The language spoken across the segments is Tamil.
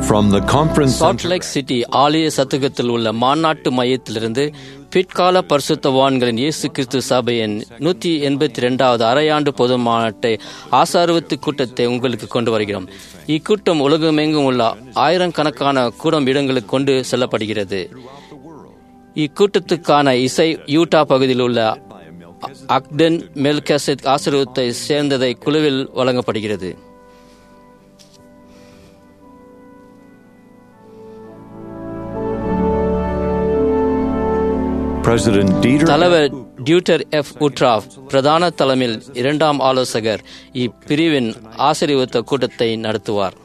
From the conference salt center lake city ஆலய சத்துகத்தில் உள்ள மாநாட்டு மையத்திலிருந்து பிற்கால பரிசுத்தவான்களின் இயேசு கிறிஸ்து சபையின் நூற்றி எண்பத்தி ரெண்டாவது அரையாண்டு பொது மாநாட்டை ஆசார்வத்து கூட்டத்தை உங்களுக்கு கொண்டு வருகிறோம் இக்கூட்டம் உலகமெங்கும் உள்ள ஆயிரக்கணக்கான கூடம் இடங்களுக்கு கொண்டு செல்லப்படுகிறது இக்கூட்டத்துக்கான இசை யூட்டா பகுதியில் உள்ள அக்டன் மெல்கசெத் ஆசீர்வத்தை சேர்ந்ததை குழுவில் வழங்கப்படுகிறது President Dieter தலைவர் டியூட்டர் எஃப் உட்ராஃப் பிரதான தலைமையில் இரண்டாம் ஆலோசகர் இப்பிரிவின் ஆசீர்வத்த கூட்டத்தை நடத்துவார்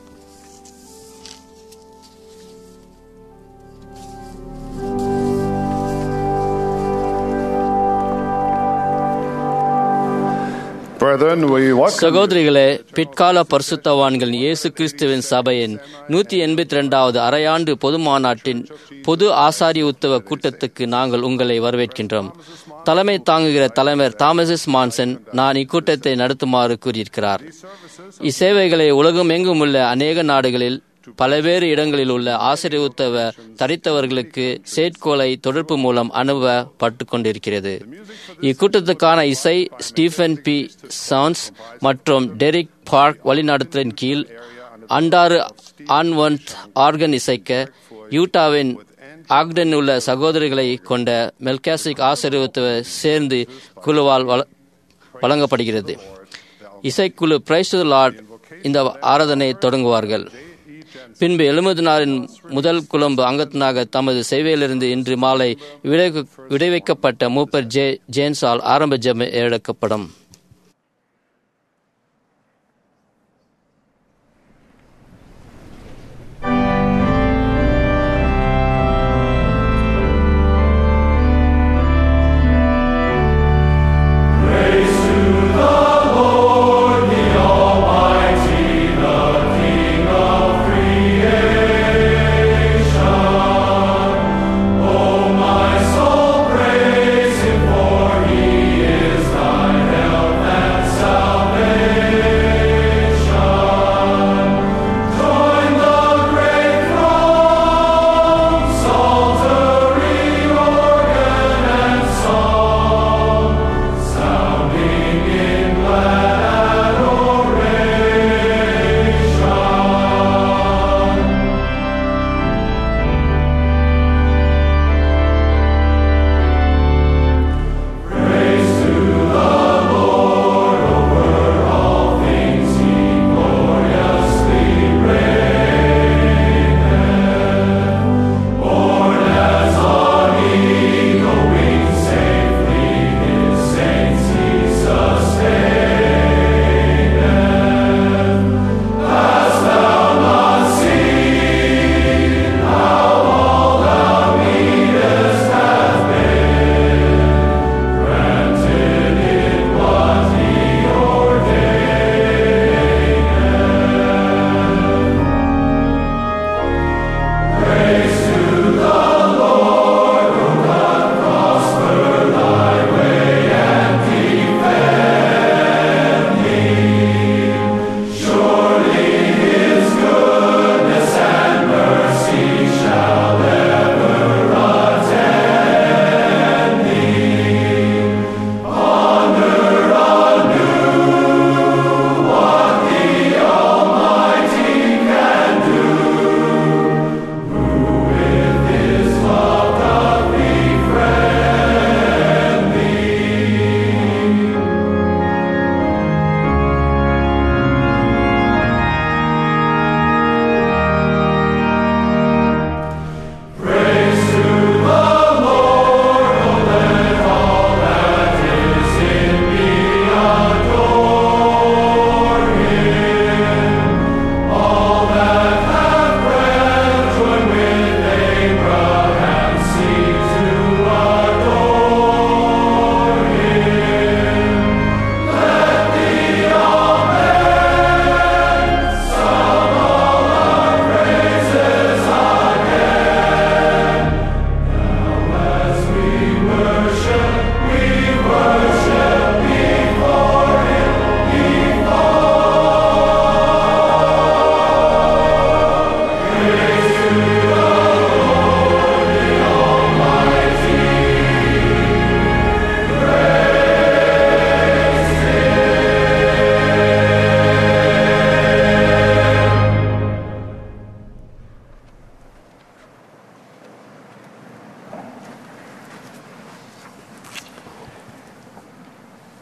Brethren, we welcome சகோதரிகளே பிற்கால பரிசுத்தவான்கள் இயேசு கிறிஸ்துவின் சபையின் நூற்றி எண்பத்தி ரெண்டாவது அரையாண்டு பொது மாநாட்டின் பொது ஆசாரிய உத்தவ கூட்டத்துக்கு நாங்கள் உங்களை வரவேற்கின்றோம் தலைமை தாங்குகிற தலைவர் தாமசஸ் மான்சன் நான் இக்கூட்டத்தை நடத்துமாறு கூறியிருக்கிறார் இச்சேவைகளை உலகம் எங்கும் உள்ள அநேக நாடுகளில் பல்வேறு இடங்களில் உள்ள ஆசிரியர் உத்தவ தரித்தவர்களுக்கு செயற்கோளை தொடர்பு மூலம் அனுபவப்பட்டு கொண்டிருக்கிறது இக்கூட்டத்துக்கான இசை ஸ்டீஃபன் பி சான்ஸ் மற்றும் டெரிக் பார்க் வழிநடத்தலின் கீழ் அண்டாறு ஆன்வன்த் ஆர்கன் இசைக்க யூட்டாவின் ஆக்டன் உள்ள சகோதரிகளை கொண்ட மெல்காசிக் ஆசீர்வத்துவ சேர்ந்து குழுவால் வழ- வழங்கப்படுகிறது இசைக்குழு பிரைஸ் லார்ட் இந்த ஆராதனை தொடங்குவார்கள் பின்பு எழுபதினாரின் முதல் குழம்பு அங்கத்தினாக தமது சேவையிலிருந்து இன்று மாலை விடை- விடைவைக்கப்பட்ட மூப்பர் ஜே ஜேன்ஸால் ஆரம்ப ஜெபம் எடுக்கப்படும் My soul praise him, for he is thy help.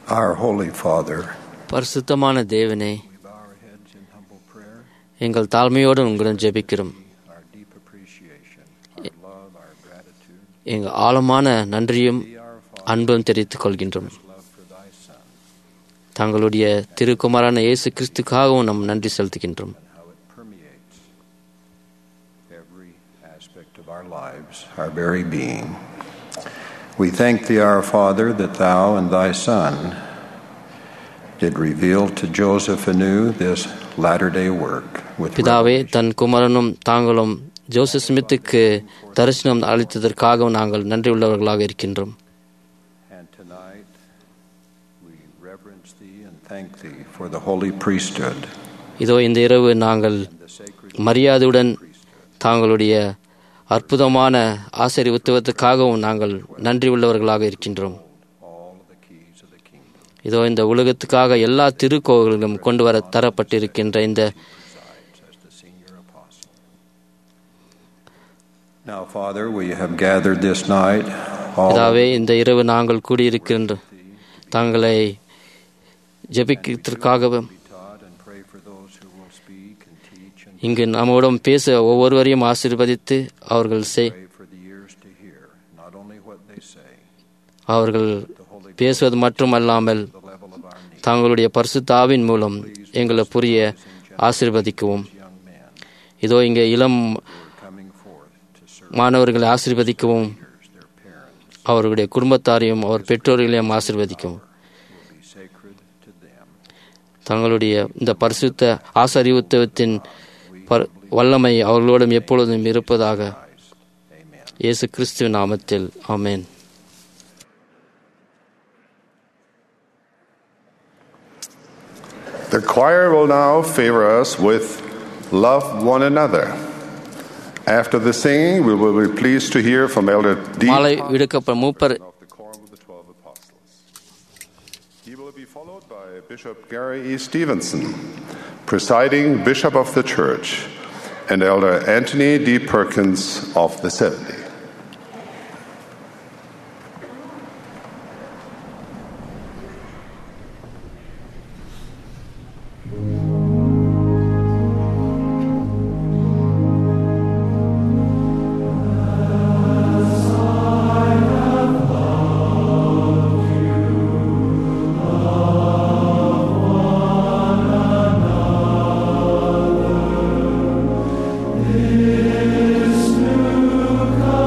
Our Holy Father, பரிசுத்தமான தேவனே we bow our heads in humble prayer, எங்கள் தாழ்மையோடு உங்களிடம் ஜெபிக்கிறோம் our deep appreciation, our love, our gratitude, எங்கள் ஆழமான நன்றியும் be our Father, அன்பும் தெரிவித்துக் கொள்கின்றோம் love for thy Son, தங்களுடைய திருக்குமாரான இயேசு கிறிஸ்துக்காகவும் நாம் நன்றி செலுத்துகின்றோம் and how it permeates every aspect of our lives, our very being. We thank thee, our Father, that thou and thy Son did reveal to Joseph anew this latter day work with பிதாவே revelation. தன் குமாரனும் தாங்களும் ஜோசப் ஸ்மித்துக்கு தரிசனம் அளித்ததற்காக நாங்கள் நன்றி உள்ளவர்களாக இருக்கின்றோம் And tonight we reverence thee and thank thee for the holy priesthood இதோ இந்த இரவு நாங்கள் and the sacred மரியாதையுடன் priesthood. தாங்களுடைய அற்புதமான ஆசிரியர் உத்துவத்துக்காகவும் நாங்கள் நன்றி உள்ளவர்களாக இருக்கின்றோம் all of the keys of the kingdom. இதோ இந்த உலகத்துக்காக எல்லா திருக்கோவில்களும் கொண்டு வர தரப்பட்டிருக்கின்ற இந்த presides as the senior apostle. Now, Father, we have gathered this night all பிதாவே இந்த இரவு நாங்கள் கூடியிருக்கின்ற தங்களை ஜெபிக்கிறதுக்காக be taught and pray for those who will speak and teach and இங்கு நம்முடன் பேச ஒவ்வொருவரையும் ஆசீர்வதித்து அவர்கள் செய் pray for the ears to hear not only what they say, அவர்கள் the Holy பேசுவது மட்டுமல்லாமல் the level of our need. தங்களுடைய பரிசுத்தாவின் மூலம் எங்களை புரிய ஆசீர்வதிக்கவும் Young men இதோ இங்கே இளம் who are coming forth to serve மாணவர்களை ஆசீர்வதிக்கவும் others, their parents, அவர்களுடைய குடும்பத்தாரையும் அவர் பெற்றோர்களையும் ஆசீர்வதிக்கவும் will be sacred to them. தங்களுடைய இந்த பரிசுத்த ஆசரிவுத்துவத்தின் பர்- வல்லமை அவர்களோடும் எப்பொழுதும் இருப்பதாக Amen. இயேசு கிறிஸ்துவின் நாமத்தில் ஆமென் The choir will now favor us with Love One Another. After the singing, we will be pleased to hear from Elder D. மாலை விடுக்கப்பட்ட மூப்பர் of the Quorum of the Twelve Apostles. He will be followed by Bishop Gary E. Stevenson, presiding Bishop of the Church, and Elder Anthony D. Perkins of the Seventy. This new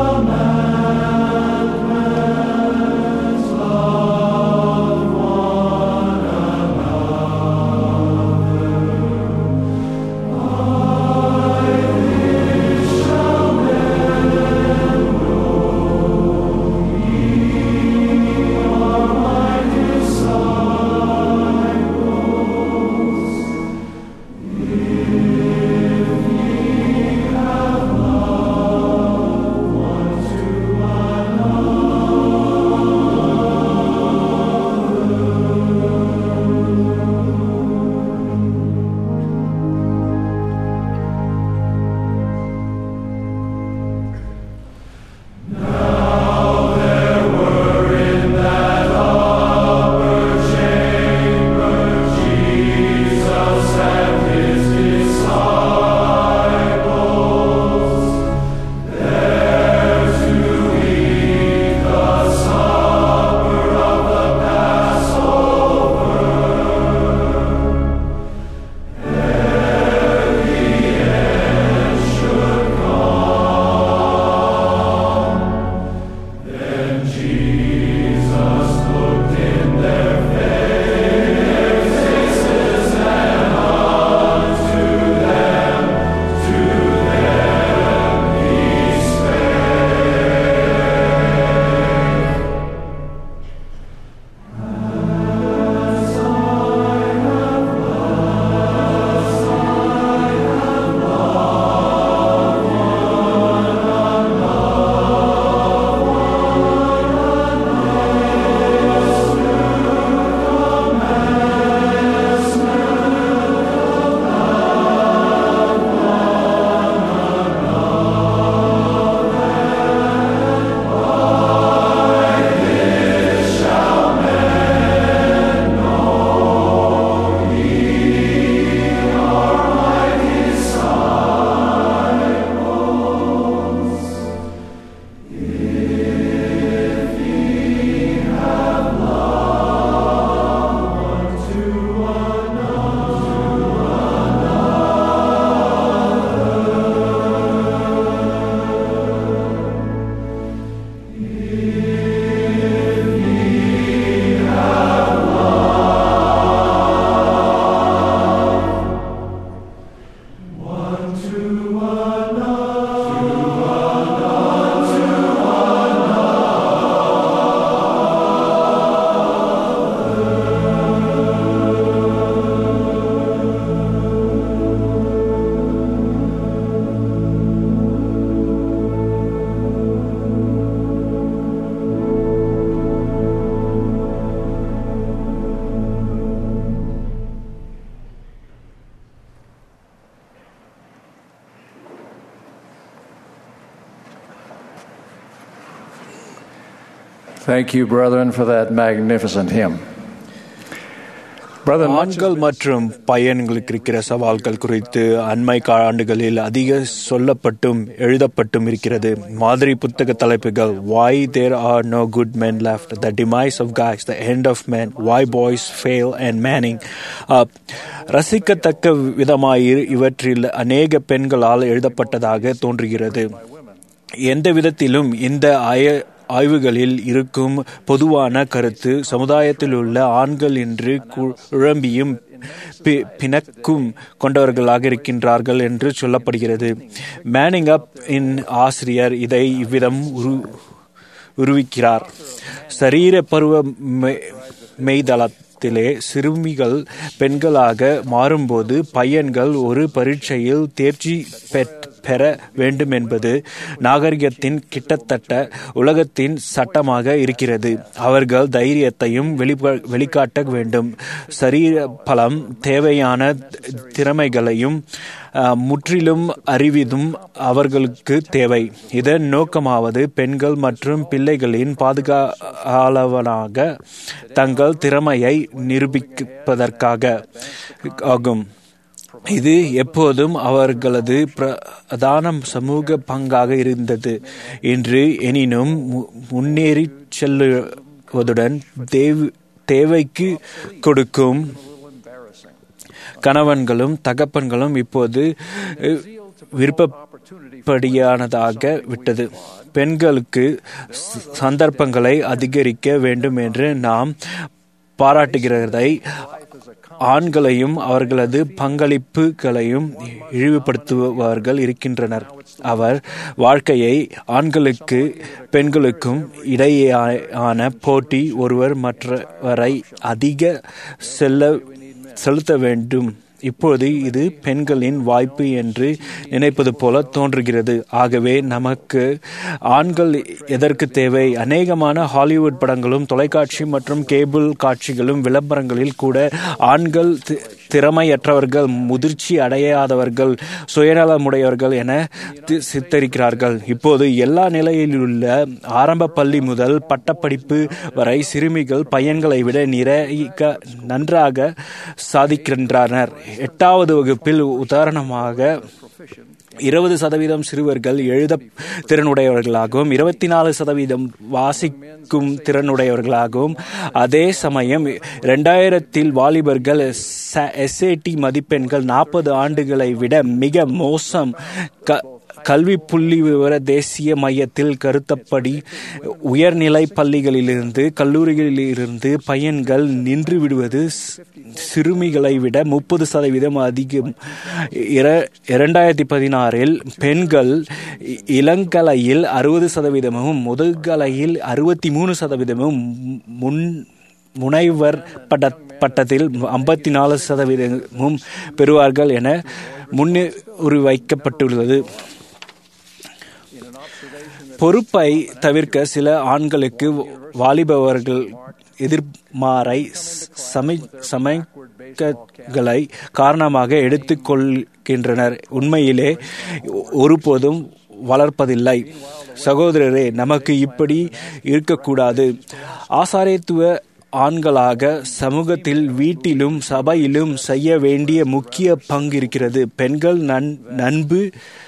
Thank you, brethren, for that magnificent hymn. Brother, much ஆண்கள் மற்றும் பையன்களுக்கு இருக்கிற சவால்கள் குறித்து அண்மை ஆண்டுகளில் அதிக சொல்லப்பட்டும் எழுதப்பட்டும் இருக்கிறது மாதிரி புத்தக தலைப்புகள் why there are no good men left the demise of guys the end of men why boys fail and manning up ரசிக்கத்தக்க விதமாய் இவற்றில் அநேக பெண்களால் எழுதப்பட்டதாக தோன்றுகிறது எந்த விதத்திலும் இந்த ஆய ஆய்வுகளில் இருக்கும் பொதுவான கருத்து சமுதாயத்தில் உள்ள ஆண்கள் என்று குழம்பியும் பி- பிணக்கும் கொண்டவர்களாக இருக்கின்றார்கள் என்று சொல்லப்படுகிறது மேனிங் அப் இன் ஆசிரியர் இதை இவ்விதம் உரு உருவிக்கிறார் சரீர பருவ மெ- மெய்தளத்திலே சிறுமிகள் பெண்களாக மாறும்போது பையன்கள் ஒரு பரீட்சையில் தேர்ச்சி பெற் பெற வேண்டும் என்பது நாகரிகத்தின் கிட்டத்தட்ட உலகத்தின் சட்டமாக இருக்கிறது அவர்கள் தைரியத்தையும் வெளிப்ப வெளிக்காட்ட வேண்டும் சரீர பலம் தேவையான திறமைகளையும் அஹ், முற்றிலும் அறிவிதும் அவர்களுக்கு தேவை இதன் நோக்கமாவது பெண்கள் மற்றும் பிள்ளைகளின் பாதுகாவலனாக தங்கள் திறமையை நிரூபிப்பதற்காக ஆகும் இது எப்போதும் அவர்களது பிரதான சமூக பங்காக இருந்தது இன்று எனினும் மு- முன்னேறிச் செல்லுவதுடன் தேவ் தேவைக்கு கொடுக்கும் கணவன்களும் தகப்பன்களும் இப்போது அஹ், விருப்பப்படியானதாக விட்டது பெண்களுக்கு ச- சந்தர்ப்பங்களை அதிகரிக்க வேண்டும் என்று நாம் பாராட்டுகிறதை ஆண்களையும் அவர்களது பங்களிப்புகளையும் இழிவுபடுத்துபவர்கள் இருக்கின்றனர் அவர் வாழ்க்கையை ஆண்களுக்கு பெண்களுக்கும் இடையேயான போட்டி ஒருவர் மற்றவரை அதிக செல்ல செலுத்த வேண்டும் இப்போது இது பெண்களின் வாய்ப்பு என்று நினைப்பது போல தோன்றுகிறது ஆகவே நமக்கு ஆண்கள் எதற்கு தேவை அநேகமான ஹாலிவுட் படங்களும் தொலைக்காட்சி மற்றும் கேபிள் காட்சிகளும் விளம்பரங்களில் கூட ஆண்கள் தி- திறமையற்றவர்கள் முதிர்ச்சி அடையாதவர்கள் சுயநலமுடையவர்கள் என தி- சித்தரிக்கிறார்கள் இப்போது எல்லா நிலையிலுள்ள ஆரம்ப பள்ளி முதல் பட்டப்படிப்பு வரை சிறுமிகள் பையன்களை விட நிறைய நன்றாக சாதிக்கின்றனர் எட்டாவது வகுப்பில் உதாரணமாக இருபது சதவீதம் சிறுவர்கள் எழுத திறனுடையவர்களாகவும் இருபத்தி நாலு சதவீதம் வாசிக்கும் திறனுடையவர்களாகவும் அதே சமயம் இரண்டாயிரத்தில் வாலிபர்கள் எஸ்ஏடி மதிப்பெண்கள் நாற்பது ஆண்டுகளை விட மிக மோசம் க கல்வி புள்ளி விவர தேசிய மையத்தில் கருத்தப்படி உயர்நிலை பள்ளிகளிலிருந்து கல்லூரிகளிலிருந்து பையன்கள் நின்று விடுவது சி- சிறுமிகளை விட முப்பது சதவீதம் அதிகம் இர- இரண்டாயிரத்தி பதினாறில் பெண்கள் இ- இளங்கலையில் அறுபது சதவீதமும் முதுகலையில் அறுபத்தி மூணு சதவீதமும் முன் முனைவர் பட்ட பட்டத்தில் ஐம்பத்தி நாலு சதவீதமும் பெறுவார்கள் என முன்னுரி வைக்கப்பட்டுள்ளது பொறுப்பை தவிர்க்க சில ஆண்களுக்கு வாலிபவர்கள் எதிர்மாறை சமை சமைக்கங்களை காரணமாக எடுத்துக்கொள்கின்றனர் உண்மையிலே ஒருபோதும் வளர்ப்பதில்லை சகோதரரே நமக்கு இப்படி இருக்கக்கூடாது ஆசாரியத்துவ ஆண்களாக சமூகத்தில் வீட்டிலும் சபையிலும் செய்ய வேண்டிய முக்கிய பங்கு இருக்கிறது பெண்கள் நன் நண்பு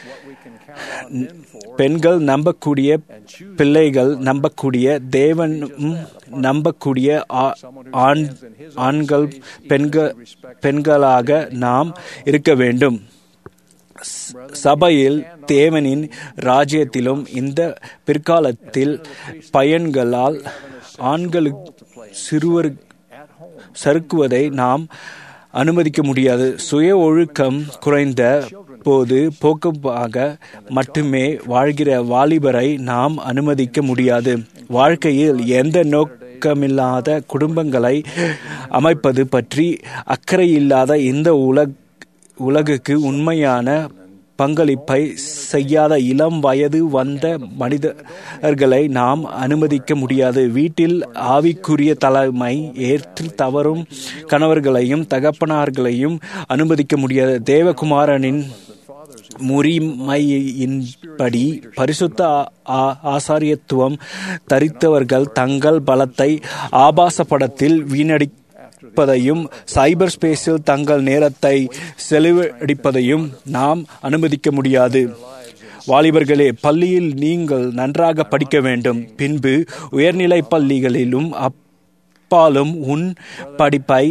பெண்கள் நம்பக்கூடிய பிள்ளைகள் நம்பக்கூடிய தேவனும் நம்பக்கூடிய ஆ- ஆண் ஆண்கள் பெண்கள் பெண்களாக நாம் இருக்க வேண்டும் ச- சபையில் தேவனின் ராஜ்யத்திலும் இந்த பிற்காலத்தில் பையன்களால் ஆண்களுக்கு சிறுவர் சறுக்குவதை நாம் அனுமதிக்க முடியாது சுய ஒழுக்கம் குறைந்த போது போக்குவாக மட்டுமே வாழ்கிற வாலிபரை நாம் அனுமதிக்க முடியாது வாழ்க்கையில் எந்த நோக்கமில்லாத குடும்பங்களை அமைப்பது பற்றி அக்கறையில்லாத இந்த உலக உலகுக்கு உண்மையான பங்களிப்பை செய்யாத இளம் வயது வந்த மனிதர்களை நாம் அனுமதிக்க முடியாது வீட்டில் ஆவிக்குரிய தலைமை ஏற்று தவறும் கணவர்களையும் தகப்பனார்களையும் அனுமதிக்க முடியாது தேவகுமாரனின் முறிமையின்படி பரிசுத்த ஆ- ஆ- ஆசாரியத்துவம் தரித்தவர்கள் தங்கள் பலத்தை ஆபாச படத்தில் வீணடிப்பதையும் சைபர் ஸ்பேஸில் தங்கள் நேரத்தை செலவழிப்பதையும் நாம் அனுமதிக்க முடியாது வாலிபர்களே பள்ளியில் நீங்கள் நன்றாக படிக்க வேண்டும் பின்பு உயர்நிலை பள்ளிகளிலும் அப்பாலும் உன் படிப்பை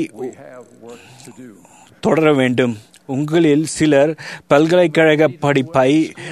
தொடர வேண்டும் உங்களில் சிலர் பல்கலைக்கழக படிப்பை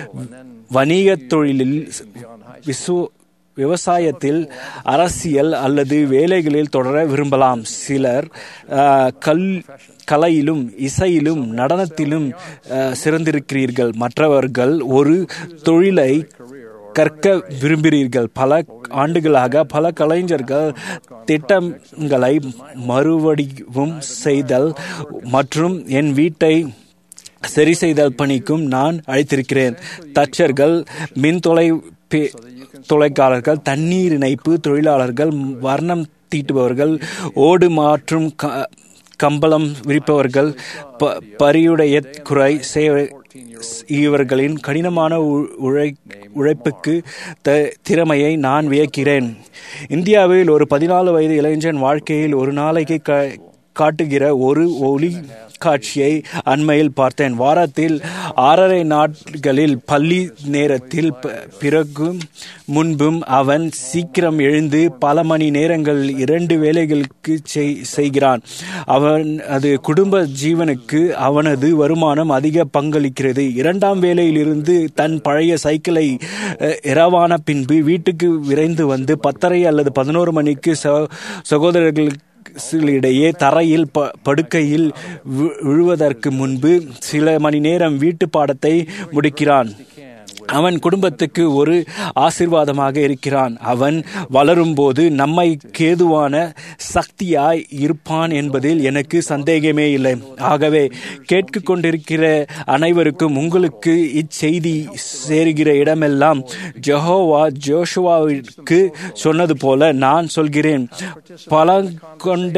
வணிகத் தொழிலில் விசு விவசாயத்தில் அரசியல் அல்லது வேலைகளில் தொடர விரும்பலாம் சிலர் அஹ், கல் கலையிலும் இசையிலும் நடனத்திலும் அஹ், சிறந்திருக்கிறீர்கள் மற்றவர்கள் ஒரு தொழிலை கற்க விரும்புகிறீர்கள் பல ஆண்டுகளாக பல கலைஞர்கள் திட்டங்களை மறுவடிவும் செய்தல் மற்றும் என் வீட்டை சரி செய்தல் பணிக்கும் நான் அழைத்திருக்கிறேன் தச்சர்கள் மின் தொலை பே- தொலைக்காரர்கள் தண்ணீர் இணைப்பு தொழிலாளர்கள் வர்ணம் தீட்டுபவர்கள் ஓடு மாற்றும் க- கம்பளம் விரிப்பவர்கள் ப- பரியுடைய குறை சேவை இவர்களின் கடினமான உ- உழை உழைப்புக்கு த திறமையை நான் வியக்கிறேன் இந்தியாவில் ஒரு பதினாலு வயது இளைஞன் வாழ்க்கையில் ஒரு நாளைக்கு க காட்டுகிற ஒரு ஒளி காட்சியை அண்மையில் பார்த்தேன் வாரத்தில் ஆறரை நாட்களில் பள்ளி நேரத்தில் ப- பிறகும் முன்பும் அவன் சீக்கிரம் எழுந்து பல மணி நேரங்கள் இரண்டு வேலைகளுக்கு செய்- செய்கிறான் அவன் அது குடும்ப ஜீவனுக்கு அவனது வருமானம் அதிக பங்களிக்கிறது இரண்டாம் வேலையிலிருந்து தன் பழைய சைக்கிளை அஹ், இரவான பின்பு வீட்டுக்கு விரைந்து வந்து பத்தரை அல்லது பதினோரு மணிக்கு ச- சகோதரர்களுக்கு இடையே தரையில் ப- படுக்கையில் வி- விழுவதற்கு முன்பு சில மணி நேரம் வீட்டு பாடத்தை முடிக்கிறான் அவன் குடும்பத்துக்கு ஒரு ஆசிர்வாதமாக இருக்கிறான் அவன் வளரும்போது நம்மை கேதுவான சக்தியாய் இருப்பான் என்பதில் எனக்கு சந்தேகமே இல்லை ஆகவே கேட்கு கொண்டிருக்கிற அனைவருக்கும் உங்களுக்கு இச்செய்தி சேருகிற இடமெல்லாம் ஜெகோவா ஜோஷுவாவிற்கு சொன்னது போல நான் சொல்கிறேன் பலங்கொண்ட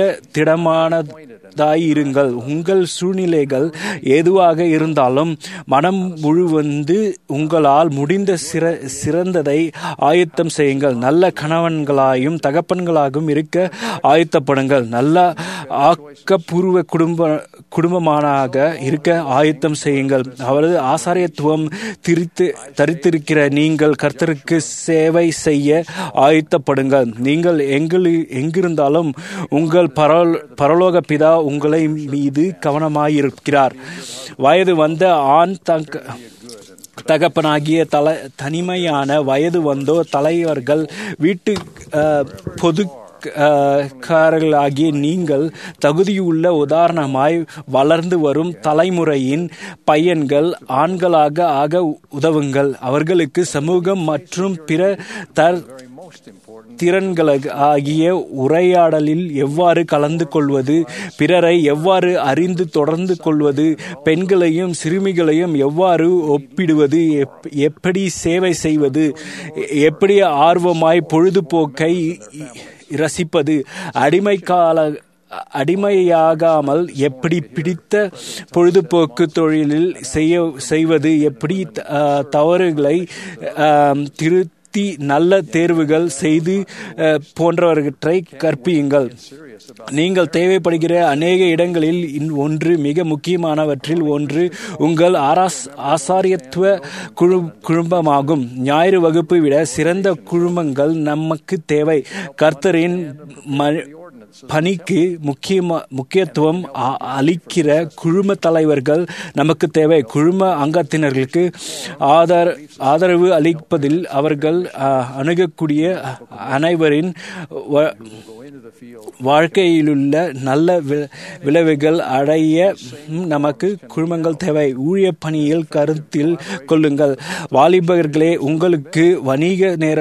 திடமானதாயிருங்கள் உங்கள் சூழ்நிலைகள் எதுவாக இருந்தாலும் மனம் முழுவந்து உங்களால் முடிந்த சிற சிறந்ததை ஆயத்தம் செய்யுங்கள் நல்ல கணவன்களாயும் தகப்பன்களாகவும் இருக்க ஆயத்தப்படுங்கள் நல்ல ஆக்கப்பூர்வ குடும்ப குடும்பமானாக இருக்க ஆயத்தம் செய்யுங்கள் அவரது ஆசாரியத்துவம் திரித்து தரித்திருக்கிற நீங்கள் கர்த்தருக்கு சேவை செய்ய ஆயத்தப்படுங்கள் நீங்கள் எங்கு எங்கிருந்தாலும் உங்கள் பரல் பரலோக பிதா உங்களை மீது கவனமாயிருக்கிறார் வயது வந்த ஆண் தங்க தகப்பனாகிய தல தனிமையான வயது வந்தோர் தலைவர்கள் வீட்டு அஹ், பொது அஹ், காரர்களாகிய நீங்கள் தகுதியுள்ள உதாரணமாய் வளர்ந்து வரும் தலைமுறையின் பையன்கள் ஆண்களாக ஆக உதவுங்கள் அவர்களுக்கு சமூகம் மற்றும் பிற தர் திறன்கள் ஆகிய உரையாடலில் எவ்வாறு கலந்து கொள்வது பிறரை எவ்வாறு அறிந்து தொடர்ந்து கொள்வது பெண்களையும் சிறுமிகளையும் எவ்வாறு ஒப்பிடுவது எப்- எப்படி சேவை செய்வது எப்படி ஆர்வமாய் பொழுதுபோக்கை ரசிப்பது அடிமை கால அடிமையாகாமல் எப்படி பிடித்த பொழுதுபோக்கு தொழிலில் செய்ய செய்வது எப்படி அஹ், தவறுகளை அஹ், திருத்தி நல்ல தேர்வுகள் செய்து அஹ், போன்றவற்றை கற்பியுங்கள் நீங்கள் தேவைப்படுகிற அநேக இடங்களில் இன் ஒன்று மிக முக்கியமானவற்றில் ஒன்று உங்கள் ஆராஸ் ஆசாரியத்துவ குழு குழுமமாகும் ஞாயிறு வகுப்பு விட சிறந்த குழுமங்கள் நமக்கு தேவை கர்த்தரின் ம- பணிக்கு முக்கியமா முக்கியத்துவம் அ- அளிக்கிற குழும தலைவர்கள் நமக்கு தேவை குழும அங்கத்தினர்களுக்கு ஆதார ஆதரவு அளிப்பதில் அவர்கள் அ, அணுகக்கூடிய அனைவரின் வ- வாழ்க்கையிலுள்ள நல்ல வி- விளைவுகள் அடைய ம், நமக்கு குழுமங்கள் தேவை ஊழிய பணியில் கருத்தில் கொள்ளுங்கள் வாலிபர்களே உங்களுக்கு வணிக நேர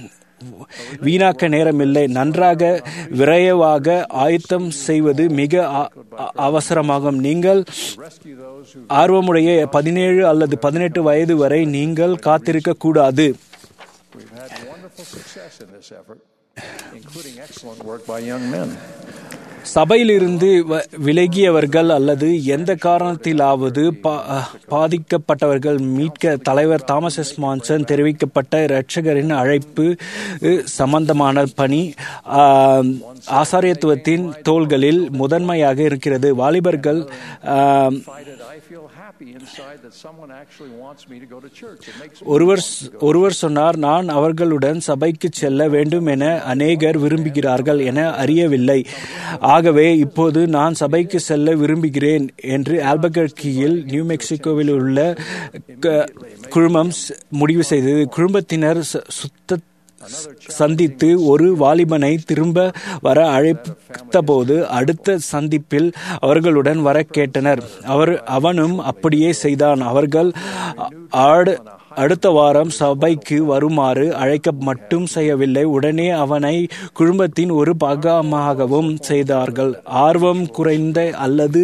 வீணாக்க நேரமில்லை நன்றாக விரைவாக ஆயத்தம் செய்வது மிக அ- அ- அவசரமாகும் நீங்கள் ஆர்வமுடைய பதினேழு அல்லது பதினெட்டு வயது வரை நீங்கள் காத்திருக்க கூடாது We've had wonderful success in this effort, including excellent work by young men. சபையிலிருந்து வ- விலகியவர்கள் அல்லது எந்த காரணத்திலாவது பா- பாதிக்கப்பட்டவர்கள் மீட்க தலைவர் தாமஸ் எஸ் மான்சன் தெரிவிக்கப்பட்ட இரட்சகரின் அழைப்பு அஹ், சம்பந்தமான பணி ஆம், ஆசாரியத்துவத்தின் தோள்களில் முதன்மையாக இருக்கிறது வாலிபர்கள் ஆம், I feel happy inside that someone actually wants me to go to church. It makes me ஒருவர் ஒருவர் சொன்னார் நான் அவர்களுடன் சபைக்கு செல்ல வேண்டும் என அநேகர் விரும்புகிறார்கள் என அறியவில்லை ஆகவே இப்போது நான் சபைக்கு செல்ல விரும்புகிறேன் என்று ஆல்பகர்கியில் நியூ மெக்சிகோவில் உள்ள க- குழுமம் ஸ்- முடிவு செய்தது குழுமத்தினர் ச- சுத்த சந்தித்து ஒரு வாலிபனை திரும்ப வர அழைத்தபோது அடுத்த சந்திப்பில் அவர்களுடன் வர கேட்டனர் அவர் அவனும் அப்படியே செய்தான் அவர்கள் ஆடு அடுத்த வாரம் சபைக்கு வருமாறு அழைக்க மட்டும் செய்யவில்லை உடனே அவனை குடும்பத்தின் ஒரு பாகமாகவும் செய்தார்கள் ஆர்வம் குறைந்த அல்லது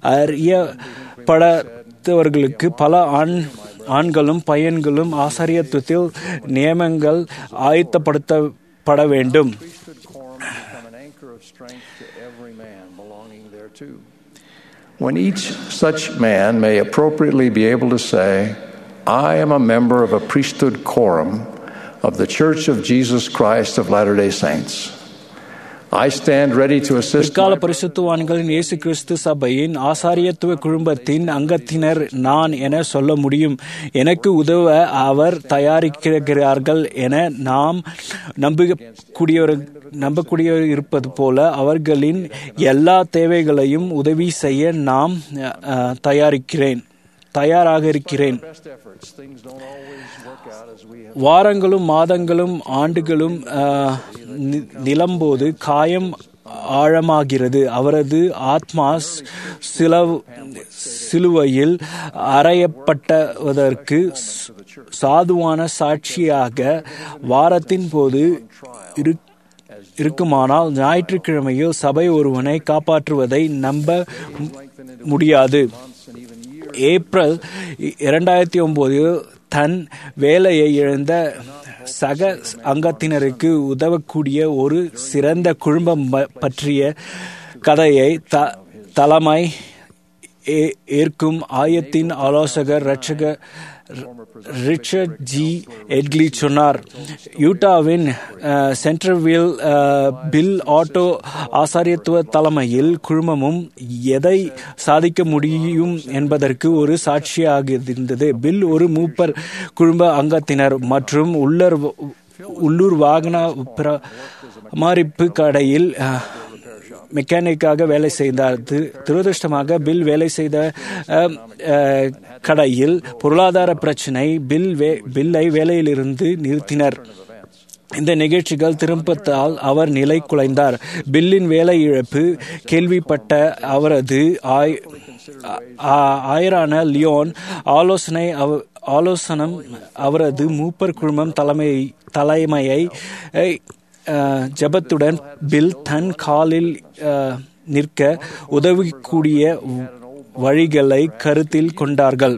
அறியப்படாதவர்களுக்கு பல ஆண் ஆண்களும் பையன்களும் ஆசாரியத்துவத்தில் நியமங்கள் ஆயத்தப்படுத்தப்பட வேண்டும் priesthood quorum become an anchor of strength to every man belonging thereto. When each such man may appropriately be able to say, I am a member of a priesthood quorum of the Church of Jesus Christ of Latter day Saints. I stand ready to assist பிற்கால my பரிசுத்துவான்களின் இயேசு கிறிஸ்து சபையின் ஆசாரியத்துவ குடும்பத்தின் அங்கத்தினர் நான் என சொல்ல முடியும் எனக்கு உதவ அவர் தயாரிக்கிறார்கள் என நாம் நம்பக்கூடியவர் நம்பக்கூடியவர் இருப்பது போல அவர்களின் எல்லா தேவைகளையும் உதவி செய்ய நாம் அஹ், தயாரிக்கிறேன் தயாராக இருக்கிறேன் best efforts. Things don't always work out as we have. வாரங்களும் மாதங்களும் ஆண்டுகளும் ஆஹ், நி- நிலம்போது காயம் ஆழமாகிறது அவரது ஆத்மா ஸ்- சிலவ் சிலுவையில் அறையப்பட்டதற்கு ஸ்- சாதுவான சாட்சியாக வாரத்தின் போது இரு- இருக்குமானால் ஞாயிற்றுக்கிழமையில் சபை ஒருவனை காப்பாற்றுவதை நம்ப மு- முடியாது ஏப்ரல் இரண்டாயிரத்தி ஒன்பதில் தன் வேலையை இழந்த சக அங்கத்தினருக்கு உதவக்கூடிய ஒரு சிறந்த குடும்பம் ப- பற்றிய கதையை த தலைமை ஏ- ஏற்கும் ஆயத்தின் ஆலோசகர் ரட்சகர் ரிச்சர்ட் ஜி எட்லி சொன்னார் யூட்டாவின் அஹ், சென்ட்ரல்வில் அஹ், பில் ஆட்டோ ஆசாரியத்துவ தலைமையில் குழுமமும் எதை சாதிக்க முடியும் என்பதற்கு ஒரு சாட்சியாக இருந்தது பில் ஒரு மூப்பர் குழும அங்கத்தினர் மற்றும் உள்ளர் உள்ளூர் வாகன பராமரிப்பு கடையில் அஹ், மெக்கானிக்காக வேலை செய்தார் து- துரதிருஷ்டமாக பில் வேலை செய்த அஹ், அஹ், கடையில் பொருளாதார பிரச்சனை பில் வே- பில்லை வேலையிலிருந்து நிறுத்தினர் இந்த நிகழ்ச்சிகள் திரும்பத்தால் அவர் நிலை குலைந்தார் பில்லின் வேலை இழப்பு கேள்விப்பட்ட அவரது ஆய்- ஆ- ஆயரான லியோன் ஆலோசனை அவ- ஆலோசனம் அவரது மூப்பர் குழுமம் தலைமை தலைமையை ஐ, அஹ், ஜெபத்துடன் பில் தன் காலில் அஹ், நிற்க உதவிக்கூடிய வழிகளை கருத்தில் கொண்டார்கள்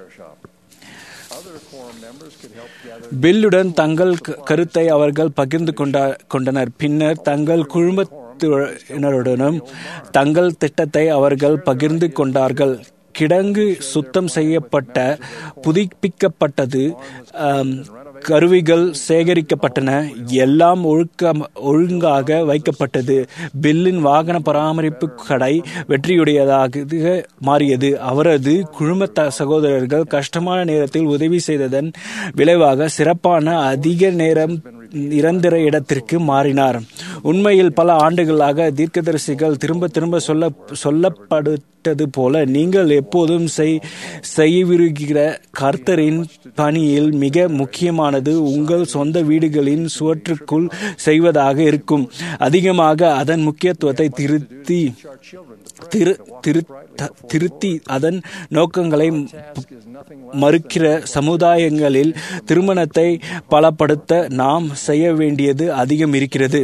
பில்லுடன் தங்கள் க- கருத்தை அவர்கள் பகிர்ந்து கொண்டா கொண்டனர் பின்னர் தங்கள் குழுமத்தினருடனும் தங்கள் திட்டத்தை அவர்கள் பகிர்ந்து கொண்டார்கள் கிடங்கு சுத்தம் செய்யப்பட்ட புதுப்பிக்கப்பட்டது ஆம், கருவிகள் சேகரிக்கப்பட்டன எல்லாம் ஒழுக்க ஒழுங்காக வைக்கப்பட்டது பில்லின் வாகன பராமரிப்பு கடை வெற்றியுடையதாக மாறியது அவரது குழும த- சகோதரர்கள் கஷ்டமான நேரத்தில் உதவி செய்ததன் விளைவாக சிறப்பான அதிக நேரம் நிரந்தர இடத்திற்கு மாறினார் உண்மையில் பல ஆண்டுகளாக தீர்க்கதரிசிகள் திரும்ப திரும்ப சொல்ல சொல்லப்பட்டது போல நீங்கள் எப்போதும் செய் செய்விருக்கிற கர்த்தரின் பணியில் மிக முக்கியமானது உங்கள் சொந்த வீடுகளின் சுவற்றுக்குள் செய்வதாக இருக்கும் அதிகமாக அதன் முக்கியத்துவத்தை திருத்தி திரு திரு- த- திருத்தி அதன் நோக்கங்களை மறுக்கிற சமுதாயங்களில் திருமணத்தை பலப்படுத்த நாம் செய்ய வேண்டியது அதிகம் இருக்கிறது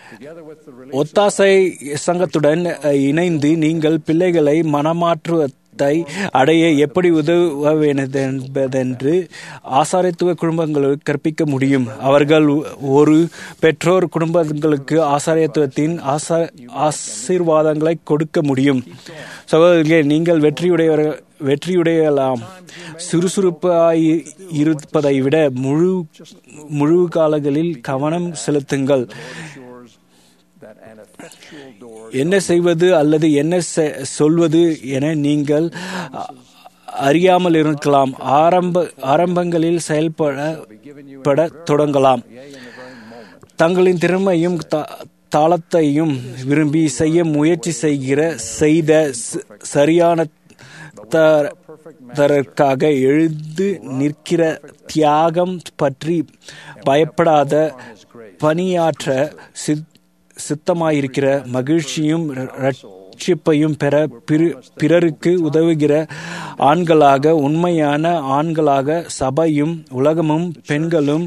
ஒத்தாசை சங்கத்துடன் அஹ், இணைந்து நீங்கள் பிள்ளைகளை மனமாற்றுவ தை அடைய எப்படி உதவுவதென்பதென்று ஆசாரியத்துவ குடும்பங்களுக்கு கற்பிக்க முடியும் அவர்கள் ஒரு பெற்றோர் குடும்பங்களுக்கு ஆசாரியத்துவத்தின் ஆசா ஆசீர்வாதங்களை கொடுக்க முடியும் சகோதரர்களே நீங்கள் வெற்றியுடையவர்கள் வெற்றியுடையலாம் சுறுசுறுப்பாய் இருப்பதை விட முழு முழு காலங்களில் கவனம் செலுத்துங்கள் that an effectual door என்ன செய்வது அல்லது என்ன செ- சொல்வது என நீங்கள் அ- அறியாமல் இருக்கலாம் ஆரம்ப ஆரம்பங்களில் செயல்பட பட தொடங்கலாம் தங்களின் திறமையும் த- தாளத்தையும் விரும்பி செய்ய முயற்சி செய்கிற செய்த ச- சரியான த- தற்காக எழுந்து நிற்கிற தியாகம் பற்றி பயப்படாத பணியாற்ற சித் சித்தமாயிருக்கிற மகிழ்ச்சியும் ர- ரட்சிப்பையும் பெற பிற- பிறருக்கு உதவுகிற ஆண்களாக உண்மையான ஆண்களாக சபையும் உலகமும் பெண்களும்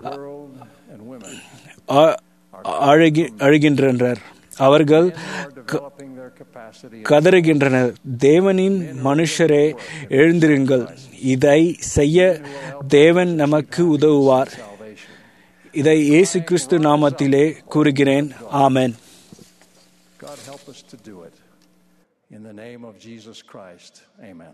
அ- அழுகி அழுகின்றனர் அவர்கள் க- developing their capacity கதறுகின்றனர் தேவனின் மனுஷரே எழுந்திருங்கள் இதை செய்ய தேவன் நமக்கு உதவுவார் இதை இயேசு கிறிஸ்து நாமத்திலே கூறுகிறேன் ஆமென் God help us to do it. In the name of Jesus Christ. Amen.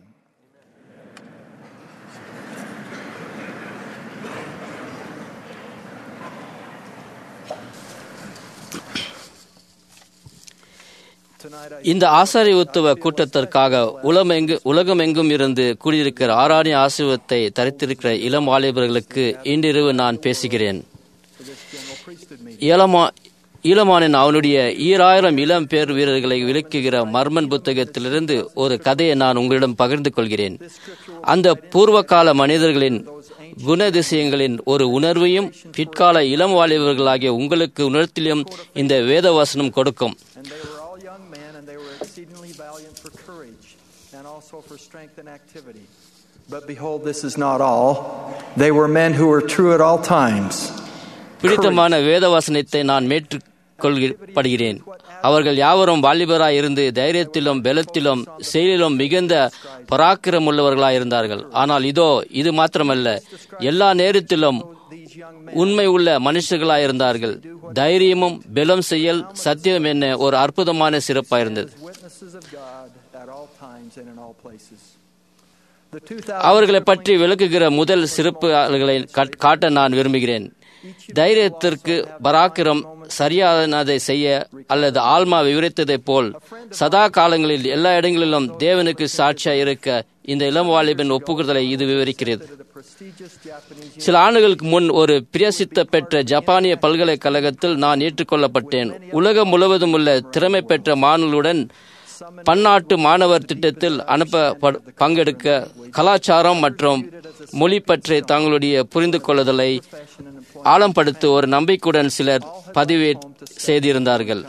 இந்த ஆசாரிய உத்துவ கூட்டத்திற்காக உலமெங்கு உலகமெங்கும் இருந்து கூடியிருக்கிற ஆராணி ஆசிர்வத்தை தரித்திருக்கிற இளம் வாலிபர்களுக்கு இன்றிரவு நான் பேசுகிறேன் இளமா ஈழமானின் அவனுடைய ஈராயிரம் இளம் பேர் வீரர்களை விளக்குகிற மர்மன் புத்தகத்திலிருந்து ஒரு கதையை நான் உங்களிடம் பகிர்ந்து கொள்கிறேன் அந்த பூர்வகால மனிதர்களின் குணதிசயங்களின் ஒரு உணர்வையும் பிற்கால இளம் வாலிபர்களாகிய உங்களுக்கு உணர்த்திலும் இந்த வேதவசனம் கொடுக்கும் And they were all young men, and they were exceedingly valiant for courage, and also for strength and activity. But behold, this is not all. They were men who were true at all times. பிடித்தமான வேதவசனத்தை நான் மேற்றுக்கொள்படுகிறேன் அவர்கள் யாவரும் வாலிபராய் இருந்து தைரியத்திலும் பலத்திலும் செயலிலும் மிகுந்த பராக்கிரமுள்ளவர்களாய் இருந்தார்கள் ஆனால் இதோ இது மாத்திரமல்ல எல்லா நேரத்திலும் உண்மை உள்ள மனுஷர்களாய் இருந்தார்கள் தைரியமும் பலம் செயல் சத்தியம் என்ன ஒரு அற்புதமான சிறப்பாயிருந்தது Witnesses of God at all times and in all places. The 2000 அவர்களை பற்றி விளக்குகிற முதல் சிறப்புகளை காட்- காட்ட நான் விரும்புகிறேன் தைரியத்திற்கு பராக்கிரம் சரியானதை செய்ய அல்லது ஆல்மா விவரித்ததைப் போல் சதா காலங்களில் எல்லா இடங்களிலும் தேவனுக்கு சாட்சியா இருக்க இந்த இளம் வாலிபன் ஒப்புக்குதலை இது விவரிக்கிறது the prestigious Japanese சில ஆண்டுகளுக்கு முன் ஒரு பிரசித்த பெற்ற ஜப்பானிய பல்கலைக்கழகத்தில் நான் ஏற்றுக்கொள்ளப்பட்டேன் உலகம் முழுவதும் உள்ள திறமை பெற்ற மாணவர்களுடன் பன்னாட்டு மாணவர் திட்டத்தில் அனுப்ப பங்கெடுக்க கலாச்சாரம் மற்றும் மொழி பற்றி தங்களுடைய புரிந்து கொள்ளுதலை ஆழம்படுத்த ஒரு நம்பிக்கையுடன் சிலர் பதிவே செய்திருந்தார்கள்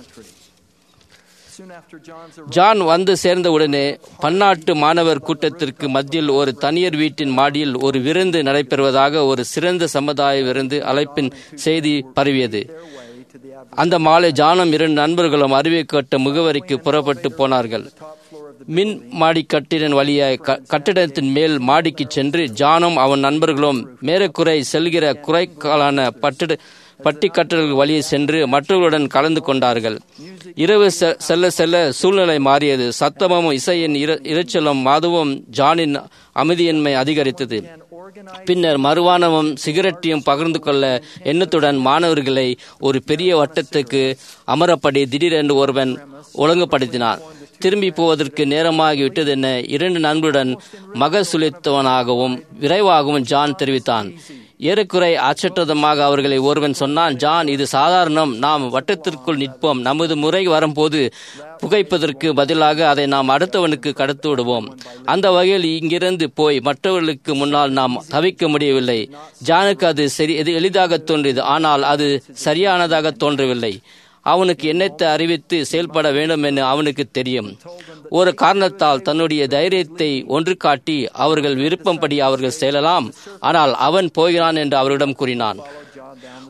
soon after John's ஜான் வந்து சேர்ந்தவுடனே பன்னாட்டு மாணவர் கூட்டத்திற்கு மத்தியில் ஒரு தனியார் வீட்டின் மாடியில் ஒரு விருந்து நடைபெறுவதாக ஒரு சிறந்த சமுதாய விருந்து அழைப்பின் செய்தி பரவியது அந்த மாலை ஜானும் இரண்டு நண்பர்களும் அறிவை கேட்ட முகவரிக்கு புறப்பட்டு போனார்கள் மின் மாடி கட்டிடன் வழியாய் க- கட்டிடத்தின் மேல் மாடிக்கு சென்று ஜானும் அவன் நண்பர்களும் மேறக்குறை செல்கிற குறைக்காலான பட்டிட பட்டி கட்டல்கள் வழியே சென்று மற்றவர்களுடன் கலந்து கொண்டார்கள் இரவு செ- செல்ல செல்ல சூழ்நிலை மாறியது சத்தமும் இசையின் இர- இரைச்சலும் மதுவும் ஜானின் அமைதியின்மை அதிகரித்தது பின்னர் மறுவானமும் சிகரெட்டையும் பகிர்ந்து கொள்ள எண்ணத்துடன் மாணவர்களை ஒரு பெரிய வட்டத்துக்கு அமரப்படி திடீரென்று ஒருவன் ஒழுங்குபடுத்தினான் திரும்பி போவதற்கு நேரமாகிவிட்டது என இரண்டு நண்பருடன் மக சுழித்தவனாகவும் விரைவாகவும் ஜான் தெரிவித்தான் ஏறக்குறை அச்சற்றதமாக அவர்களை ஒருவன் சொன்னான் ஜான் இது சாதாரணம் நாம் வட்டத்திற்குள் நிற்போம் நமது முறை வரும்போது புகைப்பதற்கு பதிலாக அதை நாம் அடுத்தவனுக்கு கடத்து விடுவோம் அந்த வகையில் இங்கிருந்து போய் மற்றவர்களுக்கு முன்னால் நாம் தவிக்க முடியவில்லை ஜானுக்கு அது சரி இது எளிதாக தோன்றியது ஆனால் அது சரியானதாக தோன்றவில்லை அவனுக்கு என்னத்தை அறிவித்து செயல்பட வேண்டும் என்று அவனுக்கு தெரியும் ஒரு காரணத்தால் தன்னுடைய தைரியத்தை ஒன்று காட்டி அவர்கள் விருப்பம்படி அவர்கள் செல்லலாம் ஆனால் அவன் போகிறான் என்று அவரிடம் கூறினான்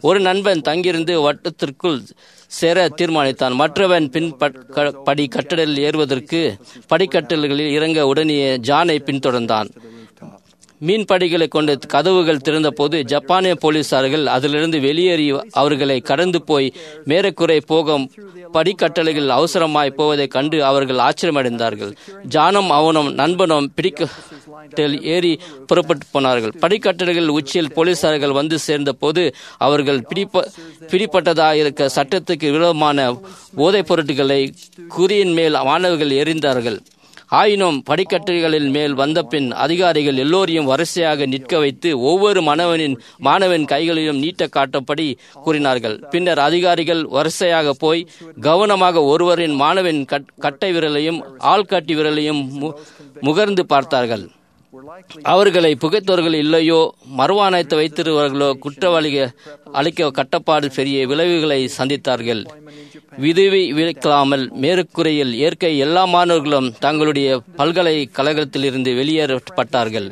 ஒரு நண்பன் தங்கியிருந்து வட்டத்திற்குள் சேர தீர்மானித்தான் மற்றவன் பின் படி கட்டடத்தில் ஏறுவதற்கு படிக்கட்டல்களில் இறங்க உடனே ஜானை பின்தொடர்ந்தான் மீன் படிகளை கொண்டு கதவுகள் திறந்தபோது ஜப்பானிய போலீசார்கள் அதிலிருந்து வெளியேறி அவர்களை கடந்து போய் மேறக்குறை போக படிக்கட்டளைகள் அவசரமாய் போவதைக் கண்டு அவர்கள் ஆச்சரியமடைந்தார்கள் ஜானும் அவனும் நண்பனும் பிடிக்க ஏறி புறப்பட்டு போனார்கள் படிக்கட்டளைகள் உச்சியில் போலீசார்கள் வந்து சேர்ந்த போது அவர்கள் பிடிப்ப பிடிப்பட்டதாக இருக்க சட்டத்துக்கு விரோதமான போதைப் பொருட்களை குறியின் மேல் மாணவர்கள் எறிந்தார்கள் ஆயினும் படிக்கட்டுகளின் மேல் வந்த பின் அதிகாரிகள் எல்லோரையும் வரிசையாக நிற்க வைத்து ஒவ்வொரு மாணவனின் மாணவன் கைகளிலும் நீட்ட காட்டப்படி கூறினார்கள் பின்னர் அதிகாரிகள் வரிசையாக போய் கவனமாக ஒருவரின் மாணவன் கட்டை விரலையும் ஆள்காட்டி விரலையும் முகர்ந்து பார்த்தார்கள் அவர்களை புகைத்தவர்கள் இல்லையோ மறுவானயத்தை வைத்திருவர்களோ குற்றவாளிகள் அளிக்க கட்டப்பாடு பெரிய விளைவுகளை சந்தித்தார்கள் விதவி விளக்காமல் மேற்குறையில் இயற்கை எல்லா மாணவர்களும் தங்களுடைய பல்கலைக்கழகத்திலிருந்து வெளியேறப்பட்டார்கள்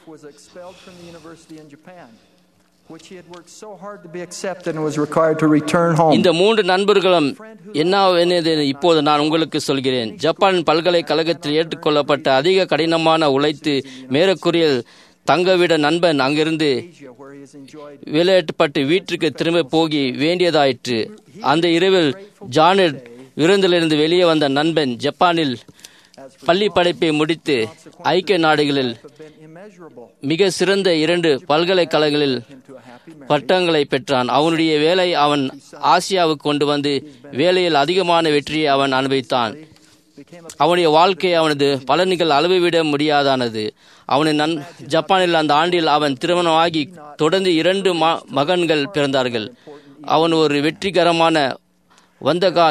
இந்த மூன்று நண்பர்களும் என்ன இப்போது நான் உங்களுக்கு சொல்கிறேன் ஜப்பான் பல்கலைக்கழகத்தில் ஏற்றுக்கொள்ளப்பட்ட அதிக கடினமான உழைத்து மேற்குறியில் தங்கவிட நண்பன் அங்கிருந்து விளையாட்டுப்பட்டு வீட்டுக்கு திரும்ப போகி வேண்டியதாயிற்று அந்த இரவில் ஜானிட் விருந்திலிருந்து வெளியே வந்த நண்பன் ஜப்பானில் பள்ளி படிப்பை முடித்து ஐக்கிய நாடுகளில் மிக சிறந்த இரண்டு பல்கலைக்கழகங்களில் பட்டங்களை பெற்றான் அவனுடைய வேலை அவன் ஆசியாவுக்கு கொண்டு வந்து வேலையில் அதிகமான வெற்றியை அவன் அனுபவித்தான் அவனுடைய வாழ்க்கை அவனது பலன்கள் அளவுவிட முடியாதானது அவனை நன் ஜப்பானில் அந்த ஆண்டில் அவன் திருமணமாகி தொடர்ந்து இரண்டு மகன்கள் பிறந்தார்கள் அவன் ஒரு வெற்றிகரமான வந்தகா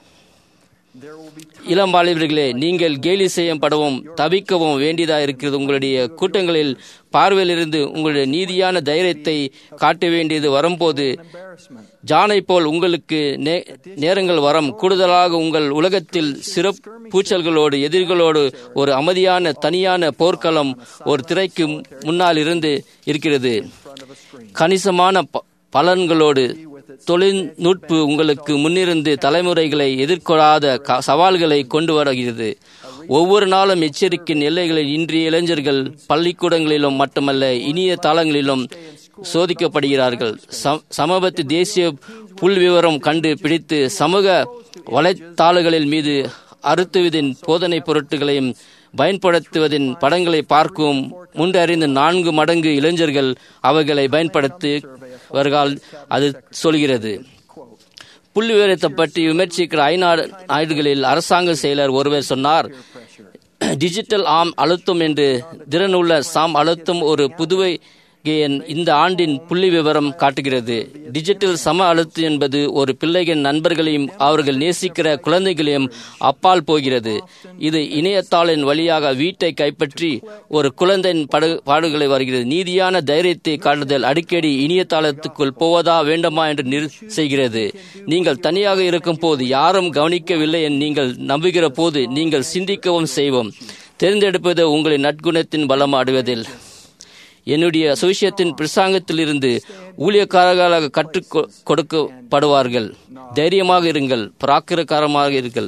இளம் வாலிபர்களே நீங்கள் கேலி செய்யப்படவும் தவிக்கவும் வேண்டியதா இருக்கிறது உங்களுடைய கூட்டங்களில் பார்வையிலிருந்து உங்களுடைய நீதியான தைரியத்தை காட்ட வேண்டியது வரும்போது ஜானை போல் உங்களுக்கு நேரங்கள் வரம் கூடுதலாக உங்கள் உலகத்தில் சிறப்பு பூச்சல்களோடு எதிர்களோடு ஒரு அமைதியான தனியான போர்க்களம் ஒரு திரைக்கு முன்னால் இருந்து இருக்கிறது கணிசமான பலன்களோடு தொழில்நுட்பு உங்களுக்கு முன்னிருந்து தலைமுறைகளை எதிர்கொள்ளாத சவால்களை கொண்டு வருகிறது ஒவ்வொரு நாளும் எச்சரிக்கையின் எல்லைகளில் இன்றைய இளைஞர்கள் பள்ளிக்கூடங்களிலும் மட்டுமல்ல இனிய தளங்களிலும் சோதிக்கப்படுகிறார்கள் சமபத்து தேசிய புல் விவரம் கண்டு பிடித்து சமூக வலைத்தாளுகளின் மீது அறுத்துவதின் போதனை பொருட்களையும் பயன்படுத்துவதின் படங்களை பார்க்கும் முன்றறிந்த நான்கு மடங்கு இளைஞர்கள் அவைகளை பயன்படுத்துவார்கள் அது சொல்கிறது புள்ளி விவரத்தை பற்றி விமர்சிக்கிற ஐநாடு நாடுகளில் அரசாங்க செயலர் ஒருவர் சொன்னார் டிஜிட்டல் ஆம் அழுத்தம் என்று திறனுள்ள சாம் அழுத்தம் ஒரு புதுவை இந்த ஆண்டின் புள்ளி விவரம் காட்டுகிறது டிஜிட்டல் சம அழுத்தம் என்பது ஒரு பிள்ளைகளின் நண்பர்களையும் அவர்கள் நேசிக்கிற குழந்தைகளையும் அப்பால் போகிறது இது இணையத்தாளின் வழியாக வீட்டை கைப்பற்றி ஒரு குழந்தையின் படு பாடுகளை வருகிறது நீதியான தைரியத்தை காட்டுதல் அடிக்கடி இணையதளத்துக்குள் போவதா வேண்டுமா என்று நிறு செய்கிறது நீங்கள் தனியாக இருக்கும் போது யாரும் கவனிக்கவில்லை என்று நீங்கள் நம்புகிற போது நீங்கள் சிந்திக்கவும் செய்வோம் தேர்ந்தெடுப்பது உங்களின் நற்குணத்தின் பலம் அடைவதில் என்னுடைய சுவிஷயத்தின் பிரசாங்கத்திலிருந்து ஊழியக்காரர்களாக கற்றுக் கொடுக்கப்படுவார்கள் தைரியமாக இருங்கள் பிராக்கிரகாரமாக இருங்கள்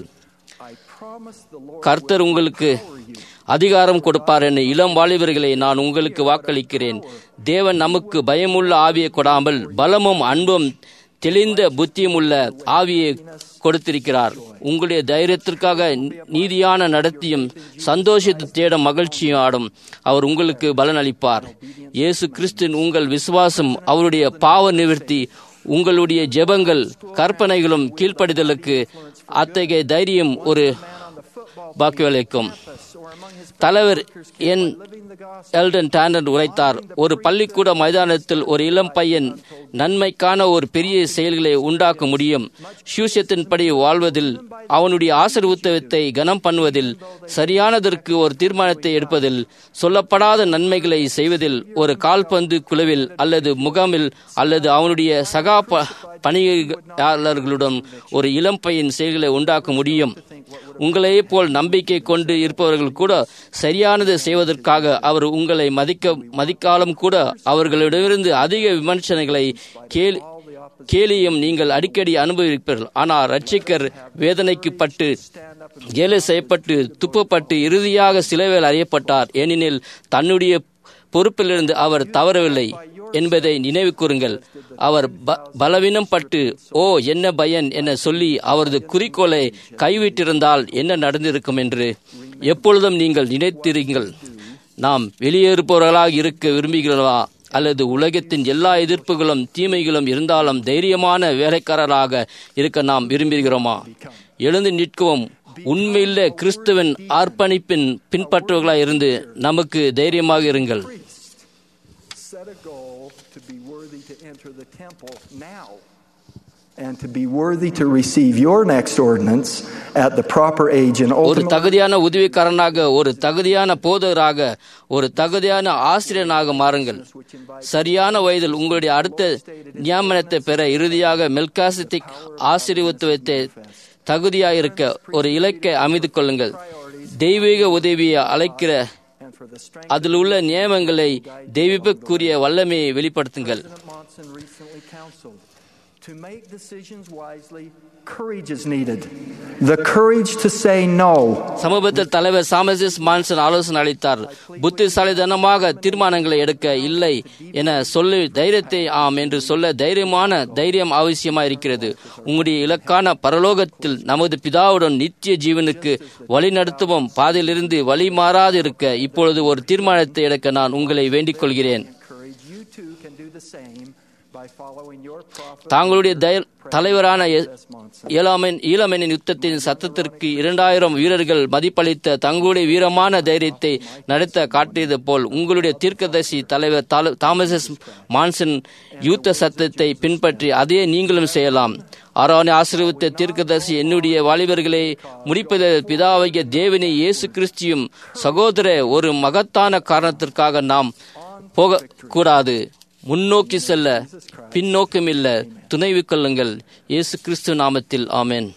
கர்த்தர் உங்களுக்கு அதிகாரம் கொடுப்பார் என இளம் வாலிபர்களை நான் உங்களுக்கு வாக்களிக்கிறேன் தேவன் நமக்கு பயமுள்ள ஆவியை கொடாமல் பலமும் அன்பும் தெளிந்த புத்தியும் உள்ள ஆவியை கொடுத்திருக்கிறார் உங்களுடைய தைரியத்திற்காக நீதியான நடத்தியும் சந்தோஷத்தை தேட மகிழ்ச்சியும் ஆடும் அவர் உங்களுக்கு பலன் அளிப்பார் இயேசு கிறிஸ்தின் உங்கள் விசுவாசம் அவருடைய பாவ நிவர்த்தி உங்களுடைய ஜெபங்கள் கற்பனைகளும் கீழ்ப்படிதலுக்கு அத்தகைய தைரியம் ஒரு பாக்கியளிக்கும் தலைவர் என் எல்டன் டாண்டன் உரைத்தார் ஒரு பள்ளிக்கூட மைதானத்தில் ஒரு இளம் பையன் நன்மைக்கான ஒரு பெரிய செயல்களை உண்டாக்க முடியும் சூசியத்தின்படி வாழ்வதில் அவனுடைய ஆசிர்வுத்தவத்தை கனம் பண்ணுவதில் சரியானதற்கு ஒரு தீர்மானத்தை எடுப்பதில் சொல்லப்படாத நன்மைகளை செய்வதில் ஒரு கால்பந்து குழுவில் அல்லது முகாமில் அல்லது அவனுடைய சகா பணியாளர்களுடன் ஒரு இளம் பையன் செயல்களை உண்டாக்க முடியும் உங்களையே போல் நம்பிக்கை கொண்டு இருப்பவர்கள் கூட சரியானது செய்வதற்காக அவர் உங்களை மதிக்க மதிக்காலும் கூட அவர்களிடமிருந்து அதிக விமர்சனங்களை கேள் கேலியும் நீங்கள் அடிக்கடி அனுபவிப்பீர்கள் ஆனால் ரட்சிக்கர் வேதனைக்கு பட்டு ஏழை செய்யப்பட்டு துப்பப்பட்டு இறுதியாக சிலுவையில் அறியப்பட்டார் ஏனெனில் தன்னுடைய பொறுப்பிலிருந்து அவர் தவறவில்லை என்பதை நினைவு கூறுங்கள் அவர் ப- பலவீனம் பட்டு ஓ என்ன பயன் என சொல்லி அவரது குறிக்கோளை கைவிட்டிருந்தால் என்ன நடந்திருக்கும் என்று எப்பொழுதும் நீங்கள் நினைத்திருங்கள் நாம் வெளியேறுபவர்களாக இருக்க விரும்புகிறோமா அல்லது உலகத்தின் எல்லா எதிர்ப்புகளும் தீமைகளும் இருந்தாலும் தைரியமான வேலைக்காரராக இருக்க நாம் விரும்புகிறோமா எழுந்து நிற்கவும் உண்மையில்ல கிறிஸ்துவின் அர்ப்பணிப்பின் பின்பற்றுவர்களாக இருந்து நமக்கு தைரியமாக இருங்கள் Set a goal to be worthy to enter the temple now and to be worthy to receive your next ordinance at the proper age and ஒரு ultimately தகுதியான உதவிக்காரனாக ஒரு தகுதியான போதகராக ஒரு தகுதியான ஆசிரியனாக மாறுங்கள் சரியான வயதில் உங்களுடைய அடுத்த நியமனத்தை பெற இறுதியாக மெல்காசித்திக் ஆசீர்வத்துவத்தை தகுதியாயிருக்க ஒரு இலக்கை அமைத்து கொள்ளுங்கள் தெய்வீக உதவியை அழைக்கிற and for the strength அதில் உள்ள நியமங்களை தெய்வீகக்குரிய வல்லமையை வெளிப்படுத்துங்கள் President Monson recently counseled. To make decisions wisely, courage is needed. The courage to say no. சமீபத்தில் தலைவர் சாமசிஸ் மான்சன் ஆலோசனை அளித்தார் புத்திசாலித்தனமாக தீர்மானங்களை எடுக்க இல்லை என சொல்லி தைரியத்தை ஆம் என்று சொல்ல தைரியமான தைரியம் அவசியமா இருக்கிறது உங்களுடைய இலக்கான பரலோகத்தில் நமது பிதாவுடன் நித்திய ஜீவனுக்கு வழி நடத்துவோம் பாதையிலிருந்து வழி மாறாது இருக்க இப்பொழுது ஒரு தீர்மானத்தை எடுக்க நான் உங்களை வேண்டிக் கொள்கிறேன் Courage, you too can do the same by following your prophet. தாங்களுடைய தை- தலைவரான எ- ஏழாமன் ஈழமனின் யுத்தத்தின் சத்தத்திற்கு இரண்டாயிரம் வீரர்கள் மதிப்பளித்த தங்களுடைய வீரமான தைரியத்தை நடத்த காட்டியது போல் உங்களுடைய தீர்க்கதரிசி தலைவர் தால- தாமஸ் மான்சன் யூத்த சத்தத்தை பின்பற்றி அதே நீங்களும் செய்யலாம் ஆரோனை ஆசீர்வித்த தீர்க்கதரிசி என்னுடைய வாலிபர்களை முடிப்பதில் பிதாவாகிய தேவனை இயேசு கிறிஸ்தியும் சகோதர ஒரு மகத்தான காரணத்திற்காக நாம் போக கூடாது முன்னோக்கி செல்ல பின்னோக்கம் இல்ல துணைவு கொள்ளுங்கள் இயேசு கிறிஸ்து நாமத்தில் ஆமென்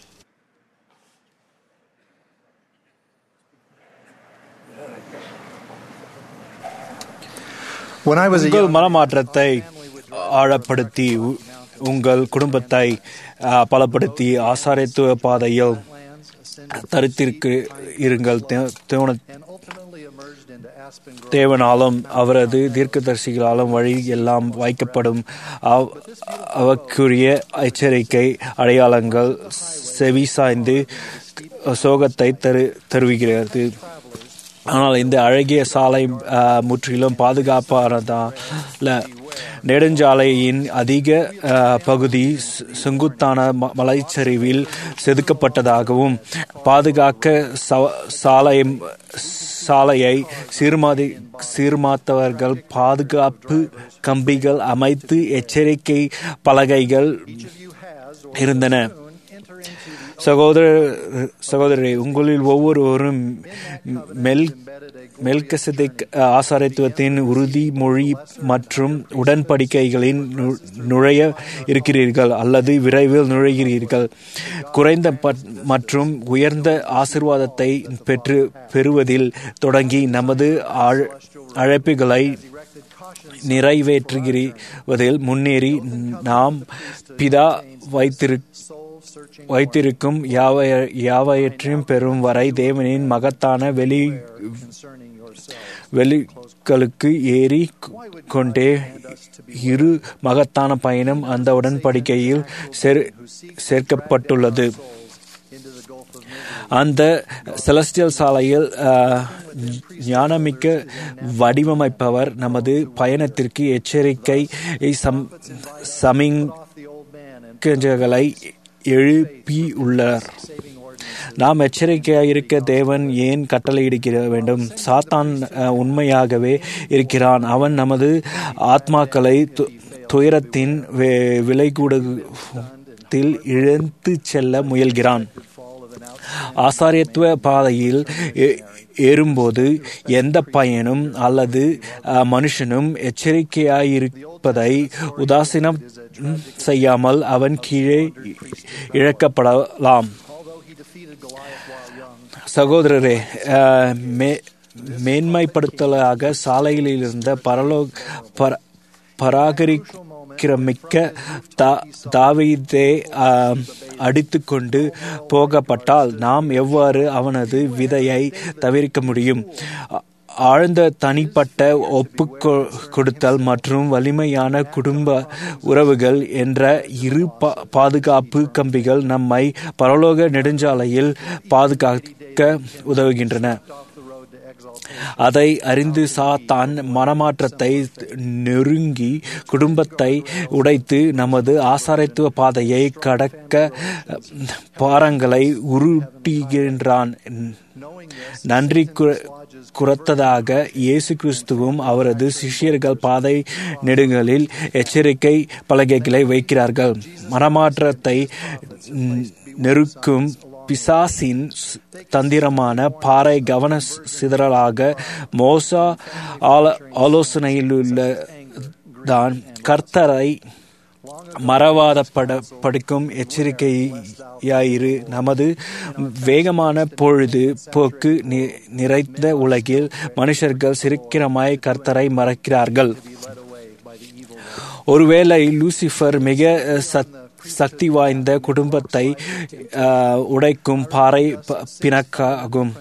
When I was a உங்கள் young மனமாற்றத்தை ஆழப்படுத்தி உ- உங்கள் குடும்பத்தை ஆ, பலப்படுத்தி ஆசாரியத்துவ பாதையில் தரித்திருக்கு இருங்கள் தே- தேவன and ultimately emerged into Aspen Grove. தேவனாலும் அவரது தீர்க்கதரிசிகளாலும் வழி எல்லாம் வைக்கப்படும் அவ்- அவக்குரிய எச்சரிக்கை அடையாளங்கள் செவி சாய்ந்து சோகத்தை தரு தருவிக்கிறது ஆனால் இந்த அழகிய சாலை ஆ, முற்றிலும் பாதுகாப்பானதால நெடுஞ்சாலையின் அதிக ஆ, பகுதி சு- செங்குத்தான ம- மலைச்சரிவில் செதுக்கப்பட்டதாகவும் பாதுகாக்க சவ- சாலை சாலையை சீர்மாதி சீர்மாத்தவர்கள் பாதுகாப்பு கம்பிகள் அமைத்து எச்சரிக்கை பலகைகள் இருந்தன சகோதர சகோதரரே உங்களில் ஒவ்வொருவரும் மெல் மெல்கசதிக் ஆசாரித்துவத்தின் உறுதிமொழி மற்றும் உடன்படிக்கைகளின் நு- நுழைய இருக்கிறீர்கள் அல்லது விரைவில் நுழைகிறீர்கள் குறைந்த பட்- மற்றும் உயர்ந்த ஆசிர்வாதத்தை பெற்று பெறுவதில் தொடங்கி நமது ஆழ்- அழைப்புகளை நிறைவேற்றுகிறதில் முன்னேறி நாம் பிதா வைத்திரு வைத்திருக்கும் யாவைய யாவையற்றையும் பெறும் வரை தேவனின் மகத்தான வெளி வெளிகளுக்கு ஏறி கொண்டே இரு மகத்தான பயணம் அந்த உடன்படிக்கையில் சேர் சேர்க்கப்பட்டுள்ளது அந்த செலஸ்டியல் சாலையில் ஆஹ், ஞானமிக்க வடிவமைப்பவர் நமது பயணத்திற்கு எச்சரிக்கை சம் சமிங்களை எழுப்பியுள்ளார் நாம் எச்சரிக்கையாக இருக்க தேவன் ஏன் கட்டளையிடுகிற வேண்டும் சாத்தான் அஹ், உண்மையாகவே இருக்கிறான் அவன் நமது ஆத்மாக்களை து- துயரத்தின் வே- விலைகூடத்தில் இழந்து செல்ல முயல்கிறான் ஆசாரியத்துவ பாதையில் ஏ- ஏறும்போது எந்த பையனும் அல்லது அஹ், மனுஷனும் எச்சரிக்கையாயிருப்பதை உதாசீனம் செய்யாமல் அவன் கீழே இழக்கப்படலாம் சகோதரரே அஹ், மே- மேன்மைப்படுத்தலாக சாலையில் இருந்த பரலோ பர பராகரிக்க பராக்கிரமிக்க தா தாவீதே அடித்து கொண்டு போகப்பட்டால் நாம் எவ்வாறு அவனது விதையை தவிர்க்க முடியும் ஆழ்ந்த தனிப்பட்ட ஒப்பு கொடுத்தல் மற்றும் வலிமையான குடும்ப உறவுகள் என்ற இரு பாதுகாப்பு கம்பிகள் நம்மை பரலோக நெடுஞ்சாலையில் பாதுகாக்க உதவுகின்றன அதை அறிந்து சாத்தான் மனமாற்றத்தை நெருங்கி குடும்பத்தை உடைத்து நமது ஆசாரத்துவ பாதையை கடக்க பாரங்களை உருட்டுகின்றான் நன்றி குறத்ததாக இயேசு கிறிஸ்துவும் அவரது சிஷியர்கள் பாதை நெடுங்களில் எச்சரிக்கை பலகைகளை வைக்கிறார்கள் மனமாற்றத்தை நெருக்கும் பிசாசின் தந்திரமான பாறை கவன சிதறலாக மோசா ஆலோசனையிலுள்ள தான் கர்த்தரை மறவாத பட படிக்கும் எச்சரிக்கையாயிரு நமது வேகமான பொழுது போக்கு நிறைந்த உலகில் மனுஷர்கள் சிரிக்கிரமாய் கர்த்தரை மறக்கிறார்கள் ஒருவேளை லூசிஃபர் மிக சத் சக்தி வாய்ந்த குடும்பத்தை உடைக்கும் பாறை பிணக்காகும்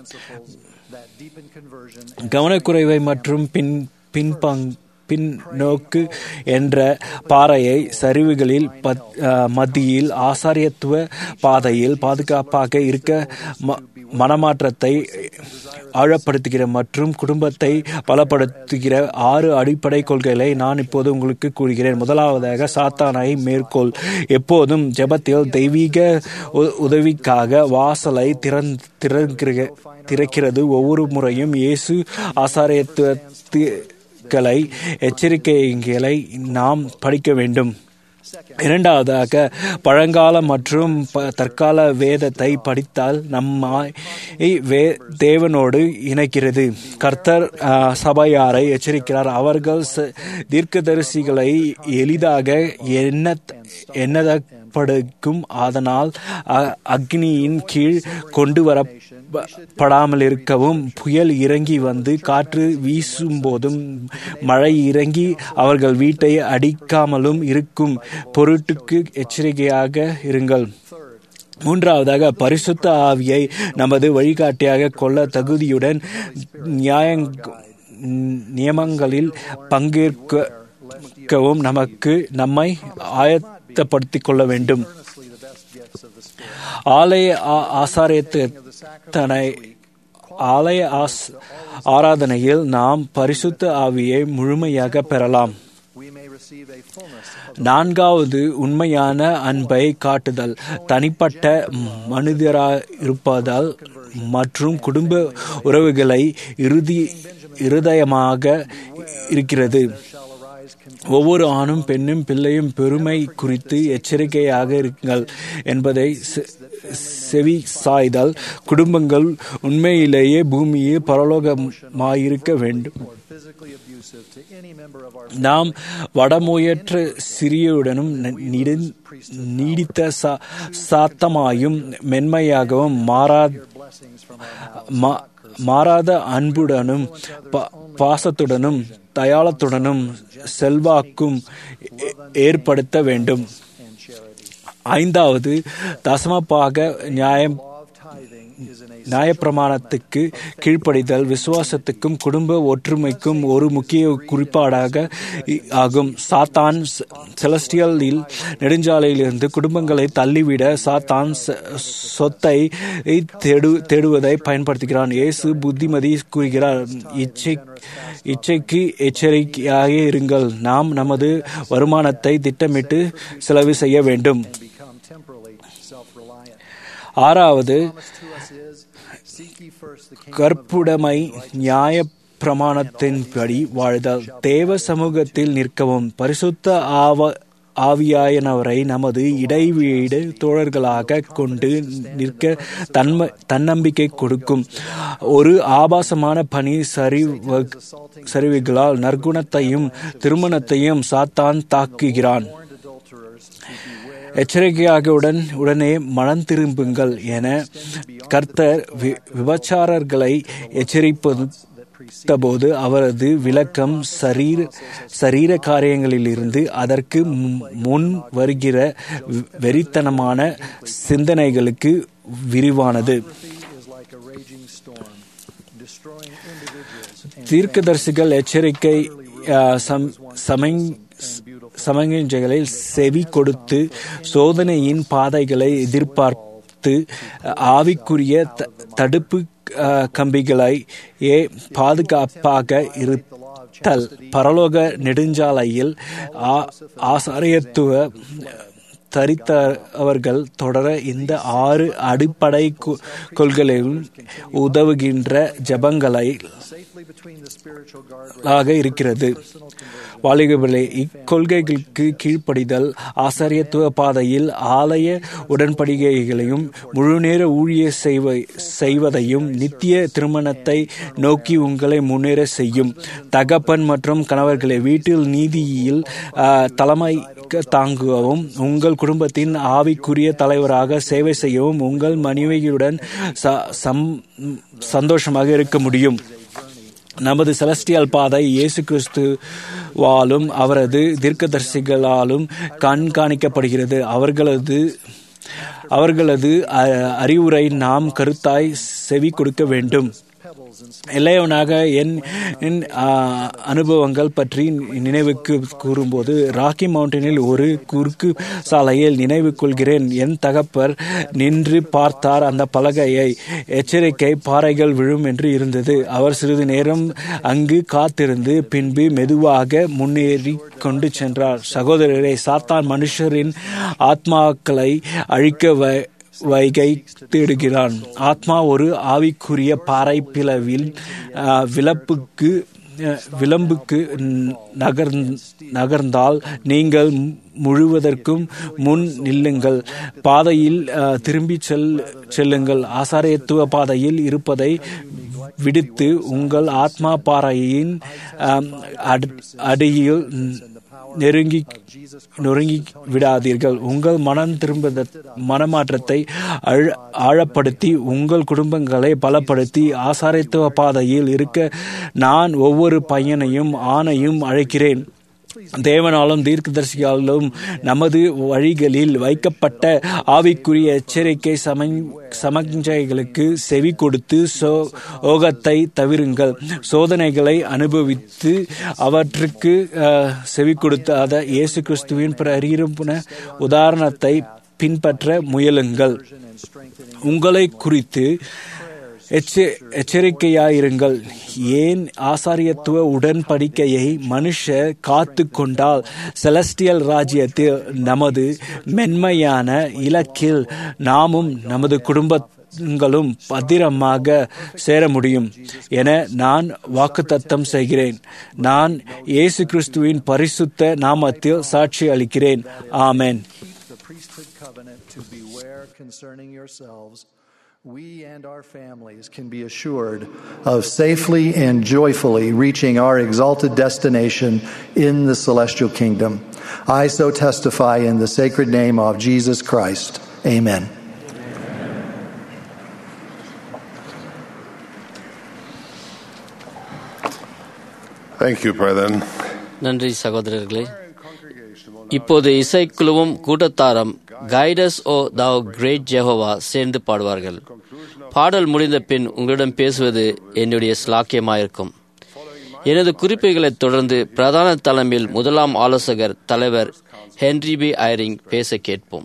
கவனக்குறைவை மற்றும் பின் பின்பங் பின்னோக்கு என்ற பாறையை சரிவுகளில் மத்தியில் ஆசாரியத்துவ பாதையில் பாதுகாப்பாக இருக்க மனமாற்றத்தை ஆழப்படுத்துகிற மற்றும் குடும்பத்தை பலப்படுத்துகிற ஆறு அடிப்படை கொள்கைகளை நான் இப்போது உங்களுக்கு கூறுகிறேன் முதலாவதாக சாத்தானை மேற்கோள் எப்போதும் ஜெபத்தில் தெய்வீக உதவிக்காக வாசலை திறந் திறக்கிறது ஒவ்வொரு முறையும் இயேசு ஆசாரியத்துவ களை எச்சரிக்கைகளை நாம் படிக்க வேண்டும் இரண்டாவதாக பழங்கால மற்றும் தற்கால வேதத்தை படித்தால் நம்மை வே தேவனோடு இணைக்கிறது கர்த்தர் சபையாரை எச்சரிக்கிறார் அவர்கள் தீர்க்கதரிசிகளை எளிதாக என்ன எண்ணப்படுக்கும் அதனால் அக்னியின் கீழ் கொண்டு வர படாமல் இருக்கவும் புயல் இறங்கி வந்து காற்று வீசும் போதும் மழை இறங்கி அவர்கள் வீட்டை அடிக்காமலும் இருக்கும் பொருட்டுக்கு எச்சரிக்கையாக இருங்கள் மூன்றாவதாக பரிசுத்த ஆவியை நமது வழிகாட்டியாக கொள்ள தகுதியுடன் நியாய நியமங்களில் பங்கேற்கவும் நமக்கு நம்மை ஆயத்தப்படுத்திக் கொள்ள வேண்டும் ஆலய ஆசாரியத்தனை ஆலய ஆஸ் ஆராதனையில் நாம் பரிசுத்த ஆவியை முழுமையாக பெறலாம் நான்காவது உண்மையான அன்பை காட்டுதல் தனிப்பட்ட மனிதராயிருப்பதால் மற்றும் குடும்ப உறவுகளை இறுதி இருதயமாக இருக்கிறது ஒவ்வொரு ஆணும் பெண்ணும் பிள்ளையும் பெருமை குறித்து எச்சரிக்கையாக இருங்கள் என்பதை செவி சாய்தல் குடும்பங்கள் உண்மையிலேயே பூமியில் பரலோகமாயிருக்க வேண்டும் நாம் வடமுயற்ற சிறியுடனும் நீடித்த சாத்தமாயும் மென்மையாகவும் மாறா மாறாத அன்புடனும் பாசத்துடனும் தயாளத்துடனும் செல்வாக்கும் ஏற்படுத்த வேண்டும் ஐந்தாவது தசமபாக நியாயம் நியாயப்பிரமாணத்துக்கு கீழ்ப்படிதல் விசுவாசத்துக்கும் குடும்ப ஒற்றுமைக்கும் ஒரு முக்கிய குறிப்பாடாக ஆகும் சாத்தான் செலஸ்டியலில் நெடுஞ்சாலையிலிருந்து குடும்பங்களை தள்ளிவிட சாத்தான் சொத்தை தேடு தேடுவதை பயன்படுத்துகிறான் இயேசு புத்திமதி கூறுகிறார் இச்சை இச்சைக்கு எச்சரிக்கையாக இருங்கள் நாம் நமது வருமானத்தை திட்டமிட்டு செலவு செய்ய வேண்டும் ஆறாவது கற்புடைமை நியாய பிரமாணத்தின்படி வாழ்தல் தேவ சமூகத்தில் நிற்கவும் பரிசுத்த ஆவ ஆவியாயனவரை நமது இடைவீடு தோழர்களாக கொண்டு நிற்க தன்ம தன்னம்பிக்கை கொடுக்கும் ஒரு ஆபாசமான பணி சரிவ சரிவுகளால் நற்குணத்தையும் திருமணத்தையும் சாத்தான் தாக்குகிறான் எச்சரிக்கையாக உடன் உடனே மனம் திரும்புங்கள் என கர்த்தர் விபச்சாரர்களை எச்சரிப்பது பார்த்தபோது அவரது விளக்கம் சரீர சரீர காரியங்களிலிருந்து அதற்கு முன் வருகிற வெறித்தனமான சிந்தனைகளுக்கு விரிவானது தீர்க்கதரிசிகள் எச்சரிக்கை சமஞ்சைகளில் செவி கொடுத்து சோதனையின் பாதைகளை எதிர்பார்த்து ஆவிக்குரிய தடுப்பு கம்பிகளை ஏ பாதுகாப்பாக இருத்தல் பரலோக நெடுஞ்சாலையில் ஆசாரியத்துவ தரித்தவர்கள் தொடர இந்த ஆறு அடிப்படை கொள்கைகளும் உதவுகின்ற ஜபங்களை ஆக இருக்கிறது வாலிபர்களே இக்கொள்கைகளுக்கு கீழ்ப்படிதல் ஆசாரியத்துவ பாதையில் ஆலய உடன்படிக்கைகளையும் முழுநேர ஊழிய செய்வதையும் நித்திய திருமணத்தை நோக்கி உங்களை முன்னேற செய்யும் தகப்பன் மற்றும் கணவர்களை வீட்டில் நீதியில் தலைமை தாங்குகவும் உங்கள் குடும்பத்தின் ஆவிக்குரிய தலைவராக சேவை செய்யவும் உங்கள் மனைவியுடன் சந்தோஷமாக இருக்க முடியும் நமது செலஸ்டியல் பாதை இயேசு கிறிஸ்துவாலும் அவரது தீர்க்கதரிசிகளாலும் கண்காணிக்கப்படுகிறது அவர்களது அவர்களது அறிவுரை நாம் கருத்தாய் செவி கொடுக்க வேண்டும் இளையவனாக என் அனுபவங்கள் பற்றி நினைவுக்கு கூறும்போது ராக்கி மவுண்டனில் ஒரு குறுக்கு சாலையில் நினைவு கொள்கிறேன் என் தகப்பர் நின்று பார்த்தார் அந்த பலகையை எச்சரிக்கை பாறைகள் விழும் என்று இருந்தது அவர் சிறிது நேரம் அங்கு காத்திருந்து பின்பு மெதுவாக முன்னேறி கொண்டு சென்றார் சகோதரரை சாத்தான் மனுஷரின் ஆத்மாக்களை அழிக்க வைகை தேடுகிறான் ஆத்மா ஒரு ஆவிக்குரிய பாறை பிளவில் விளப்புக்கு விளம்புக்கு நகர் நகர்ந்தால் நீங்கள் முழுவதற்கும் முன் நில்லுங்கள் பாதையில் திரும்பி செல் செல்லுங்கள் ஆசாரியத்துவ பாதையில் இருப்பதை விடுத்து உங்கள் ஆத்மா பாறையின் அடியில் நெருங்கி நொறுங்கி விடாதீர்கள் உங்கள் மனம் திரும்ப மனமாற்றத்தை ஆழப்படுத்தி உங்கள் குடும்பங்களை பலப்படுத்தி ஆசாரித்துவ பாதையில் இருக்க நான் ஒவ்வொரு பையனையும் ஆணையும் அழைக்கிறேன் தேவனாலும் தீர்க்கதரிசியாலும் நமது வழிகளில் வைக்கப்பட்ட ஆவிக்குரிய எச்சரிக்கை சமஞ்சைகளுக்கு செவி கொடுத்து சோகத்தை தவிருங்கள் சோதனைகளை அனுபவித்து அவற்றுக்கு செவி கொடுத்தாத இயேசு கிறிஸ்துவின் பிரீரப்புன உதாரணத்தை பின்பற்ற முயலுங்கள் உங்களை குறித்து எச்சரிக்கையாயிருங்கள் ஏன் ஆசாரியத்துவ உடன்படிக்கையை மனுஷர் காத்து கொண்டால் செலஸ்டியல் ராஜ்யத்தில் நமது மென்மையான இலக்கில் நாமும் நமது குடும்ப ங்களும் பத்திரமாக சேர முடியும் என நான் வாக்குத்தத்தம் செய்கிறேன் நான் இயேசு கிறிஸ்துவின் பரிசுத்த நாமத்தில் சாட்சி அளிக்கிறேன் ஆமேன் we and our families can be assured of safely and joyfully reaching our exalted destination in the celestial kingdom. I so testify in the sacred name of Jesus Christ. Amen. Thank you, brethren. நன்றி சகோதரர்களே இப்போது இசைக்குழுவும் கூட்டத்தாரம் guide us O thou great Jehovah சேர்ந்து பாடுவார்கள் பாடல் முடிந்த பின் உங்களிடம் பேசுவது என்னுடைய ஸ்லாக்கியமாயிருக்கும் எனது குறிப்புகளைத் தொடர்ந்து பிரதான தலைமையில் முதலாம் ஆலோசகர் தலைவர் ஹென்ரி பி ஐரிங் பேச கேட்போம்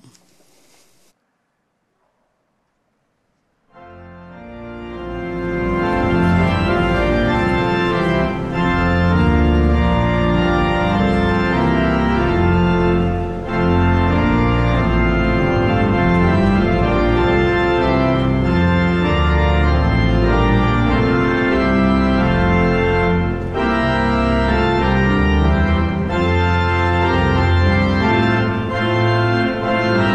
Thank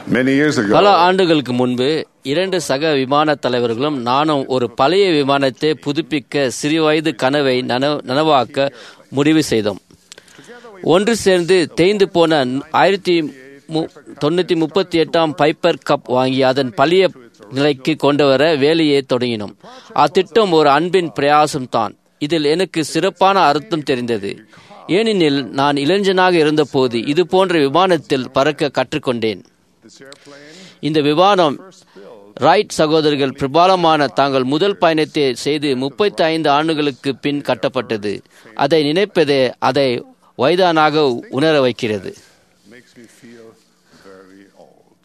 Many years பல ago, ஆண்டுகளுக்கு முன்பு இரண்டு சக விமான தலைவர்களும் நானும் ஒரு பழைய விமானத்தை புதுப்பிக்க சிறுவயது கனவை நனவு- நனவாக்க முடிவு செய்தோம் ஒன்று சேர்ந்து தேய்ந்து போன ஆயிரத்தி மு- தொண்ணூத்தி முப்பத்தி எட்டாம் பைப்பர் கப் வாங்கி அதன் பழைய நிலைக்கு கொண்டு வர வேலையை தொடங்கினோம் அத்திட்டம் ஒரு அன்பின் பிரயாசம் தான் இதில் எனக்கு சிறப்பான அர்த்தம் தெரிந்தது ஏனெனில் நான் இளைஞனாக இருந்தபோது இது போன்ற விமானத்தில் பறக்க கற்றுக்கொண்டேன் இந்த விமானம் ரைட் சகோதரர்கள் பிரபலமான தாங்கள் முதல் பயணத்தை செய்து முப்பத்தி ஐந்து ஆண்டுகளுக்கு பின் கட்டப்பட்டது அதை நினைப்பதே அதை வயதானாக உணர வைக்கிறது makes me feel very old.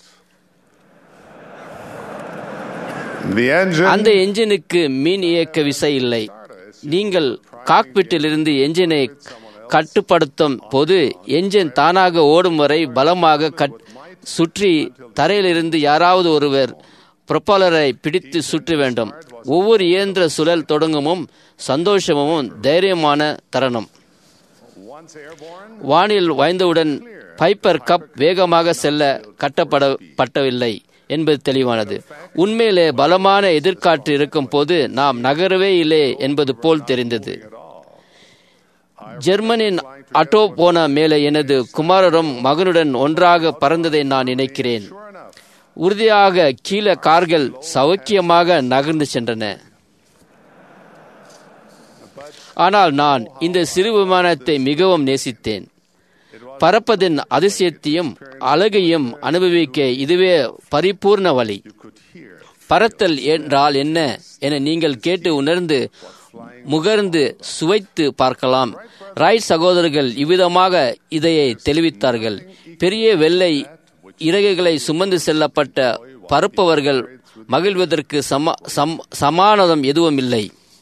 The engine அந்த என்ஜினுக்கு மின் இயக்க விசை இல்லை நீங்கள் காக்பிட்டிலிருந்து என்ஜினை கட்டுப்படுத்தும் போது என்ஜின் தானாக ஓடும் வரை பலமாக கட் சுற்றி தரையிலிருந்து யாராவது ஒருவர் ப்ரொப்பலரை பிடித்து சுற்ற வேண்டும் ஒவ்வொரு இயந்திர சுழல் தொடங்கமும் சந்தோஷமும் தைரியமான தருணம் once airborne, வானில் வாய்ந்தவுடன் பைப்பர் கப் வேகமாக செல்ல கட்டப்படப்பட்டவில்லை என்பது தெளிவானது உண்மையிலே பலமான எதிர்காற்று இருக்கும் போது நாம் நகரவே இல்லை என்பது போல் தெரிந்தது ஜெர்மனின் அட்டோ போன மேலே எனது குமாரரும் மகனுடன் ஒன்றாக பறந்ததை நான் நினைக்கிறேன் உறுதியாக கீழே கார்கள் சௌக்கியமாக நகர்ந்து சென்றன ஆனால் நான் இந்த சிறு விமானத்தை மிகவும் நேசித்தேன் பறப்பதின் அதிசயத்தையும் அழகையும் அனுபவிக்க இதுவே பரிபூர்ண வழி பறத்தல் என்றால் என்ன என நீங்கள் கேட்டு உணர்ந்து முகர்ந்து சுவைத்து பார்க்கலாம் ராய் சகோதரர்கள் இவ்விதமாக இதையை தெளிவித்தார்கள் பெரிய வெள்ளை இறகுகளை சுமந்து செல்லப்பட்ட பறப்பவர்கள் மகிழ்வதற்கு சம சம் சமானதம் எதுவும் இல்லை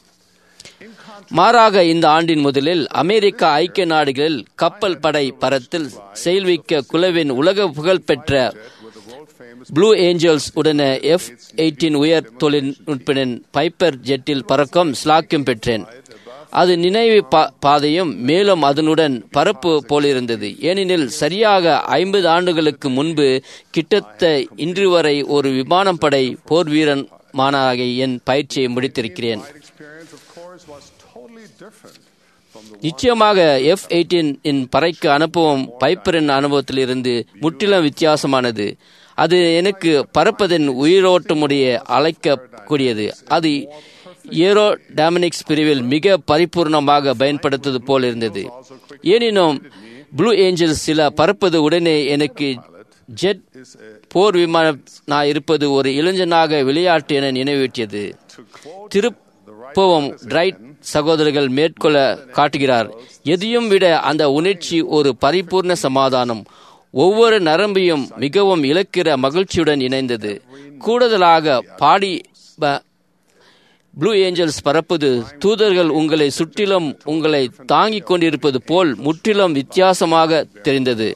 மாறாக இந்த ஆண்டின் முதலில் அமெரிக்க ஐக்கிய நாடுகளில் கப்பல் படை பரத்தில் செயல்விக்க குழுவின் உலக புகழ்பெற்ற ப்ளூ ஏஞ்சல்ஸ் உடனே எஃப் எயிட்டீன் உயர் தொழில்நுட்பின் பைப்பர் ஜெட்டில் பறக்கும் ஸ்லாக்கியம் பெற்றேன் அது நினைவு பா- பாதையும் மேலும் அதனுடன் பரப்பு போலிருந்தது ஏனெனில் சரியாக ஐம்பது ஆண்டுகளுக்கு முன்பு கிட்டத்த இன்று வரை ஒரு விமானம் படை போர் வீரன் மானாக என் பயிற்சியை முடித்திருக்கிறேன் experience, of course, was totally different from the நிச்சயமாக எஃப் எயிட்டீன் இன் பறைக்கு அனுபவம் பைப்பரின் அனுபவத்திலிருந்து முற்றிலும் வித்தியாசமானது அது எனக்கு பறப்பதன் உயிரோட்டமுடைய அழைக்கக்கூடியது அது ஏரோ டாமினிக்ஸ் பிரிவில் மிக பரிபூர்ணமாக பயன்படுத்துவது போல் இருந்தது எனினும் ப்ளூ ஏஞ்சல்ஸ் சில பறப்பது உடனே எனக்கு ஜெட் போர் விமானம் இருப்பது ஒரு இளைஞனாக விளையாட்டு என நினைவூட்டியது திருப்பவும் ரைட் சகோதரர்கள் மேற்கொள்ள காட்டுகிறார் எதையும் விட அந்த உணர்ச்சி ஒரு பரிபூர்ண சமாதானம் ஒவ்வொரு நரம்பையும் மிகவும் இழக்கிற மகிழ்ச்சியுடன் இணைந்தது கூடுதலாக பாடி ப- ப்ளூ ஏஞ்சல்ஸ் பறப்பது தூதர்கள் உங்களை சுற்றிலும் உங்களை தாங்கிக் கொண்டிருப்பது போல் முற்றிலும் வித்தியாசமாக தெரிந்தது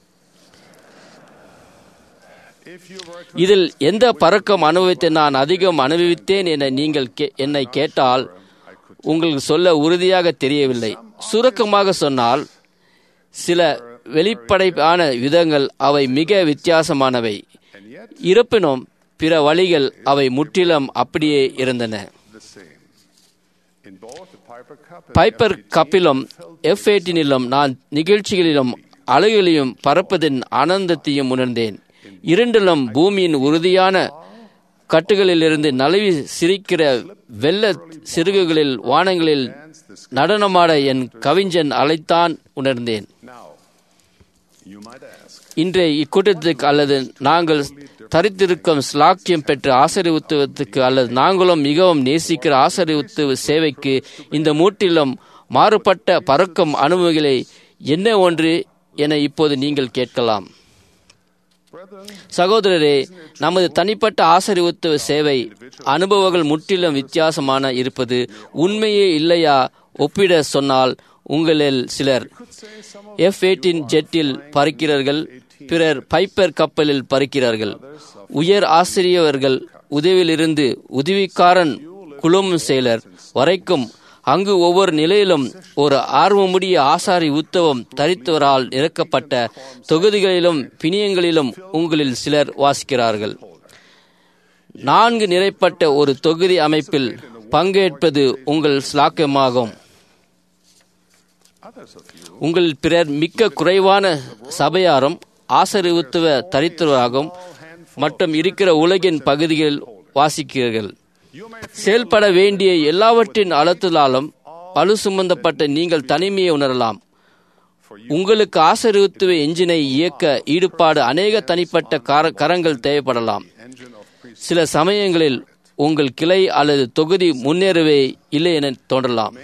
இதில் எந்த பறக்கம் அனுபவத்தை நான் அதிகம் அனுபவித்தேன் என நீங்கள் கே- என்னை கேட்டால் உங்களுக்கு சொல்ல உறுதியாக தெரியவில்லை சுருக்கமாக சொன்னால் சில வெளிப்படையான விதங்கள் அவை மிக வித்தியாசமானவை இருப்பினும் பிற வழிகள் அவை முற்றிலும் அப்படியே இருந்தன the same. In both the Piper Cup and Piper கப்பிலும் எஃப் எயிட்டினிலும் நான் நிகழ்ச்சிகளிலும் அழகிலையும் பறப்பதின் ஆனந்தத்தையும் உணர்ந்தேன் இரண்டிலும் பூமியின் உறுதியான கட்டுகளிலிருந்து நழுவி சிரிக்கிற வெள்ள சிறுகுகளில் வானங்களில் நடனமாட என் கவிஞன் அழைத்தான் உணர்ந்தேன் now, you might ask, இன்றைய இக்கூட்டத்துக்கு அல்லது நாங்கள் தரித்திருக்கும் ஸ்லாக்கியம் பெற்ற ஆசரிவுத்துவத்துக்கு அல்லது நாங்களும் மிகவும் நேசிக்கிற ஆசரிவுத்துவ சேவைக்கு இந்த மூட்டிலும் மாறுபட்ட பறக்கும் அனுபவங்களை என்ன ஒன்று என இப்போது நீங்கள் கேட்கலாம் சகோதரரே நமது தனிப்பட்ட ஆசரிவுத்துவ சேவை அனுபவங்கள் முற்றிலும் வித்தியாசமான இருப்பது உண்மையே இல்லையா ஒப்பிட சொன்னால் உங்களில் சிலர் எஃப் எயிட்டின் ஜெட்டில் பறக்கிறார்கள் பிறர் பைப்பர் கப்பலில் பறக்கிறார்கள் உயர் ஆசிரியர்கள் உதவியிலிருந்து உதவிக்காரன் குழும செயலர் வரைக்கும் அங்கு ஒவ்வொரு நிலையிலும் ஒரு ஆர்வமுடைய ஆசாரி உத்தவம் தரித்தவரால் இறக்கப்பட்ட தொகுதிகளிலும் பிணியங்களிலும் உங்களில் சிலர் வாசிக்கிறார்கள் நான்கு நிறைப்பட்ட ஒரு தொகுதி அமைப்பில் பங்கேற்பது உங்கள் ஸ்லாக்கியமாகும் உங்கள் பிறர் மிக்க குறைவான சபையாரும் ஆசரிவுத்துவ தரித்திரராகவும் மற்றும் இருக்கிற உலகின் பகுதிகளில் வாசிக்கிறீர்கள் செயல்பட வேண்டிய எல்லாவற்றின் அழுத்தலாலும் பழு சுமந்தப்பட்ட நீங்கள் தனிமையை உணரலாம் உங்களுக்கு ஆசரித்துவ எஞ்சினை இயக்க ஈடுபாடு அநேக தனிப்பட்ட கரங்கள் தேவைப்படலாம் சில சமயங்களில் உங்கள் கிளை அல்லது தொகுதி முன்னேறவே இல்லை என தோன்றலாம்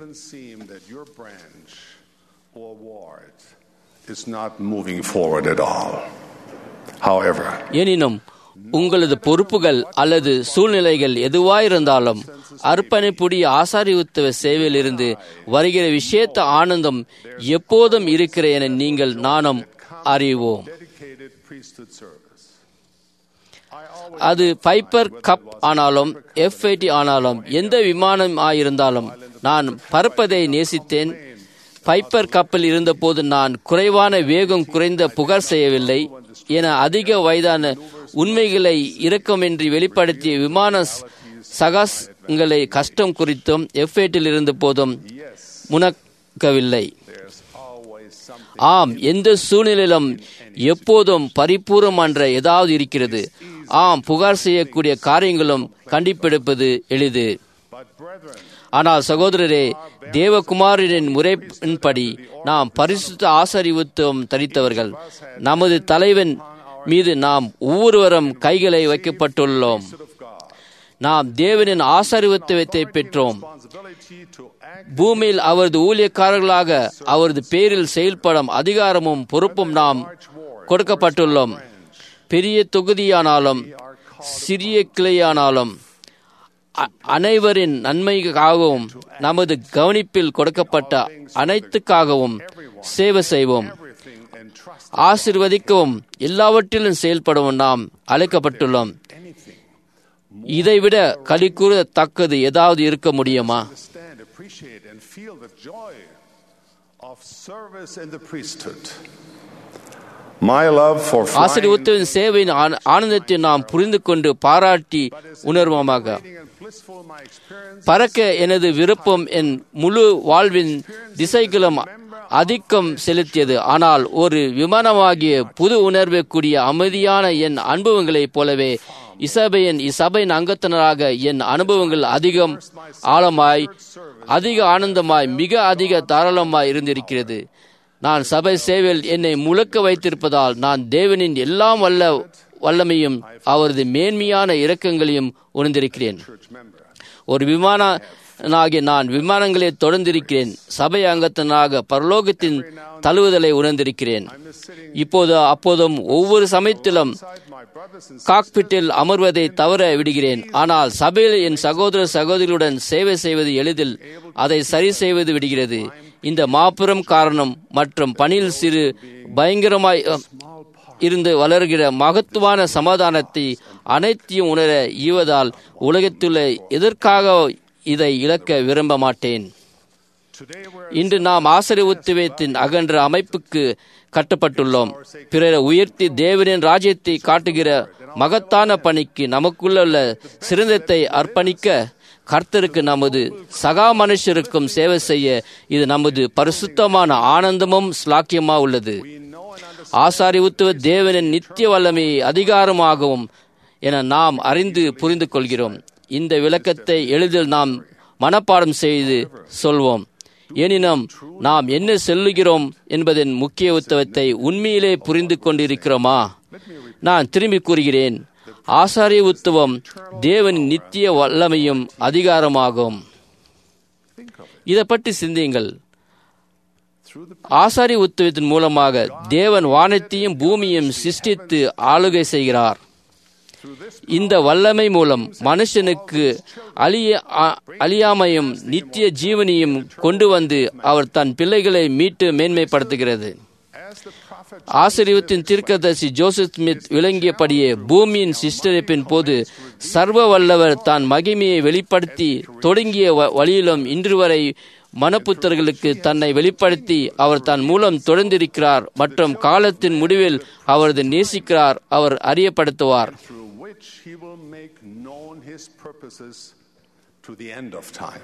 is not moving forward at all. However, எனினும் உங்களது பொறுப்புகள் அல்லது சூழ்நிலைகள் எதுவாயிருந்தாலும் அர்ப்பணிப்புடைய ஆசாரியுத்துவ சேவையிலிருந்து வருகிற விஷயத்த ஆனந்தம் எப்போதும் இருக்கிற என நீங்கள் நானும் அறிவோம் அது பைப்பர் கப் ஆனாலும் எஃப் ஆனாலும் எந்த விமானம் ஆயிருந்தாலும் நான் பறப்பதை நேசித்தேன் பைப்பர் கப்பல் இருந்தபோது நான் குறைவான வேகம் குறைந்த புகார் செய்யவில்லை என அதிக வயதான உண்மைகளை இரக்கமின்றி வெளிப்படுத்திய விமான சகாசங்களை கஷ்டம் குறித்தும் எஃப்ஏட்டில் இருந்த போதும் முனக்கவில்லை ஆம் எந்த சூழ்நிலையிலும் எப்போதும் பரிபூர்ணமன்ற ஏதாவது இருக்கிறது ஆம் புகார் செய்யக்கூடிய காரியங்களும் கண்டிப்பெடுப்பது எளிது ஆனால் சகோதரரே தேவகுமாரின் முறையின்படி நாம் பரிசுத்த ஆசரிவுத்துவம் தரித்தவர்கள் நமது தலைவன் மீது நாம் ஒவ்வொருவரும் கைகளை வைக்கப்பட்டுள்ளோம் நாம் தேவனின் ஆசரிவத்துவத்தை பெற்றோம் பூமியில் அவரது ஊழியக்காரர்களாக அவரது பேரில் செயல்படும் அதிகாரமும் பொறுப்பும் நாம் கொடுக்கப்பட்டுள்ளோம் பெரிய தொகுதியானாலும் சிறிய கிளையானாலும் அனைவரின் நன்மைக்காகவும் நமது கவனிப்பில் கொடுக்கப்பட்ட அனைத்துக்காகவும் சேவை செய்வோம் ஆசிர்வதிக்கவும் எல்லாவற்றிலும் செயல்படவும் நாம் அழைக்கப்பட்டுள்ளோம் இதைவிட களி கூறத்தக்கது ஏதாவது இருக்க முடியுமா ஆசிரியத்தின் சேவையின் ஆனந்தத்தை நாம் புரிந்து கொண்டு பாராட்டி உணர்வோமாக பறக்க எனது விருப்பம் என் முழு வாழ்வின் திசைகளும் அதிக்கம் செலுத்தியது ஆனால் ஒரு விமானமாகிய புது உணர்வை கூடிய அமைதியான என் அனுபவங்களைப் போலவே இசபையின் இசபையின் அங்கத்தினராக என் அனுபவங்கள் அதிகம் ஆழமாய் அதிக ஆனந்தமாய் மிக அதிக தாராளமாய் இருந்திருக்கிறது நான் சபை சேவையில் என்னை முழக்க வைத்திருப்பதால் நான் தேவனின் எல்லாம் வல்ல வல்லமையும் அவரது மேன்மையான இரக்கங்களையும் உணர்ந்திருக்கிறேன் ஒரு விமான ஆகிய நான் விமானங்களை தொடர்ந்திருக்கிறேன் சபை அங்கத்தினாக பரலோகத்தின் தழுவுதலை உணர்ந்திருக்கிறேன் இப்போது அப்போதும் ஒவ்வொரு சமயத்திலும் காக்பிட்டில் அமர்வதை தவற விடுகிறேன் ஆனால் சபையில் என் சகோதர சகோதரிகளுடன் சேவை செய்வது எளிதில் அதை சரி செய்வது விடுகிறது இந்த மாபெரும் காரணம் மற்றும் பணியில் சிறு பயங்கரமாய் இருந்து வளர்கிற மகத்துவான சமாதானத்தை அனைத்தையும் உணர ஈவதால் உலகத்துள்ள எதற்காக இதை இழக்க விரும்ப மாட்டேன் இன்று நாம் ஆசிரியத்துவத்தின் அகன்ற அமைப்புக்கு கட்டப்பட்டுள்ளோம் பிறரை உயர்த்தி தேவனின் ராஜ்யத்தை காட்டுகிற மகத்தான பணிக்கு நமக்குள்ள சிறந்தத்தை அர்ப்பணிக்க கர்த்தருக்கு நமது சகா மனுஷருக்கும் சேவை செய்ய இது நமது பரிசுத்தமான ஆனந்தமும் ஸ்லாக்கியமா உள்ளது ஆசாரி உத்துவ தேவனின் நித்திய வல்லமையை அதிகாரமாகவும் என நாம் அறிந்து புரிந்து கொள்கிறோம் இந்த விளக்கத்தை எளிதில் நாம் மனப்பாடம் செய்து சொல்வோம் எனினும் நாம் என்ன சொல்லுகிறோம் என்பதன் முக்கியத்துவத்தை உண்மையிலே புரிந்து கொண்டிருக்கிறோமா நான் திரும்பி கூறுகிறேன் ஆசாரிய உத்துவம் தேவனின் நித்திய வல்லமையும் அதிகாரமாகும் இதை பற்றி சிந்தியுங்கள் ஆசாரி உத்துவத்தின் மூலமாக தேவன் வானத்தையும் பூமியும் சிருஷ்டித்து ஆளுகை செய்கிறார் இந்த வல்லமை மூலம் மனுஷனுக்கு அழிய அழியாமையும் நித்திய ஜீவனையும் கொண்டு வந்து அவர் தன் பிள்ளைகளை மீட்டு மேன்மைப்படுத்துகிறது ஆசிரியத்தின் தீர்க்கதரிசி ஜோசப் ஸ்மித் விளங்கியபடியே பூமியின் சிஸ்டரிப்பின் போது சர்வ வல்லவர் தான் மகிமையை வெளிப்படுத்தி தொடங்கிய வ- வழியிலும் இன்று வரை மனப்புத்தர்களுக்கு தன்னை வெளிப்படுத்தி அவர் தன் மூலம் தொடர்ந்திருக்கிறார் மற்றும் காலத்தின் முடிவில் அவரது நேசிக்கிறார் அவர் அறியப்படுத்துவார் through which he will make known his purposes to the end of time.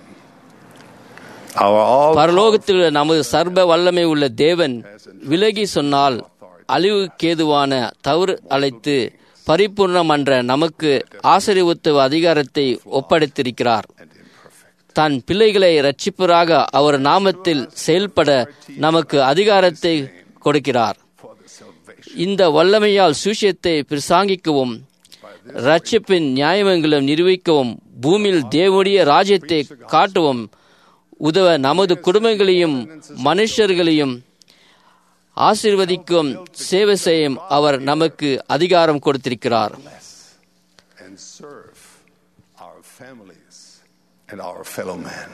Our all பரலோகத்தில் உள்ள நமது சர்வ வல்லமை உள்ள தேவன் விலகி சொன்னால் அழிவுக்கேதுவான தவறு அழைத்து பரிபூர்ணமன்ற நமக்கு ஆசீர்வத்துவ அதிகாரத்தை ஒப்படைத்திருக்கிறார் தன் பிள்ளைகளை ரட்சிப்பராக அவர் நாமத்தில் செயல்பட நமக்கு அதிகாரத்தை கொடுக்கிறார் இந்த வல்லமையால் சுஷியத்தை பிரசாங்கிக்கவும் ரட்சிப்பின் நியாயங்களும் நிரூபிக்கவும் பூமியில் தேவனுடைய ராஜ்யத்தை காட்டவும் உதவ நமது குடும்பங்களையும் மனுஷர்களையும் ஆசீர்வதிக்கும் சேவை செய்யும் அவர் நமக்கு அதிகாரம் கொடுத்திருக்கிறார் and serve our families and our fellow man.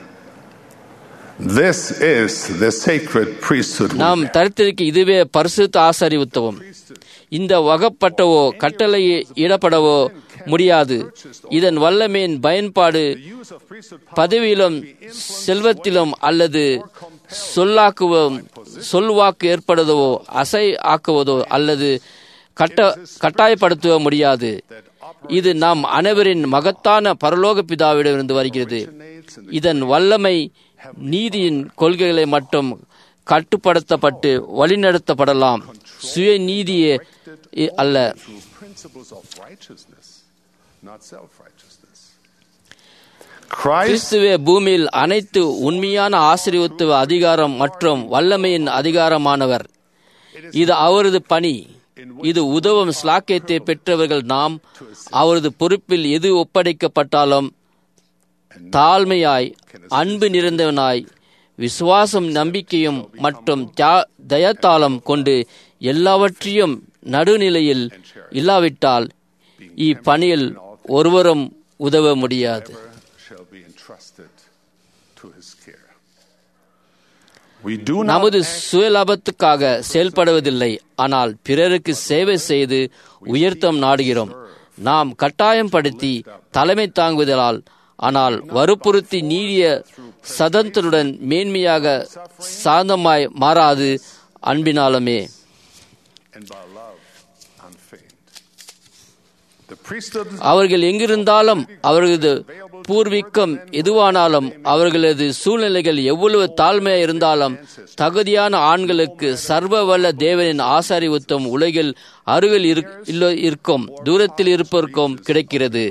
This is the sacred priesthood. we நாம் have. தரித்திருக்க இதுவே பரிசுத்த ஆசாரி உத்தவம் இந்த வகப்பட்டவோ கட்டளை இடப்படவோ முடியாது இதன் வல்லமையின் பயன்பாடு Use of priesthood power பதவியிலும் செல்வத்திலும் அல்லது சொல்லாக்குவோம் சொல்வாக்கு ஏற்படுவதோ அசை ஆக்குவதோ அல்லது கட்ட கட்டாயப்படுத்தவோ முடியாது இது நாம் அனைவரின் மகத்தான பரலோக பிதாவிடமிருந்து வருகிறது இதன் வல்லமை நீதியின் கொள்கைகளை மட்டும் கட்டுப்படுத்தப்பட்டு வழிநடத்தப்படலாம் சுய நீதியே இ- அல்ல through principles of righteousness, not self-righteousness. Christ கிறிஸ்துவே பூமியில் அனைத்து உண்மையான ஆசீர்வத்துவ அதிகாரம் மற்றும் வல்லமையின் அதிகாரமானவர் இது அவரது பணி இது உதவும் ஸ்லாக்கியத்தை பெற்றவர்கள் நாம் அவரது பொறுப்பில் எது ஒப்படைக்கப்பட்டாலும் தாழ்மையாய் அன்பு நிறைந்தவனாய் விசுவாசம் நம்பிக்கையும் மற்றும் தியா- தயத்தாளம் கொண்டு எல்லாவற்றையும் நடுநிலையில் இல்லாவிட்டால் இப்பணியில் ஒருவரும் உதவ முடியாது shall be entrusted to his care. We do not நமது சுயலாபத்துக்காக செயல்படுவதில்லை ஆனால் பிறருக்கு சேவை செய்து உயர்த்தம் நாடுகிறோம் நாம் கட்டாயம் படுத்தி தலைமை தாங்குவதால் ஆனால் வற்புறுத்தி நீடிய சதந்தருடன் மேன்மையாக சாந்தமாய் மாறாது அன்பினாலுமே and by love unfeigned. The priesthood அவர்கள் எங்கிருந்தாலும் அவர்களது பூர்வீகம் எதுவானாலும் அவர்களது சூழ்நிலைகள் எவ்வளவு தாழ்மையாக இருந்தாலும் தகுதியான ஆண்களுக்கு சர்வ வல்ல தேவனின் ஆசாரித்துவம் உலகில் அருகில் இருக்- இல்ல- இருக்கும் தூரத்தில் இருப்பதற்கும் கிடைக்கிறது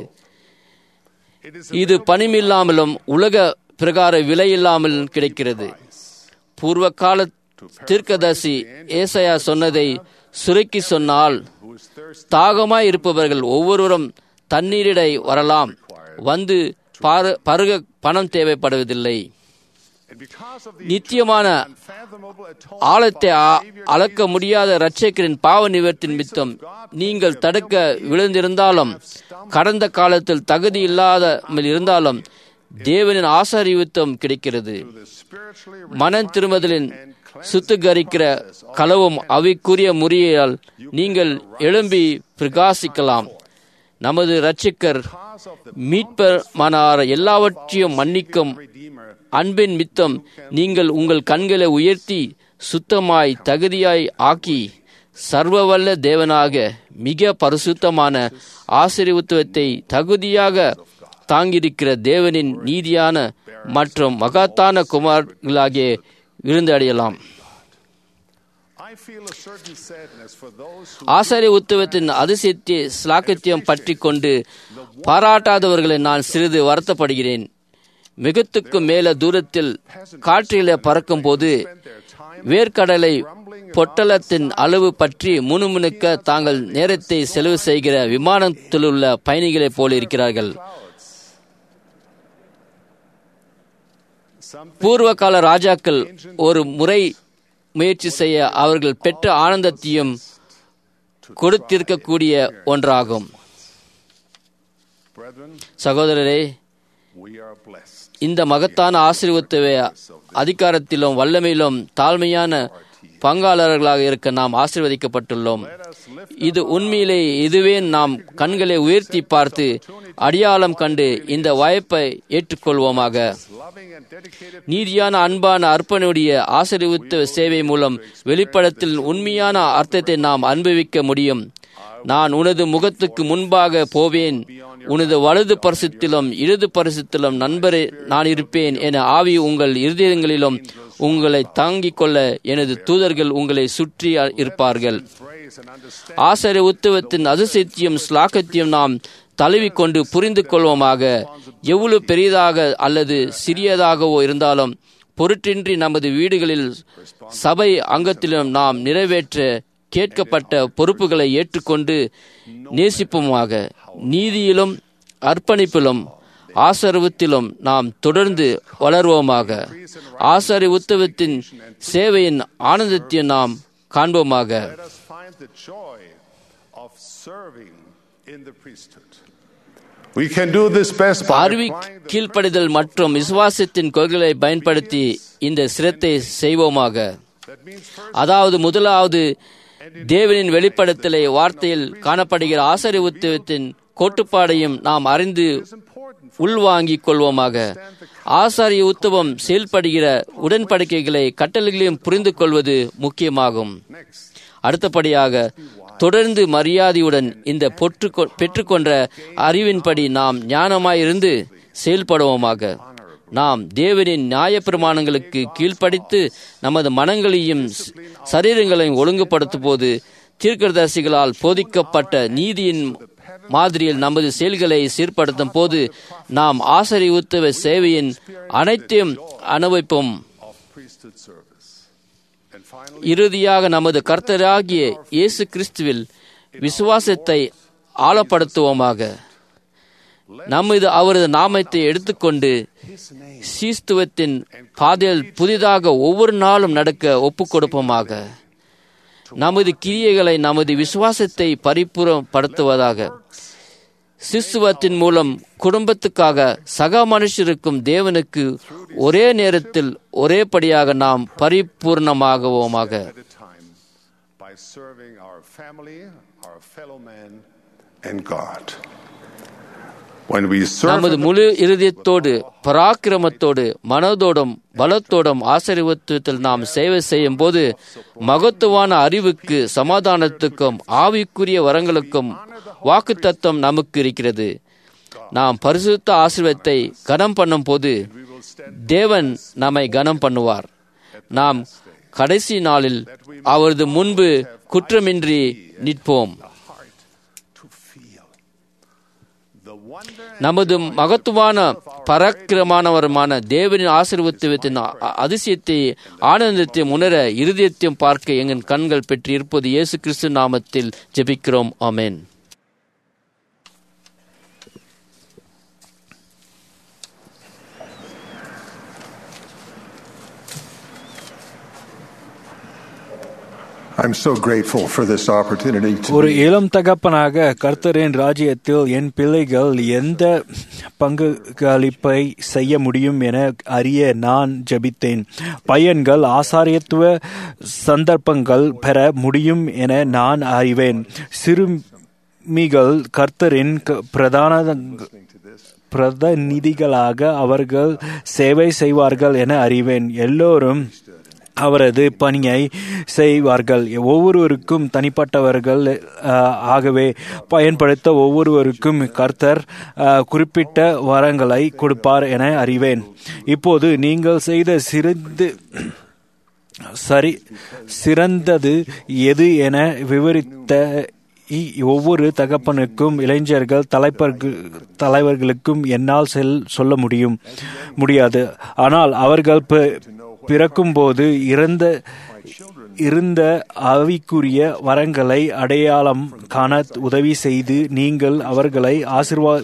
இது பணிமில்லாமலும் உலக பிரகார விலையில்லாமலும் கிடைக்கிறது பூர்வ கால தீர்க்கதரிசி ஏசாயா சொன்னதை சுருக்கி சொன்னால் தாகமாய் இருப்பவர்கள் ஒவ்வொருவரும் தண்ணீரிடை வரலாம் வந்து பாரு- பருக பணம் தேவைப்படுவதில்லை and because of the நித்தியமான unfathomable atonement ஆழத்தை ஆ- அளக்க முடியாத இரட்சகரின் பாவ நிவர்த்தி நிமித்தம் நீங்கள் தடுக்க விழுந்திருந்தாலும் கடந்த காலத்தில் தகுதி இல்லாத இருந்தாலும் தேவனின் ஆசாரியுத்தம் கிடைக்கிறது the spiritually மனம் திரும்புதலின் சுத்திகரிக்கிற களவும் அவைக்குரிய முறையால் நீங்கள் எழும்பி பிரகாசிக்கலாம் நமது இரட்சகர் மீட்பர் மனார எல்லாவற்றையும் மன்னிக்கும் அன்பின் மித்தம் நீங்கள் உங்கள் கண்களை உயர்த்தி சுத்தமாய் தகுதியாய் ஆக்கி சர்வவல்ல தேவனாக மிக பரிசுத்தமான ஆசீர்வத்துவத்தை தகுதியாக தாங்கியிருக்கிற தேவனின் நீதியான மற்றும் மகத்தான குமார்களாகிய விருந்தடையலாம் I feel a certain sadness for those who ஆசாரிய உத்துவத்தின் அதிசயத்தை ஸ்லாக்கியத்தையும் பற்றி கொண்டு பாராட்டாதவர்களை நான் சிறிது வருத்தப்படுகிறேன் மிகத்துக்கு மேல தூரத்தில் காற்றிலே பறக்கும் போது வேர்க்கடலை பொட்டலத்தின் அளவு பற்றி முணுமுணுக்க தாங்கள் நேரத்தை செலவு செய்கிற விமானத்தில் உள்ள பயணிகளைப் போல இருக்கிறார்கள் பூர்வ கால ராஜாக்கள் ஒரு முறை முயற்சி செய்ய அவர்கள் பெற்ற ஆனந்தத்தையும் கொடுத்திருக்கக்கூடிய ஒன்றாகும் brethren, சகோதரரே we are blessed. இந்த மகத்தான ஆசீர்வத்துவ அதிகாரத்திலும் வல்லமையிலும் தாழ்மையான பங்காளர்களாக இருக்க நாம் ஆசீர்வதிக்கப்பட்டுள்ளோம் இது உண்மையிலே இதுவே நாம் கண்களை உயர்த்தி பார்த்து அடையாளம் கண்டு இந்த வாய்ப்பை ஏற்றுக்கொள்வோமாக நீதியான அன்பான அர்ப்பனுடைய ஆசீர்வித்த சேவை மூலம் வெளிப்படத்தில் உண்மையான அர்த்தத்தை நாம் அனுபவிக்க முடியும் நான் உனது முகத்துக்கு முன்பாக போவேன் உனது வலது பரிசுத்திலும் இடது பரிசுத்திலும் நண்பரே நான் இருப்பேன் என ஆவி உங்கள் இருதயங்களிலும் உங்களை தாங்கிக் கொள்ள எனது தூதர்கள் உங்களை சுற்றி இருப்பார்கள் ஆசிரிய உத்துவத்தின் அதிசயத்தையும் ஸ்லாக்கத்தையும் நாம் தழுவிக்கொண்டு புரிந்து கொள்வோமாக எவ்வளவு பெரியதாக அல்லது சிறியதாகவோ இருந்தாலும் பொருட்டின்றி நமது வீடுகளில் சபை அங்கத்திலும் நாம் நிறைவேற்ற கேட்கப்பட்ட பொறுப்புகளை ஏற்றுக்கொண்டு நேசிப்போமாக நீதியிலும் அர்ப்பணிப்பிலும் ஆசர்வத்திலும் நாம் தொடர்ந்து வளர்வோமாக ஆசாரி உத்தவத்தின் சேவையின் ஆனந்தத்தையும் நாம் காண்போமாக We can do this best by பார்வை கீழ்ப்படிதல் மற்றும் விசுவாசத்தின் கொள்கைகளை பயன்படுத்தி இந்த சிரத்தை செய்வோமாக அதாவது முதலாவது தேவனின் வெளிப்படத்திலே வார்த்தையில் காணப்படுகிற ஆசாரிய உத்துவத்தின் கோட்டுப்பாடையும் நாம் அறிந்து உள்வாங்கிக் கொள்வோமாக ஆசாரிய உத்தவம் செயல்படுகிற உடன்படிக்கைகளை கட்டளைகளையும் புரிந்து கொள்வது முக்கியமாகும் அடுத்தபடியாக தொடர்ந்து மரியாதையுடன் இந்த பொற்று பெற்றுக்கொண்ட அறிவின்படி நாம் ஞானமாயிருந்து செயல்படுவோமாக நாம் தேவனின் நியாயப்பிரமாணங்களுக்கு கீழ்ப்படித்து நமது மனங்களையும் சரீரங்களையும் ஒழுங்குபடுத்தும் போது தீர்க்கதரிசிகளால் போதிக்கப்பட்ட நீதியின் மாதிரியில் நமது செயல்களை சீர்படுத்தும் போது நாம் ஆசரி உத்தவ சேவையின் அனைத்தையும் அனுபவிப்போம் இறுதியாக நமது கர்த்தராகிய இயேசு கிறிஸ்துவில் விசுவாசத்தை ஆழப்படுத்துவோமாக நமது அவரது நாமத்தை எடுத்துக்கொண்டு சீஸ்துவத்தின் பாதையில் புதிதாக ஒவ்வொரு நாளும் நடக்க ஒப்புக் கொடுப்போமாக நமது கிரியைகளை நமது விசுவாசத்தை பரிபூரப்படுத்துவதாக சிசுவத்தின் மூலம் குடும்பத்துக்காக சக மனுஷருக்கும் தேவனுக்கு ஒரே நேரத்தில் ஒரேபடியாக நாம் பரிபூர்ணமாகவோமாக by serving our family, our fellow man, and God. When we serve நமது முழு இருதயத்தோடு பராக்கிரமத்தோடு மனதோடும் பலத்தோடும் ஆசீர்வத்துவத்தில் நாம் சேவை செய்யும் போது மகத்துவான அறிவுக்கு சமாதானத்துக்கும் ஆவிக்குரிய வரங்களுக்கும் வாக்கு தத்துவம் நமக்கு இருக்கிறது நாம் பரிசுத்த ஆசீர்வத்தை கனம் பண்ணும் போது தேவன் நம்மை கனம் பண்ணுவார் நாம் கடைசி நாளில் அவரது முன்பு குற்றமின்றி நிற்போம் நமது மகத்துவான பராக்கிரமானவருமான தேவனின் ஆசீர்வத்துவத்தின் அதிசயத்தை ஆனந்தத்தை உணர இருதயத்தையும் பார்க்க எங்கள் கண்கள் பெற்று இருப்பது இயேசு கிறிஸ்து நாமத்தில் ஜெபிக்கிறோம் ஆமேன் I'm so grateful for this opportunity to ஒரு இளம் தகப்பனாக கர்த்தரின் ராஜ்யத்தில் என் பிள்ளைகள் எந்த பங்களிப்பை செய்ய முடியும் என அறிய நான் ஜபித்தேன் பையன்கள் ஆசாரியத்துவ சந்தர்ப்பங்கள் பெற முடியும் என நான் அறிவேன் சிறுமிகள் கர்த்தரின் பிரதான பிரதிநிதிகளாக அவர்கள் சேவை செய்வார்கள் என அறிவேன் எல்லோரும் அவரது பணியை செய்வார்கள் ஒவ்வொருவருக்கும் தனிப்பட்டவர்கள் ஆகவே பயன்படுத்த ஒவ்வொருவருக்கும் கர்த்தர் குறிப்பிட்ட வரங்களை கொடுப்பார் என அறிவேன் இப்போது நீங்கள் செய்த சிறந்து சரி சிறந்தது எது என விவரித்த ஒவ்வொரு தகப்பனுக்கும் இளைஞர்கள் தலைப்பர்கள் தலைவர்களுக்கும் என்னால் செல் சொல்ல முடியும் முடியாது ஆனால் அவர்கள் பிறக்கும்போது இறந்த இருந்த ஆவிக்குரிய வரங்களை அடையாளம் காண உதவி செய்து நீங்கள் அவர்களை ஆசிர்வா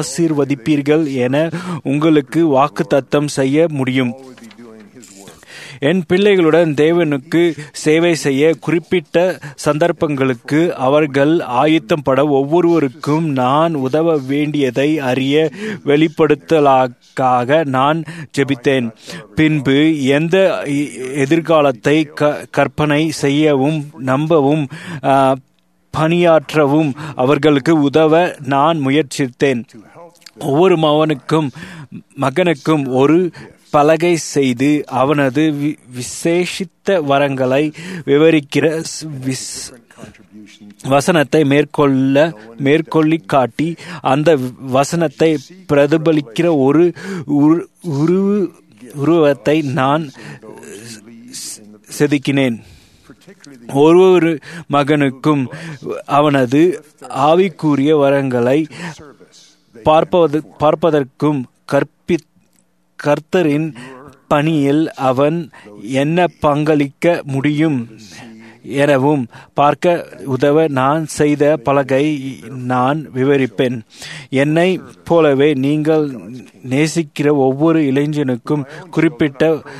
ஆசீர்வதிப்பீர்கள் என உங்களுக்கு வாக்கு தத்தம் செய்ய முடியும் என் பிள்ளைகளுடன் தேவனுக்கு சேவை செய்ய குறிப்பிட்ட சந்தர்ப்பங்களுக்கு அவர்கள் ஆயத்தம் பட ஒவ்வொருவருக்கும் நான் உதவ வேண்டியதை அறிய வெளிப்படுத்தலாக்காக நான் ஜெபித்தேன் பின்பு எந்த எ- எதிர்காலத்தை க- கற்பனை செய்யவும் நம்பவும் ஆ, பணியாற்றவும் அவர்களுக்கு உதவ நான் முயற்சித்தேன் ஒவ்வொரு மகனுக்கும் மகனுக்கும் ஒரு பலகை செய்து அவனது வி- விசேஷித்த வரங்களை விவரிக்கிற ஸ்- விஸ்- வசனத்தை மேற்கொள்ள மேற்கொள்ளி காட்டி அந்த வசனத்தை பிரதிபலிக்கிற ஒரு உரு- உருவு- உருவத்தை நான் ஸ்- செதுக்கினேன் ஒவ்வொரு மகனுக்கும் அவனது ஆவிக்குரிய வரங்களை பார்ப்பது பார்ப்பதற்கும் கற்பி கர்த்தரின் பணியில் அவன் என்ன பங்களிக்க முடியும் எனவும் பார்க்க உதவ நான் செய்த பலகை நான் விவரிப்பேன் என்னை போலவே நீங்கள் நேசிக்கிற ஒவ்வொரு இளைஞனுக்கும் குறிப்பிட்ட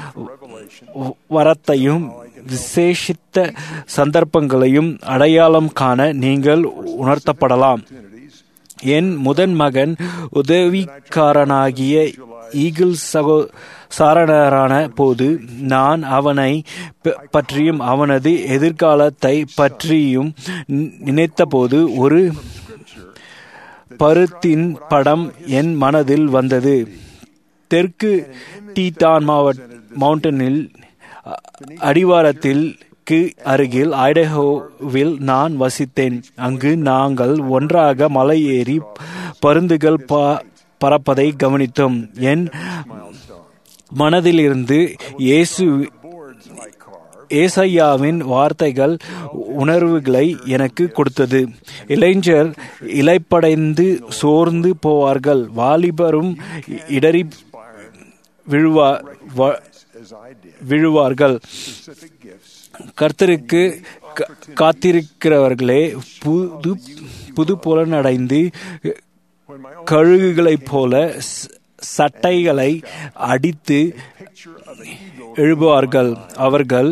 வரத்தையும் விசேஷித்த சந்தர்ப்பங்களையும் அடையாளம் காண நீங்கள் உணர்த்தப்படலாம் என் முதன் மகன் உதவிக்காரனாகிய ஈகிள் சகோ சாரணரான போது நான் அவனை ப- பற்றியும் அவனது எதிர்காலத்தை பற்றியும் நி- நினைத்தபோது ஒரு பருத்தின் படம் என் மனதில் வந்தது தெற்கு டீட்டான் மாவட்ட மவுண்டனில் அ- அடிவாரத்தில் க்கு அருகில் ஐடஹோவில் நான் வசித்தேன் அங்கு நாங்கள் ஒன்றாக மலை ஏறி பருந்துகள் ப- பறப்பதை கவனித்தோம் என் மனதிலிருந்து இயேசு ஏசையாவின் வார்த்தைகள் உணர்வுகளை எனக்கு கொடுத்தது இளைஞர் இலைப்படைந்து சோர்ந்து போவார்கள் வாலிபரும் இடறி விழுவா வ- விழுவார்கள் கர்த்தருக்கு கா- காத்திருக்கிறவர்களே புது புது புலனடைந்து கழுகுகளைப் போல ச- சட்டைகளை அடித்து எழுப்புவார்கள் அவர்கள்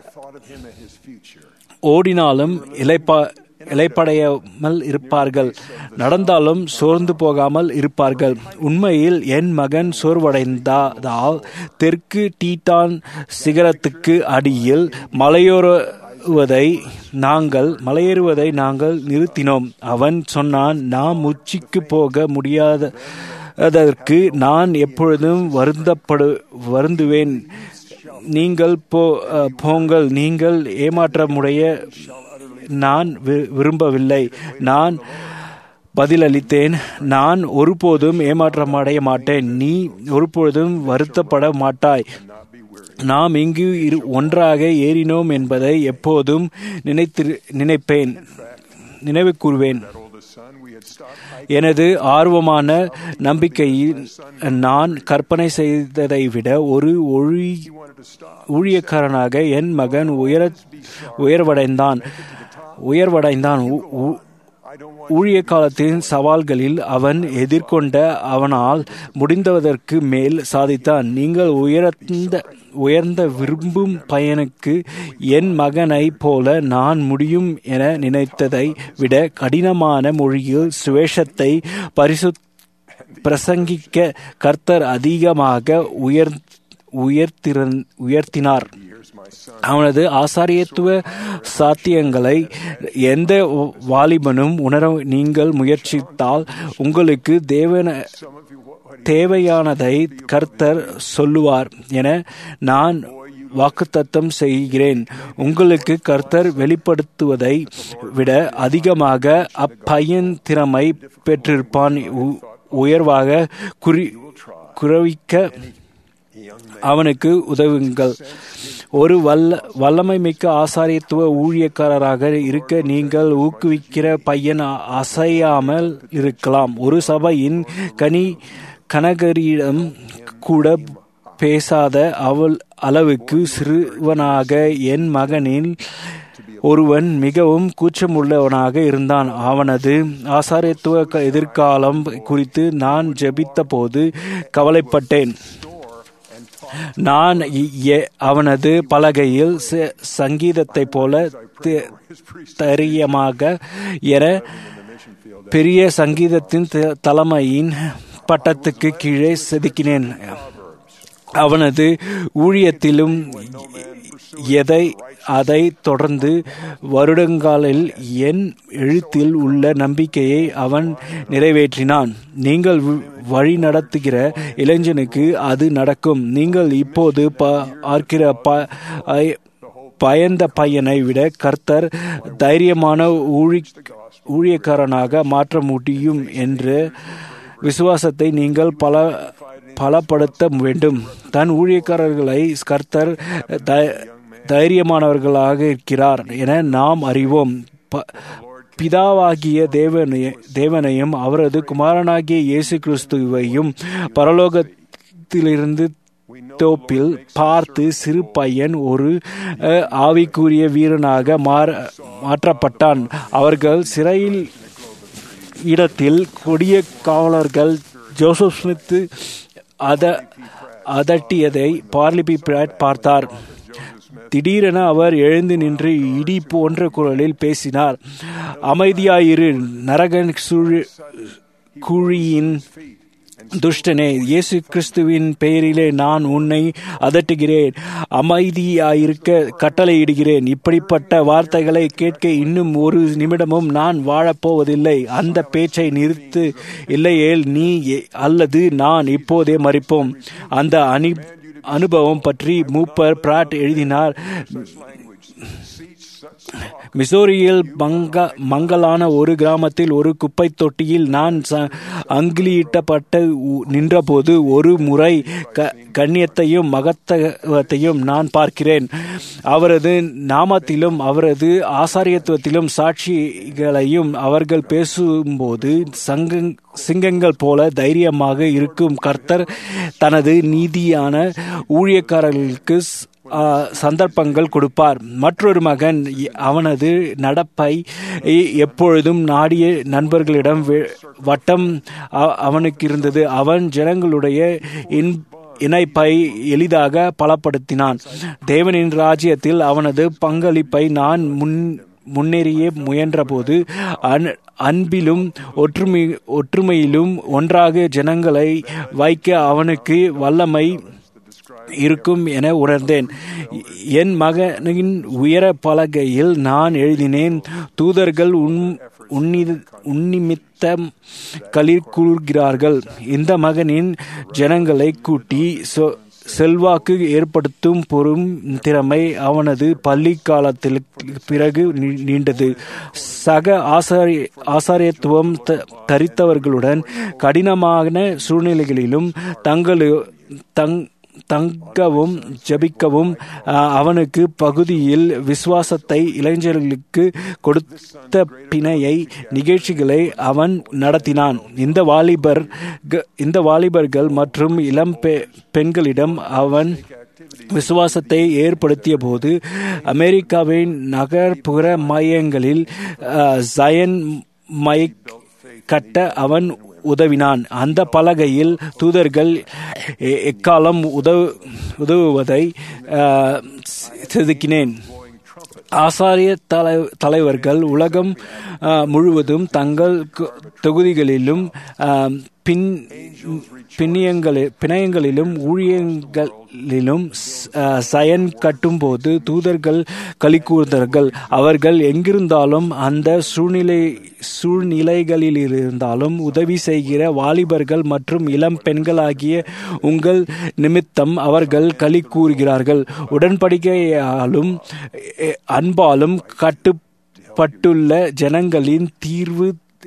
ஓடினாலும் இலைப்பா இலைப்படையாமல் இருப்பார்கள் நடந்தாலும் சோர்ந்து போகாமல் இருப்பார்கள் உண்மையில் என் மகன் சோர்வடைந்ததால் தெற்கு டீட்டான் சிகரத்துக்கு அடியில் மலையோருவதை நாங்கள் மலையேறுவதை நாங்கள் நிறுத்தினோம் அவன் சொன்னான் நாம் உச்சிக்கு போக முடியாத அதற்கு நான் எப்பொழுதும் வருந்தப்படு வருந்துவேன் நீங்கள் போ அஹ், போங்கள் நீங்கள் ஏமாற்றமுடைய நான் வி- விரும்பவில்லை நான் பதிலளித்தேன் நான் ஒருபோதும் ஏமாற்றமடைய மாட்டேன் நீ ஒருபொழுதும் வருத்தப்பட மாட்டாய் நாம் இங்கு இரு ஒன்றாக ஏறினோம் என்பதை எப்போதும் நினைத்து நினைப்பேன் நினைவு கூறுவேன் எனது ஆர்வமான நம்பிக்கையில் நான் கற்பனை செய்ததை விட ஒரு ஒழி ஊழியக்காரனாக என் மகன் உயர உயர்வடைந்தான் உயர்வடைந்தான் ஊ- ஊ- ஊழிய காலத்தின் சவால்களில் அவன் எதிர்கொண்ட அவனால் முடிந்ததற்கு மேல் சாதித்தான் நீங்கள் உயர்ந்த உயர்ந்த விரும்பும் பையனுக்கு என் மகனைப் போல நான் முடியும் என நினைத்ததை விட கடினமான மொழியில் சுவேஷத்தை பரிசு பிரசங்கிக்க கர்த்தர் அதிகமாக உயர் உயர்த்திறன் உயர்த்தினார் அவனது ஆசாரியத்துவ சாத்தியங்களை எந்த வாலிபனும் உணர நீங்கள் முயற்சித்தால் உங்களுக்கு தேவன தேவையானதை கர்த்தர் சொல்லுவார் என நான் வாக்குத்தத்தம் செய்கிறேன் உங்களுக்கு கர்த்தர் வெளிப்படுத்துவதை விட அதிகமாக அப்பையன் திறமை பெற்றிருப்பான் உ- உயர்வாக குறி குறவிக்க அவனுக்கு உதவுங்கள் ஒரு வல்ல வல்லமை மிக்க ஆசாரியத்துவ ஊழியக்காரராக இருக்க நீங்கள் ஊக்குவிக்கிற பையன் அ- அசையாமல் இருக்கலாம் ஒரு சபையின் கனி கனகரியிடம் கூட பேசாத அவள் அளவுக்கு சிறுவனாக என் மகனில் ஒருவன் மிகவும் கூச்சமுள்ளவனாக இருந்தான் அவனது ஆசாரியத்துவ க- எதிர்காலம் குறித்து நான் ஜெபித்த போது கவலைப்பட்டேன் நான் இ- எ- அவனது பலகையில் ச- சங்கீதத்தைப் போல தி- தைரியமாக என பெரிய சங்கீதத்தின் த- தலைமையின் பட்டத்துக்கு கீழே செதுக்கினேன் அவனது ஊழியத்திலும் எதை அதை தொடர்ந்து வருடங்காலில் என் எழுத்தில் உள்ள நம்பிக்கையை அவன் நிறைவேற்றினான் நீங்கள் வி- வழி நடத்துகிற இளைஞனுக்கு அது நடக்கும் நீங்கள் இப்போது பார்க்கிற ப- ஐ- பயந்த பையனை விட கர்த்தர் தைரியமான ஊழி ஊழியக்காரனாக மாற்ற முடியும் என்ற விசுவாசத்தை நீங்கள் பல பலப்படுத்த வேண்டும் தன் ஊழியக்காரர்களை கர்த்தர் த- தைரியமானவர்களாக இருக்கிறார் என நாம் அறிவோம் ப- பிதாவாகிய தேவனைய தேவனையும் அவரது குமாரனாகிய இயேசு கிறிஸ்துவையும் பரலோகத்திலிருந்து தோப்பில் பார்த்து சிறு பையன் ஒரு அஹ், ஆவிக்குரிய வீரனாக மாற மாற்றப்பட்டான் அவர்கள் சிறையில் இடத்தில் கொடிய காவலர்கள் ஜோசப் ஸ்மித் அத அதட்டியதை பார்லிபி பிராட் பார்த்தார் திடீரென அவர் எழுந்து நின்று இடி போன்ற குரலில் பேசினார் அமைதியாயிரு நரகன் சூழ் குழியின் துஷ்டனே இயேசு கிறிஸ்துவின் பெயரிலே நான் உன்னை அதட்டுகிறேன் அமைதியாயிருக்க கட்டளையிடுகிறேன் இப்படிப்பட்ட வார்த்தைகளை கேட்க இன்னும் ஒரு நிமிடமும் நான் வாழப்போவதில்லை அந்த பேச்சை நிறுத்து இல்லையேல் நீ எ- அல்லது நான் இப்போதே மறிப்போம் அந்த அனி அனுபவம் பற்றி மூப்பர் பிராட் எழுதினார் மிசோரியில் மங்க மங்கலான ஒரு கிராமத்தில் ஒரு குப்பை தொட்டியில் நான் ச- அங்கிலியிட்டப்பட்ட உ- நின்றபோது ஒரு முறை க கண்ணியத்தையும் மகத்துவத்தையும் நான் பார்க்கிறேன் அவரது நாமத்திலும் அவரது ஆசாரியத்துவத்திலும் சாட்சிகளையும் அவர்கள் பேசும்போது சங்கங் சிங்கங்கள் போல தைரியமாக இருக்கும் கர்த்தர் தனது நீதியான ஊழியக்காரர்களுக்கு ஸ்- ஆ, சந்தர்ப்பங்கள் கொடுப்பார் மற்றொரு மகன் இ- அவனது நடப்பை இ- எப்பொழுதும் நாடிய நண்பர்களிடம் வெ- வட்டம் அ- அவனுக்கு இருந்தது அவன் ஜனங்களுடைய இன் இணைப்பை எளிதாக பலப்படுத்தினான் தேவனின் ராஜ்யத்தில் அவனது பங்களிப்பை நான் முன் முன்னேறிய முயன்றபோது அன் அன்பிலும் ஒற்றுமை ஒற்றுமையிலும் ஒன்றாக ஜனங்களை வைக்க அவனுக்கு வல்லமை இருக்கும் என உணர்ந்தேன் என் மகனின் உயர பலகையில் நான் எழுதினேன் தூதர்கள் உன் உன்னி- உன்னிமித்தம் களிர் கூறுகிறார்கள் இந்த மகனின் ஜனங்களை கூட்டி சொ- செல்வாக்கு ஏற்படுத்தும் பொறும் திறமை அவனது பள்ளி காலத்தில் பிறகு நீ- நீண்டது சக ஆசாரி ஆசாரியத்துவம் த- தரித்தவர்களுடன் கடினமான சூழ்நிலைகளிலும் தங்களு தங் தங்கவும் ஜபிக்கவும் அஹ், அவனுக்கு பகுதியில் விசுவாசத்தை இளைஞர்களுக்கு கொடுத்த பிணையை நிகழ்ச்சிகளை அவன் நடத்தினான் இந்த வாலிபர் க- இந்த வாலிபர்கள் மற்றும் இளம் பெ- பெண்களிடம் அவன் விசுவாசத்தை ஏற்படுத்திய போது அமெரிக்காவின் நகர்ப்புற மையங்களில் அஹ், ஜயன் மை கட்ட அவன் உதவினான் அந்த பலகையில் தூதர்கள் எ- எக்காலம் உதவு உதவுவதை அஹ், செதுக்கினேன் ஆசாரிய தலை தலைவர்கள் உலகம் அஹ், முழுவதும் தங்கள் கு- தொகுதிகளிலும் அஹ், பின் பிணையங்களில் பிணையங்களிலும் ஊழியங்களிலும் ஸ்- அஹ், சயன் கட்டும்போது தூதர்கள் களி கூர்ந்தார்கள் அவர்கள் எங்கிருந்தாலும் அந்த சூழ்நிலை சூழ்நிலைகளிலிருந்தாலும் உதவி செய்கிற வாலிபர்கள் மற்றும் இளம் பெண்களாகிய உங்கள் நிமித்தம் அவர்கள் களி கூறுகிறார்கள் உடன்படிக்கையாலும் எ- அன்பாலும் கட்டுப்பட்டுள்ள ஜனங்களின் தீர்வு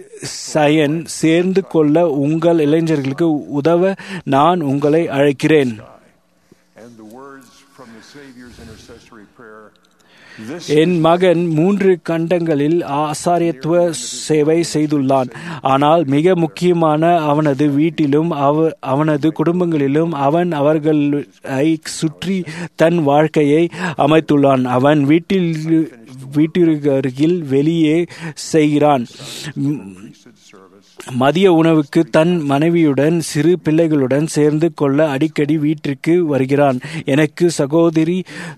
சயன் சேர்ந்து கொள்ள உங்கள் இளைஞர்களுக்கு உதவ நான் உங்களை அழைக்கிறேன் And the words from the Savior's intercessory prayer This என் மகன் மூன்று கண்டங்களில் ஆசாரியத்துவ சேவை செய்துள்ளான் ஆனால் மிக முக்கியமான அவனது வீட்டிலும் அவ அவனது குடும்பங்களிலும் அவன் அவர்களை சுற்றி தன் வாழ்க்கையை அமைத்துள்ளான் அவன் வீட்டில் வீட்டிற்கு அருகில் வெளியே செய்கிறான் priesthood service மதிய உணவுக்கு தன் மனைவியுடன் சிறு பிள்ளைகளுடன் சேர்ந்து கொள்ள அடிக்கடி வீட்டிற்கு வருகிறான் எனக்கு சகோதரி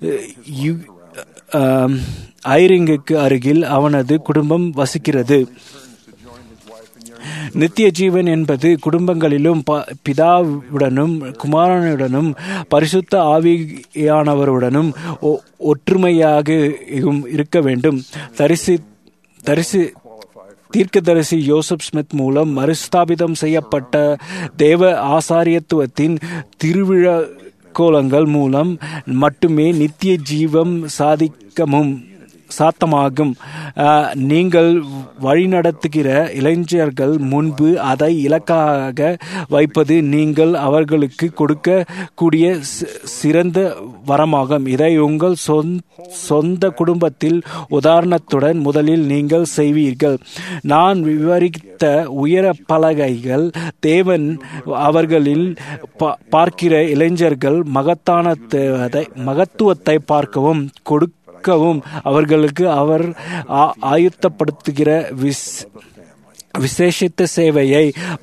ஐரிங்குக்கு அருகில் அவனது குடும்பம் வசிக்கிறது நித்திய ஜீவன் என்பது குடும்பங்களிலும் பிதாவுடனும் குமாரனுடனும் பரிசுத்த ஆவியானவருடனும் ஒற்றுமையாக இருக்க வேண்டும் தரிசி தரிசி தீர்க்கதரிசி யோசப் ஸ்மித் மூலம் மறுஸ்தாபிதம் செய்யப்பட்ட தேவ ஆசாரியத்துவத்தின் திருவிழா கோலங்கள் மூலம் மட்டுமே நித்திய ஜீவம் சாதிக்கமும் சாத்தமாகும் நீங்கள் வழிநடத்துகிற இளைஞர்கள் முன்பு அதை இலக்காக வைப்பது நீங்கள் அவர்களுக்கு கொடுக்கக்கூடிய சிறந்த வரமாகும் இதை உங்கள் சொந்த குடும்பத்தில் உதாரணத்துடன் முதலில் நீங்கள் செய்வீர்கள் நான் விவரித்த உயர பலகைகள் தேவன் அவர்களில் பார்க்கிற இளைஞர்கள் மகத்தான மகத்துவத்தை பார்க்கவும் கொடு கொடுக்கவும் அவர்களுக்கு அவர் ஆயுத்தப்படுத்துகிற விஸ் விசேஷித்த சேவையை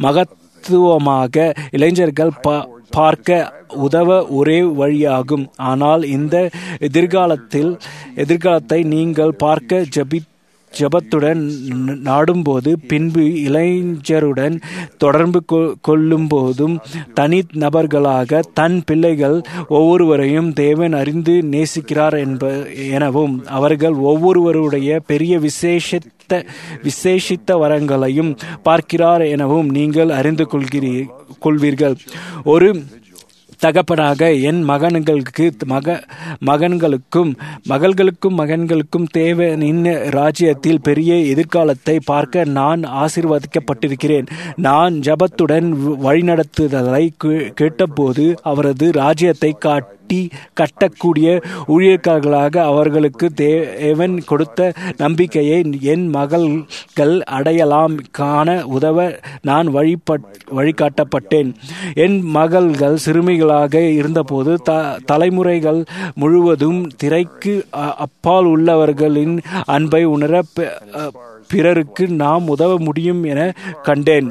மகத்துவமாக இளைஞர்கள் பார்க்க உதவ ஒரே வழியாகும் ஆனால் இந்த எதிர்காலத்தில் எதிர்காலத்தை நீங்கள் பார்க்க ஜபி ஜபத்துடன் நாடும்போது பின்பு இளைஞருடன் தொடர்பு கொள்ளும் போதும் தனி நபர்களாக தன் பிள்ளைகள் ஒவ்வொருவரையும் தேவன் அறிந்து நேசிக்கிறார் என்ப எனவும் அவர்கள் ஒவ்வொருவருடைய பெரிய விசேஷத்த விசேஷித்த வரங்களையும் பார்க்கிறார் எனவும் நீங்கள் அறிந்து கொள்கிறீர் கொள்வீர்கள் ஒரு தகப்பனாக என் மகன்களுக்கு மக மகன்களுக்கும் மகள்களுக்கும் மகன்களுக்கும் தேவனின் ராஜ்யத்தில் பெரிய எதிர்காலத்தை பார்க்க நான் ஆசிர்வதிக்கப்பட்டிருக்கிறேன் நான் ஜபத்துடன் வழிநடத்துதலை கேட்டபோது அவரது ராஜ்யத்தை காட்டி கட்டக்கூடிய ஊழியர்களாக அவர்களுக்கு தேவன் கொடுத்த நம்பிக்கையை என் மகள்கள் அடையலாம் காண உதவ நான் வழிபட் வழிகாட்டப்பட்டேன் என் மகள்கள் சிறுமிகளாக இருந்தபோது த தலைமுறைகள் முழுவதும் திரைக்கு அப்பால் உள்ளவர்களின் அன்பை உணர பிறருக்கு நாம் உதவ முடியும் என கண்டேன்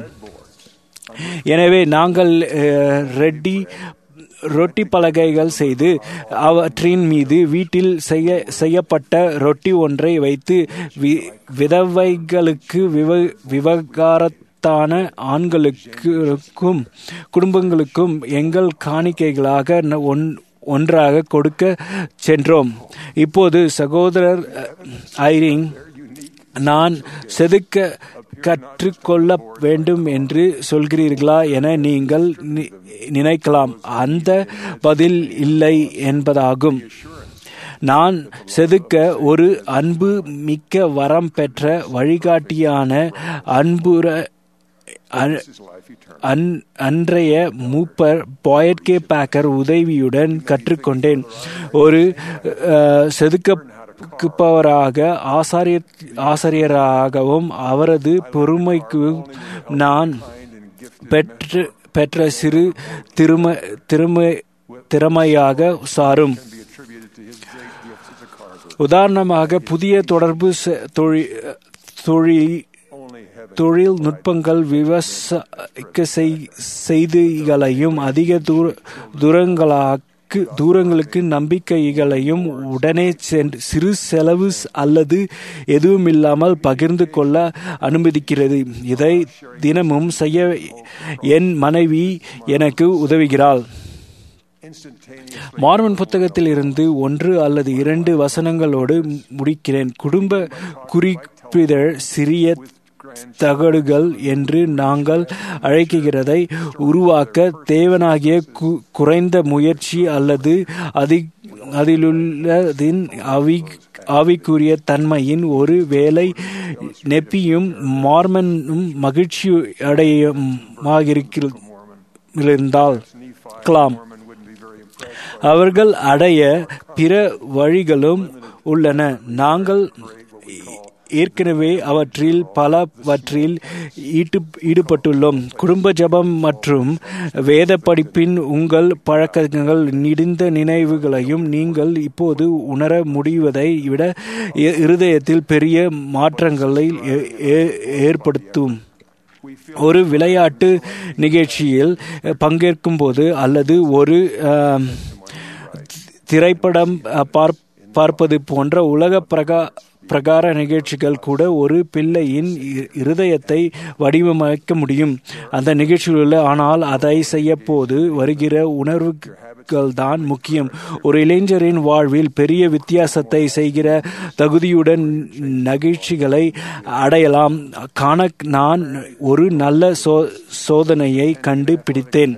எனவே நாங்கள் ரெட்டி ரொட்டி பலகைகள் செய்து அவற்றின் மீது வீட்டில் செய்ய செய்யப்பட்ட ரொட்டி ஒன்றை வைத்து விதவைகளுக்கு விவ விவகாரத்தான ஆண்களுக்கும் குடும்பங்களுக்கும் எங்கள் காணிக்கைகளாக ஒன் ஒன்றாக கொடுக்க சென்றோம் இப்போது சகோதரர் ஐரிங் நான் செதுக்க கற்றுக்கொள்ள வேண்டும் என்று சொல்கிறீர்களா என நீங்கள் நினைக்கலாம் அந்த பதில் இல்லை என்பதாகும் நான் செதுக்க ஒரு அன்பு மிக்க வரம் பெற்ற வழிகாட்டியான அன்புற அன்றைய மூப்பர் பாயட் கே பேக்கர் உதவியுடன் கற்றுக்கொண்டேன் ஒரு செதுக்க பவராக ஆசாரிய ஆசிரியராகவும் அவரது பொறுமைக்கு நான் பெற்று பெற்ற சிறு திரும திறமை திறமையாக சாரும் உதாரணமாக புதிய தொடர்பு தொழில் தொழில்நுட்பங்கள் விவசாய செய்திகளையும் அதிக தூர தூரங்களாக தூரங்களுக்கு நம்பிக்கைகளையும் உடனே சென்று சிறு செலவு அல்லது எதுவுமில்லாமல் பகிர்ந்து கொள்ள அனுமதிக்கிறது இதை தினமும் செய்ய என் மனைவி எனக்கு உதவுகிறாள் மார்மன் புத்தகத்தில் இருந்து ஒன்று அல்லது இரண்டு வசனங்களோடு முடிக்கிறேன் குடும்ப குறிப்பிதழ் சிறிய தகடுகள் என்று நாங்கள் அழைக்கிறதை உருவாக்க தேவனாகிய குறைந்த முயற்சி அல்லது அதி அதிலுள்ளதின் அவி ஆவிக்குரிய தன்மையின் ஒரு வேலை நெப்பியும் மார்மனும் மகிழ்ச்சி அடையமாகிருந்தால் கலாம் அவர்கள் அடைய பிற வழிகளும் உள்ளன நாங்கள் ஏற்கனவே அவற்றில் பலவற்றில் ஈட்டு ஈடுபட்டுள்ளோம் குடும்ப ஜபம் மற்றும் வேத படிப்பின் உங்கள் பழக்கங்கள் நீடிந்த நினைவுகளையும் நீங்கள் இப்போது உணர முடிவதை விட இருதயத்தில் பெரிய மாற்றங்களை ஏற்படுத்தும் ஒரு விளையாட்டு நிகழ்ச்சியில் பங்கேற்கும் போது அல்லது ஒரு ஆம், திரைப்படம் அ, பார் பார்ப்பது போன்ற உலக பிரகா பிரகார நிகழ்ச்சிகள் கூட ஒரு பிள்ளையின் இ- இருதயத்தை வடிவமைக்க முடியும் அந்த நிகழ்ச்சிகளில் ஆனால் அதை செய்ய போது வருகிற உணர்வுகள் தான் முக்கியம் ஒரு இளைஞரின் வாழ்வில் பெரிய வித்தியாசத்தை செய்கிற தகுதியுடன் நகிழ்ச்சிகளை அடையலாம் காண நான் ஒரு நல்ல சோ சோதனையை கண்டுபிடித்தேன்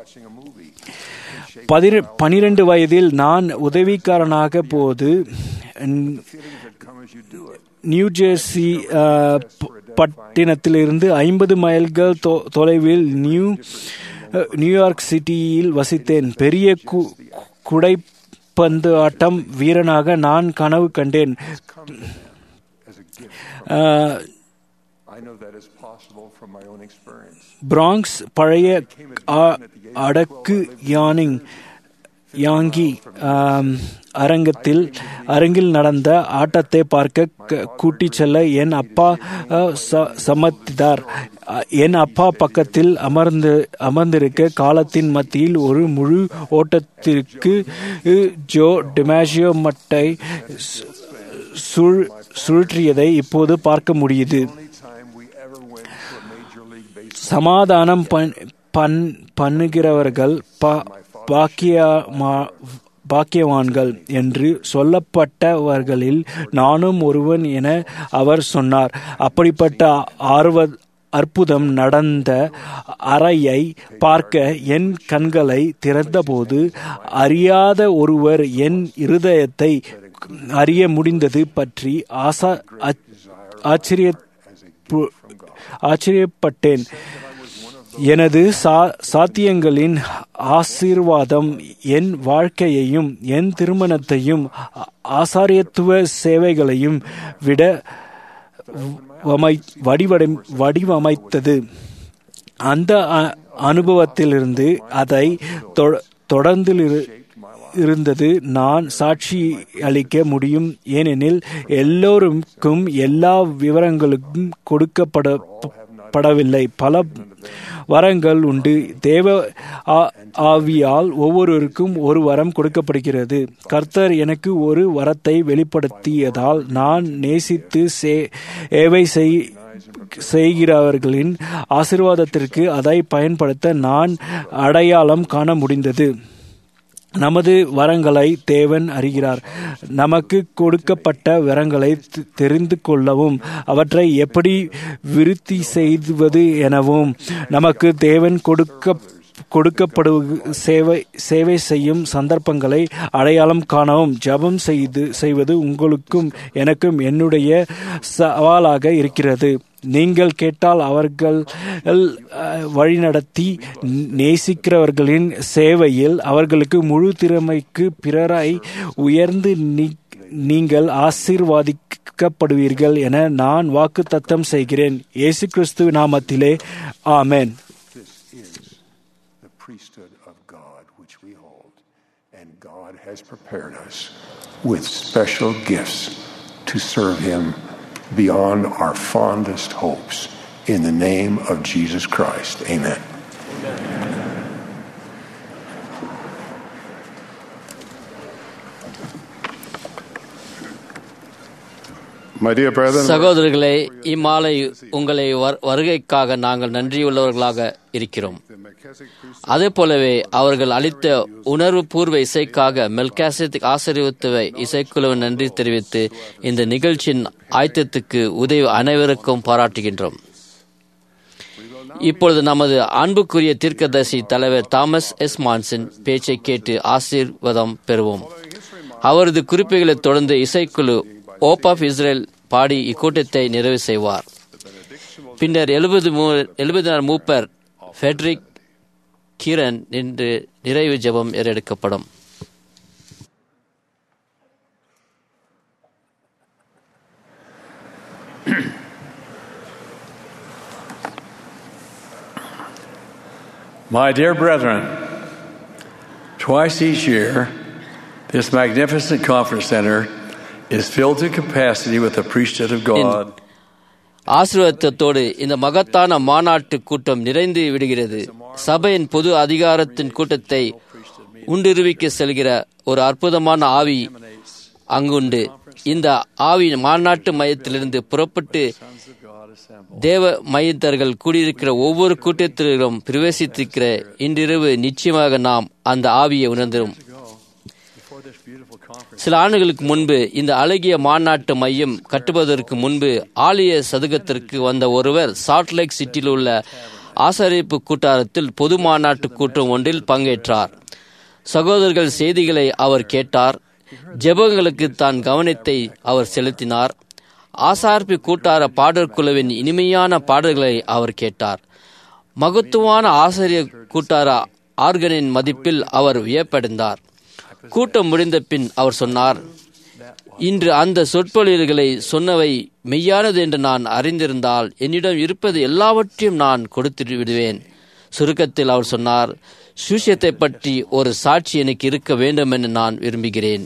பதின பனிரெண்டு வயதில் நான் உதவிக்காரனாக போது ந- நியூ ஜெர்சி அஹ், ப- பட்டினத்திலிருந்து ஐம்பது மைல்கள் தொ- தொலைவில் நியூ அஹ், நியூயார்க் சிட்டியில் வசித்தேன் பெரிய கு- குடைப்பந்து ஆட்டம் வீரனாக நான் கனவு கண்டேன் அஹ், I know that is possible from my own experience. பிராங்க்ஸ் பழைய அ- அடக்கு யானிங் யாங்கி ஆம், அரங்கத்தில் அரங்கில் நடந்த ஆட்டத்தை பார்க்க க- கூட்டிச் செல்ல என் அப்பா அ, ச- சம்மதித்தார் அ, என் அப்பா பக்கத்தில் அமர்ந்து அமர்ந்திருக்க காலத்தின் மத்தியில் ஒரு முழு ஓட்டத்திற்கு அ, ஜோ டிமாஷியோ மட்டை சு- சுழ் சுழற்றியதை இப்போது பார்க்க முடியுது Time we ever went to a major league baseball. சமாதானம் பண் பண் பண்ணுகிறவர்கள் பா- பாக்கியமா- பாக்கியவான்கள் என்று சொல்லப்பட்டவர்களில் நானும் ஒருவன் என அவர் சொன்னார் அப்படிப்பட்ட ஆர்வ அற்புதம் நடந்த அறையை பார்க்க என் கண்களை திறந்தபோது அறியாத ஒருவர் என் இருதயத்தை அறிய முடிந்தது பற்றி ஆசா ஆச்சரிய ஆச்சரியப்பட்டேன் எனது சா சாத்தியங்களின் ஆசீர்வாதம் என் வாழ்க்கையையும் என் திருமணத்தையும் ஆ- ஆசாரியத்துவ சேவைகளையும் விட வமை- வடிவடை வடிவமைத்தது அந்த அ- அனுபவத்திலிருந்து அதை தொ- தொடர்ந்து இரு- இருந்தது நான் சாட்சி அளிக்க முடியும் ஏனெனில் எல்லோருக்கும் எல்லா விவரங்களுக்கும் கொடுக்கப்பட படவில்லை பல வரங்கள் உண்டு தேவ ஆ- ஆவியால் ஒவ்வொருவருக்கும் ஒரு வரம் கொடுக்கப்படுகிறது கர்த்தர் எனக்கு ஒரு வரத்தை வெளிப்படுத்தியதால் நான் நேசித்து சே- சேவை செய் செய்கிறவர்களின் ஆசீர்வாதத்திற்கு அதை பயன்படுத்த நான் அடையாளம் காண முடிந்தது நமது வரங்களை தேவன் அறிகிறார் நமக்கு கொடுக்கப்பட்ட வரங்களை தெ- தெரிந்து கொள்ளவும் அவற்றை எப்படி விருத்தி செய்வது எனவும் நமக்கு தேவன் கொடுக்க கொடுக்கப்படு சேவை சேவை செய்யும் சந்தர்ப்பங்களை அடையாளம் காணவும் ஜெபம் செய்து செய்வது உங்களுக்கும் எனக்கும் என்னுடைய சவாலாக இருக்கிறது நீங்கள் கேட்டால் அவர்கள் அஹ், வழிநடத்தி நேசிக்கிறவர்களின் சேவையில் அவர்களுக்கு முழு திறமைக்கு பிறரை உயர்ந்து நீ- நீங்கள் ஆசீர்வாதிக்கப்படுவீர்கள் என நான் வாக்கு தத்தம் செய்கிறேன் இயேசு கிறிஸ்து நாமத்திலே ஆமென் the priesthood of God which we hold. And God has prepared us with special gifts to serve Him beyond our fondest hopes. In the name of Jesus Christ. Amen. My dear brethren, சகோதரர்களே இம்மாலை உங்களை வர்- வருகைக்காக நாங்கள் நன்றியுள்ளவர்களாக இருக்கிறோம் அதே போலவே அவர்கள் அளித்த உணர்வு பூர்வ இசைக்காக மெல்காசித் ஆசீர்வத்துவ இசைக்குழுவின் நன்றி தெரிவித்து இந்த நிகழ்ச்சியின் ஆயத்தத்துக்கு உதவி அனைவருக்கும் பாராட்டுகின்றோம் இப்பொழுது நமது அன்புக்குரிய தீர்க்கதரிசி தலைவர் தாமஸ் எஸ் மான்சன் பேச்சை கேட்டு ஆசீர்வாதம் பெறுவோம் அவரது குறிப்புகளைத் தொடர்ந்து இசைக்குழு ஓப் ஆஃப் இஸ்ரேல் பாடி இக்கூட்டத்தை நிறைவு செய்வார் பின்னர் எழுபது மூ எழுபதினார் மூப்பர் ஃபெட்ரிக் கிரண் என்று நிறைவு ஜெபம் ஏறெடுக்கப்படும் My dear brethren, twice each year, this magnificent conference center is filled to capacity with the priesthood of God. ஆசீர்வாதத்தோடு இந்த மகத்தான மாநாட்டு கூட்டம் நிறைந்து விடுகிறது சபையின் பொது அதிகாரத்தின் கூட்டத்தை உண்டிருவிக்க செல்கிற ஒரு அற்புதமான ஆவி அங்குண்டு இந்த ஆவி மாநாட்டு மையத்திலிருந்து புறப்பட்டு தேவ மையத்தர்கள் கூடியிருக்கிற ஒவ்வொரு கூட்டத்திலும் பிரவேசித்திருக்கிற இன்றிரவு நிச்சயமாக நாம் அந்த ஆவியை உணர்ந்தோம் சில ஆண்டுகளுக்கு முன்பு இந்த அழகிய மாநாட்டு மையம் கட்டுவதற்கு முன்பு ஆலய சதுக்கத்திற்கு வந்த ஒருவர் சால்ட்லேக் சிட்டியில் உள்ள ஆசரிப்பு கூட்டாரத்தில் பொது மாநாட்டு கூட்டம் ஒன்றில் பங்கேற்றார் சகோதரர்கள் செய்திகளை அவர் கேட்டார் ஜெபங்களுக்கு தான் கவனத்தை அவர் செலுத்தினார் ஆசார்பி கூட்டார பாடல் குழுவின் இனிமையான பாடல்களை அவர் கேட்டார் மகத்துவான ஆசிரியர் கூட்டார ஆர்கனின் மதிப்பில் அவர் வியப்படைந்தார் கூட்டம் முடிந்த பின் அவர் சொன்னார் இன்று அந்த சொற்பொழிவுகளை சொன்னவை மெய்யானது என்று நான் அறிந்திருந்தால் என்னிடம் இருப்பது எல்லாவற்றையும் நான் கொடுத்து விடுவேன் சுருக்கத்தில் அவர் சொன்னார் சுஷியத்தை பற்றி ஒரு சாட்சி எனக்கு இருக்க வேண்டும் என்று நான் விரும்புகிறேன்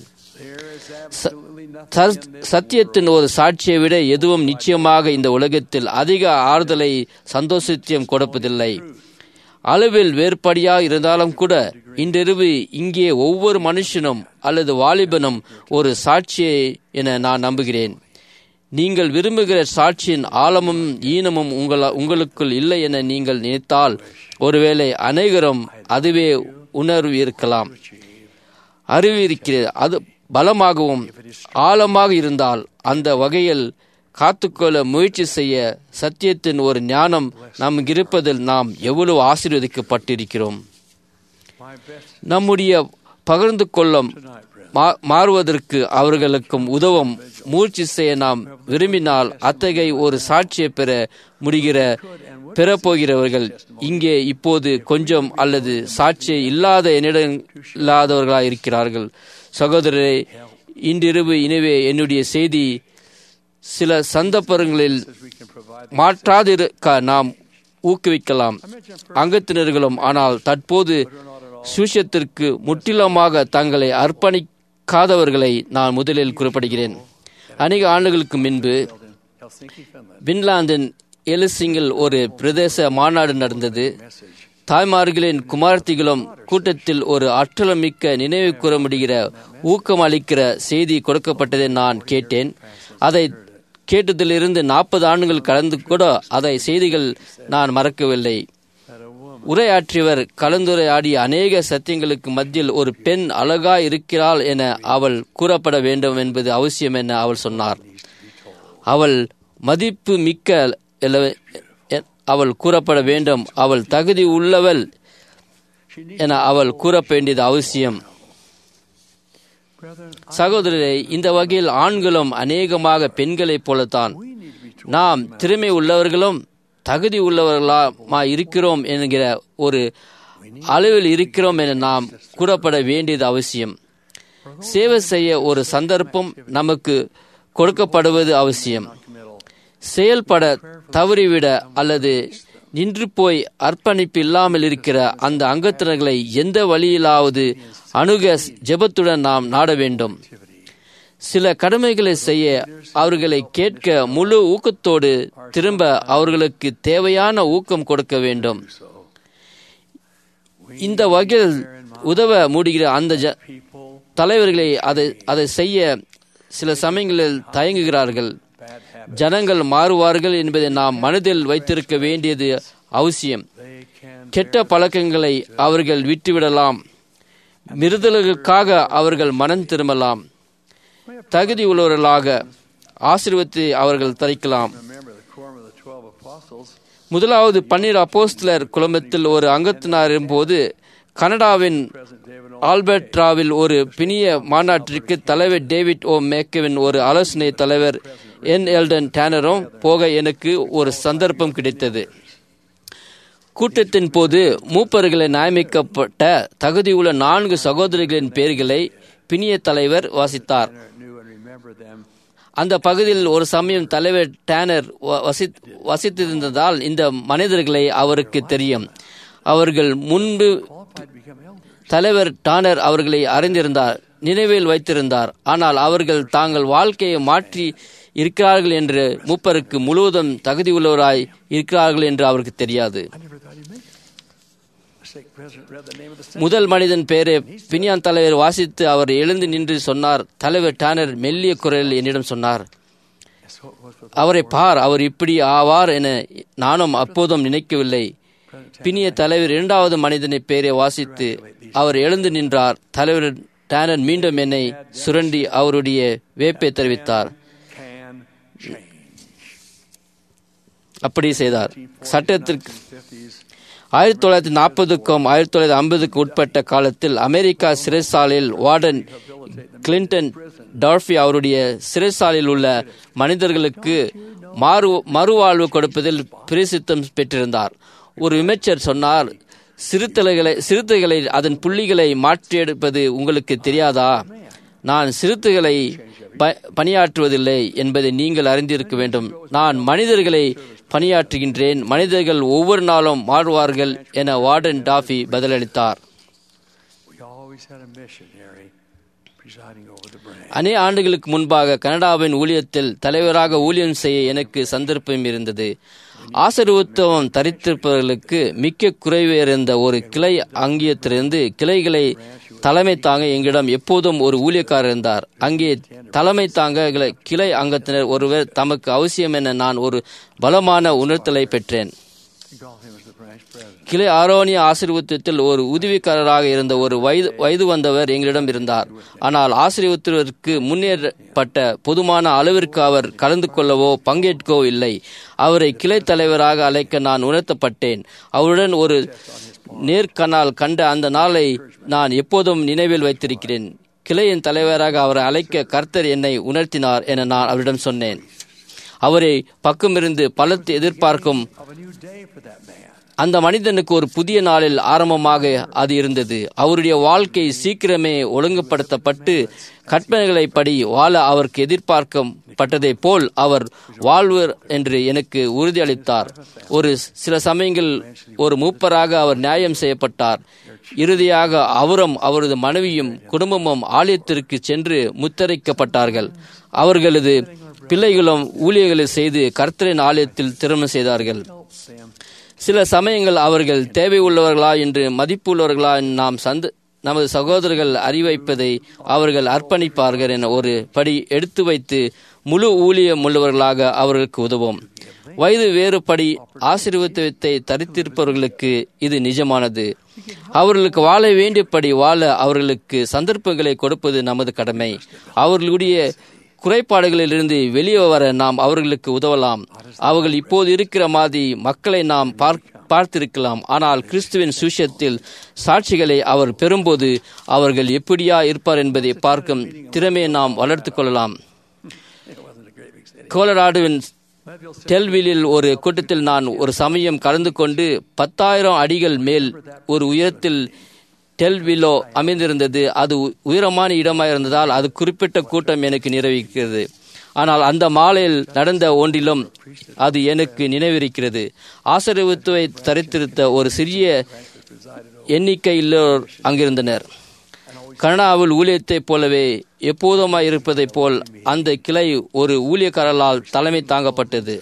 சத்தியத்தின் ஒரு சாட்சியை விட எதுவும் நிச்சயமாக இந்த உலகத்தில் அதிக ஆறுதலை சந்தோஷத்தையும் கொடுப்பதில்லை அளவில் வேறுபடியா இருந்தாலும் கூட இன்றிரவு இங்கே ஒவ்வொரு மனுஷனும் அல்லது வாலிபனும் ஒரு சாட்சியை என நான் நம்புகிறேன் நீங்கள் விரும்புகிற சாட்சியின் ஆழமும் ஈனமும் உங்கள உங்களுக்குள் இல்லை என நீங்கள் நினைத்தால் ஒருவேளை அனைவரும் அதுவே உணர்வு இருக்கலாம் அறிவு இருக்கிறது அது பலமாகவும் ஆழமாக இருந்தால் அந்த வகையில் காத்துக்கொள்ள முயற்சி செய்ய சத்தியத்தின் ஒரு ஞானம் நமக்கு இருப்பதில் நாம் எவ்வளவு ஆசீர்வதிக்கப்பட்டிருக்கிறோம் நம்முடைய பகிர்ந்து கொள்ளும் மாறுவதற்கு அவர்களுக்கும் உதவும் முயற்சி செய்ய நாம் விரும்பினால் அத்தகைய ஒரு சாட்சியை பெற முடிகிற பெறப்போகிறவர்கள் இங்கே இப்போது கொஞ்சம் அல்லது சாட்சியை இல்லாத என்னிடம் இல்லாதவர்களாக இருக்கிறார்கள் சகோதரரை இன்றிரவு எனவே என்னுடைய செய்தி சில சந்தர்ப்பங்களில் மாற்றாதிருக்க நாம் ஊக்குவிக்கலாம் அங்கத்தினர்களும் ஆனால் தற்போது சூஷத்திற்கு முற்றிலுமாக தங்களை அர்ப்பணிக்காதவர்களை நான் முதலில் குறிப்பிடுகிறேன் அநேக ஆண்டுகளுக்கு முன்பு பின்லாந்தின் எலிசிங்கில் ஒரு பிரதேச மாநாடு நடந்தது தாய்மார்களின் குமார்த்திகளும் கூட்டத்தில் ஒரு ஆற்றலமிக்க நினைவு கூற முடிகிற ஊக்கம் அளிக்கிற செய்தி கொடுக்கப்பட்டதை நான் கேட்டேன் அதை கேட்டதிலிருந்து நாற்பது ஆண்டுகள் கடந்து கூட அதை செய்திகள் நான் மறக்கவில்லை உரையாற்றியவர் கலந்துரையாடிய அநேக சத்தியங்களுக்கு மத்தியில் ஒரு பெண் அழகா இருக்கிறாள் என அவள் கூறப்பட வேண்டும் என்பது அவசியம் என அவள் சொன்னார் அவள் மதிப்பு மிக்க அவள் கூறப்பட வேண்டும் அவள் தகுதி உள்ளவள் என அவள் கூற வேண்டியது அவசியம் சகோதரரை இந்த வகையில் ஆண்களும் அநேகமாக பெண்களைப் போலத்தான் நாம் திறமை உள்ளவர்களும் தகுதி உள்ளவர்களா இருக்கிறோம் என்கிற ஒரு அளவில் இருக்கிறோம் என நாம் கூறப்பட வேண்டியது அவசியம் சேவை செய்ய ஒரு சந்தர்ப்பம் நமக்கு கொடுக்கப்படுவது அவசியம் செயல்பட தவறிவிட அல்லது நின்று போய் அர்ப்பணிப்பு இல்லாமல் இருக்கிற அந்த அங்கத்தினர்களை எந்த வழியிலாவது அணுக ஜெபத்துடன் நாம் நாட வேண்டும் சில கடமைகளை செய்ய அவர்களை கேட்க முழு ஊக்கத்தோடு திரும்ப அவர்களுக்கு தேவையான ஊக்கம் கொடுக்க வேண்டும் இந்த வகையில் உதவ முடிகிற அந்த தலைவர்களை அதை அதை செய்ய சில சமயங்களில் தயங்குகிறார்கள் ஜனங்கள் மாறுவார்கள் என்பதை நாம் மனதில் வைத்திருக்க வேண்டியது அவசியம் கெட்ட பழக்கங்களை அவர்கள் விட்டுவிடலாம் மிருதலுக்காக அவர்கள் மனம் திரும்பலாம் தகுதி உள்ளவர்களாக ஆசீர்வத்தை அவர்கள் தரிக்கலாம் முதலாவது பன்னீர் அப்போஸ்தலர் குழுமத்தில் ஒரு அங்கத்தினர் போது கனடாவின் ஆல்பர்ட்ராவில் ஒரு பிணிய மாநாட்டிற்கு தலைவர் டேவிட் ஓ மேக்கவின் ஒரு ஆலோசனை தலைவர் என் எல்டன் டேனரும் போக எனக்கு ஒரு சந்தர்ப்பம் கிடைத்தது கூட்டத்தின் போது மூப்பர்களை நியமிக்கப்பட்ட தகுதியுள்ள நான்கு சகோதரிகளின் பெயர்களை பிணிய தலைவர் வாசித்தார் அந்த பகுதியில் ஒரு சமயம் தலைவர் டேனர் வசித்திருந்ததால் இந்த மனிதர்களை அவருக்கு தெரியும் அவர்கள் முன்பு தலைவர் டானர் அவர்களை அறிந்திருந்தார் நினைவில் வைத்திருந்தார் ஆனால் அவர்கள் தாங்கள் வாழ்க்கையை மாற்றி இருக்கிறார்கள் என்று மூப்பருக்கு முழுவதும் தகுதி உள்ளவராய் இருக்கிறார்கள் என்று அவருக்கு தெரியாது முதல் மனிதன் பெயரை பினியான் தலைவர் வாசித்து அவர் எழுந்து நின்று சொன்னார் தலைவர் டானர் மெல்லிய குரலில் என்னிடம் சொன்னார் அவரை பார் அவர் இப்படி ஆவார் என நானும் அப்போதும் நினைக்கவில்லை பினிய தலைவர் இரண்டாவது மனிதனை பெயரை வாசித்து அவர் எழுந்து நின்றார் தலைவர் டானர் மீண்டும் என்னை சுரண்டி அவருடைய வேப்பை தெரிவித்தார் அப்படி செய்தார் சட்டத்திற்கு ஆயிரத்தி தொள்ளாயிரத்தி நாற்பதுக்கும் ஆயிரத்தி தொள்ளாயிரத்தி ஐம்பதுக்கு உட்பட்ட காலத்தில் அமெரிக்கா சிறைசாலையில் வார்டன் கிளின்டன் டார்ஃபி அவருடைய சிறைசாலையில் உள்ள மனிதர்களுக்கு மாறு மறுவாழ்வு கொடுப்பதில் பிரசித்தம் பெற்றிருந்தார் ஒரு விமர்சர் சொன்னார் சிறுத்தைகளை சிறுத்தைகளை அதன் புள்ளிகளை மாற்றியெடுப்பது உங்களுக்கு தெரியாதா நான் சிறுத்தைகளை ப பணியாற்றுவதில்லை என்பதை நீங்கள் அறிந்திருக்க வேண்டும் நான் மனிதர்களை பணியாற்றுகின்றேன் மனிதர்கள் ஒவ்வொரு நாளும் மாறுவார்கள் என வார்டன் டாஃபி பதிலளித்தார் அநே ஆண்டுகளுக்கு முன்பாக கனடாவின் ஊழியத்தில் தலைவராக ஊழியம் செய்ய எனக்கு சந்தர்ப்பம் இருந்தது ஆசீர்வத்துவம் தரித்திருப்பவர்களுக்கு மிக்க குறைவு இருந்த ஒரு கிளை அங்கியத்திலிருந்து கிளைகளை தலைமை தாங்க எங்களிடம் எப்போதும் ஒரு ஊழியக்காரர் இருந்தார் அங்கே தலைமை தாங்க கிளை அங்கத்தினர் ஒருவர் தமக்கு அவசியம் என நான் ஒரு பலமான உணர்த்தலை பெற்றேன் கிளை ஆரோனிய ஆசீர்வத்தில் ஒரு உதவிக்காரராக இருந்த ஒரு வயது வயது வந்தவர் எங்களிடம் இருந்தார் ஆனால் ஆசீர்வத்திற்கு முன்னேறப்பட்ட பொதுமான அளவிற்கு அவர் கலந்து கொள்ளவோ பங்கேற்கவோ இல்லை அவரை கிளை தலைவராக அழைக்க நான் உணர்த்தப்பட்டேன் அவருடன் ஒரு நேர்கனால் கண்ட அந்த நாளை நான் எப்போதும் நினைவில் வைத்திருக்கிறேன் கிளையின் தலைவராக அவரை அழைக்க கர்த்தர் என்னை உணர்த்தினார் என நான் அவரிடம் சொன்னேன் அவரை பக்கமிருந்து பலத்து எதிர்பார்க்கும் அந்த மனிதனுக்கு ஒரு புதிய நாளில் ஆரம்பமாக அது இருந்தது அவருடைய வாழ்க்கை சீக்கிரமே ஒழுங்குபடுத்தப்பட்டு கற்பனைகளை படி வாழ அவருக்கு எதிர்பார்க்கப்பட்டதை போல் அவர் வாழ்வர் என்று எனக்கு உறுதியளித்தார் ஒரு சில சமயங்கள் ஒரு மூப்பராக அவர் நியாயம் செய்யப்பட்டார் இறுதியாக அவரும் அவரது மனைவியும் குடும்பமும் ஆலயத்திற்கு சென்று முத்தரைக்கப்பட்டார்கள் அவர்களது பிள்ளைகளும் ஊழியர்களை செய்து கர்த்தரின் ஆலயத்தில் திருமணம் செய்தார்கள் சில சமயங்கள் அவர்கள் தேவை உள்ளவர்களா என்று மதிப்புள்ளவர்களா நாம் சந்த நமது சகோதரர்கள் அறிவைப்பதை அவர்கள் அர்ப்பணிப்பார்கள் என ஒரு படி எடுத்து வைத்து முழு ஊழியம் உள்ளவர்களாக அவர்களுக்கு உதவும் வயது வேறுபடி ஆசீர்வத்தை தரித்திருப்பவர்களுக்கு இது நிஜமானது அவர்களுக்கு வாழ வேண்டியபடி வாழ அவர்களுக்கு சந்தர்ப்பங்களை கொடுப்பது நமது கடமை அவர்களுடைய குறைபாடுகளிலிருந்து வெளியே வர நாம் அவர்களுக்கு உதவலாம் அவர்கள் இப்போது இருக்கிற மாதிரி மக்களை நாம் பார்த்திருக்கலாம் ஆனால் கிறிஸ்துவின் சுஷத்தில் சாட்சிகளை அவர் பெறும்போது அவர்கள் எப்படியா இருப்பார் என்பதை பார்க்கும் திறமையை நாம் வளர்த்து கொள்ளலாம் கோலராடுவின் டெல்விலில் ஒரு கூட்டத்தில் நான் ஒரு சமயம் கலந்து கொண்டு பத்தாயிரம் அடிகள் மேல் ஒரு உயரத்தில் டெல்விலோ அமைந்திருந்தது அது உயரமான இடமாக இருந்ததால் அது குறிப்பிட்ட கூட்டம் எனக்கு நிறைவேற்கிறது ஆனால் அந்த மாலையில் நடந்த ஒன்றிலும் அது எனக்கு நினைவிருக்கிறது ஆசீர்வத்துவை தரித்திருத்த ஒரு சிறிய எண்ணிக்கையிலோர் அங்கிருந்தனர் கனடாவில் ஊழியத்தைப் போலவே எப்போதுமாய் இருப்பதைப் போல் அந்த கிளை ஒரு ஊழியக்காரலால் தலைமை தாங்கப்பட்டது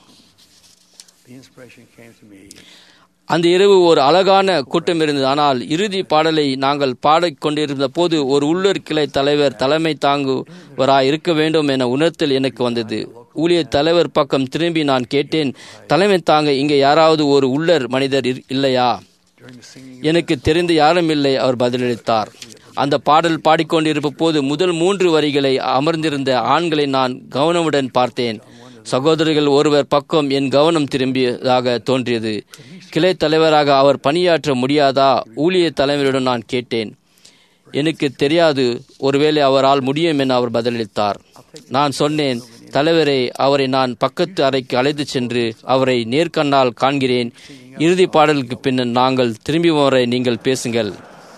அந்த இரவு ஒரு அழகான கூட்டம் இருந்தது ஆனால் இறுதி பாடலை நாங்கள் பாடிக்கொண்டிருந்த போது ஒரு உள்ளூர் கிளை தலைவர் தலைமை தாங்குவராய் இருக்க வேண்டும் என உணர்த்தல் எனக்கு வந்தது ஊழிய தலைவர் பக்கம் திரும்பி நான் கேட்டேன் தலைமை தாங்க இங்கே யாராவது ஒரு உள்ளர் மனிதர் இல்லையா எனக்கு தெரிந்து யாரும் இல்லை அவர் பதிலளித்தார் அந்த பாடல் பாடிக்கொண்டிருப்ப போது முதல் மூன்று வரிகளை அமர்ந்திருந்த ஆண்களை நான் கவனமுடன் பார்த்தேன் சகோதரர்கள் ஒருவர் பக்கம் என் கவனம் திரும்பியதாக தோன்றியது கிளை தலைவராக அவர் பணியாற்ற முடியாதா ஊழிய தலைவரிடம் நான் கேட்டேன் எனக்கு தெரியாது ஒருவேளை அவரால் முடியும் என அவர் பதிலளித்தார் நான் சொன்னேன் தலைவரை அவரை நான் பக்கத்து அறைக்கு அழைத்து சென்று அவரை நேர்கண்ணால் காண்கிறேன் இறுதி பாடலுக்கு பின்னர் நாங்கள் திரும்பி வரை நீங்கள் பேசுங்கள்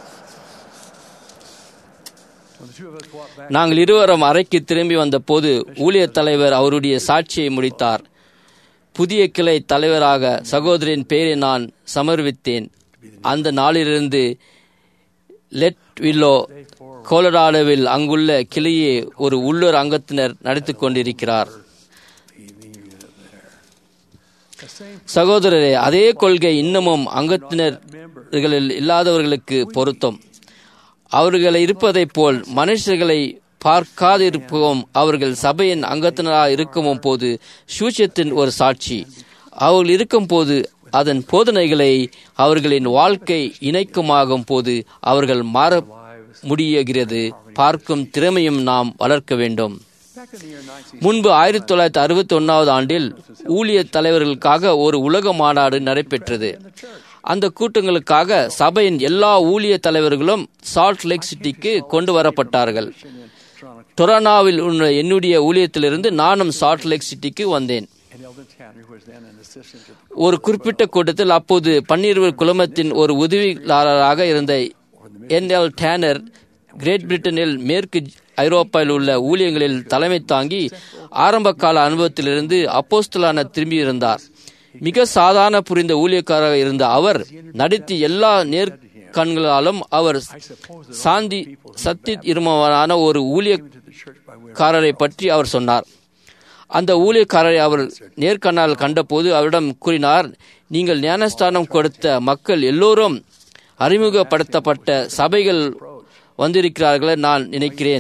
நாங்கள் இருவரும் அறைக்கு திரும்பி வந்த போது ஊழிய தலைவர் அவருடைய சாட்சியை முடித்தார் புதிய கிளை தலைவராக சகோதரின் பெயரை நான் சமர்ப்பித்தேன் அந்த நாளிலிருந்து லெட் வில்லோ கோலராடோவில் அங்குள்ள கிளையே ஒரு உள்ளூர் அங்கத்தினர் நடத்திக் கொண்டிருக்கிறார் சகோதரரே அதே கொள்கை இன்னமும் அங்கத்தினர்களில் இல்லாதவர்களுக்கு பொருத்தம் அவர்கள் இருப்பதைப் போல் மனுஷர்களை பார்க்காதிருப்பவும் அவர்கள் சபையின் அங்கத்தினராக இருக்கவும் போது சூச்சியத்தின் ஒரு சாட்சி அவர்கள் இருக்கும் போது அதன் போதனைகளை அவர்களின் வாழ்க்கை இணைக்குமாகும் போது அவர்கள் மாற முடியுகிறது பார்க்கும் திறமையும் நாம் வளர்க்க வேண்டும் முன்பு ஆயிரத்தி தொள்ளாயிரத்தி அறுபத்தி ஒன்னாவது ஆண்டில் ஊழிய தலைவர்களுக்காக ஒரு உலக மாநாடு நடைபெற்றது அந்த கூட்டங்களுக்காக சபையின் எல்லா ஊழிய தலைவர்களும் சால்ட் லேக் சிட்டிக்கு கொண்டு வரப்பட்டார்கள் டொரானாவில் உள்ள என்னுடைய ஊழியத்திலிருந்து நானும் சால்ட் லேக் சிட்டிக்கு வந்தேன் ஒரு குறிப்பிட்ட கூட்டத்தில் அப்போது பன்னீர்வர் குழுமத்தின் ஒரு உதவியாளராக இருந்த என் எல் டேனர் கிரேட் பிரிட்டனில் மேற்கு ஐரோப்பாவில் உள்ள ஊழியங்களில் தலைமை தாங்கி ஆரம்ப கால அனுபவத்திலிருந்து அப்போஸ்தலான திரும்பியிருந்தார் மிக சாதாரண புரிந்த ஊழியக்காரராக இருந்த அவர் நடித்து எல்லா நேர்கண்களாலும் அவர் சாந்தி சத்தி இருமவனான ஒரு ஊழியக்காரரை பற்றி அவர் சொன்னார் அந்த ஊழியக்காரரை அவர் நேர்கண்ணால் கண்டபோது அவரிடம் கூறினார் நீங்கள் ஞானஸ்தானம் கொடுத்த மக்கள் எல்லோரும் அறிமுகப்படுத்தப்பட்ட சபைகள் வந்திருக்கிறார்கள் நான் நினைக்கிறேன்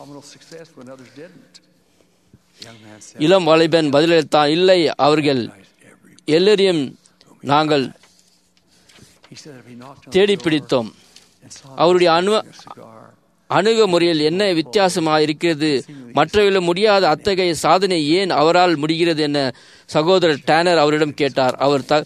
இளம் வாலிபன் பதிலளித்தான் இல்லை அவர்கள் எல்லோரையும் நாங்கள் தேடி பிடித்தோம் அவருடைய அணு அணுகுமுறையில் என்ன வித்தியாசமாக இருக்கிறது மற்றவர்களும் முடியாத அத்தகைய சாதனை ஏன் அவரால் முடிகிறது என சகோதரர் டேனர் அவரிடம் கேட்டார் அவர் த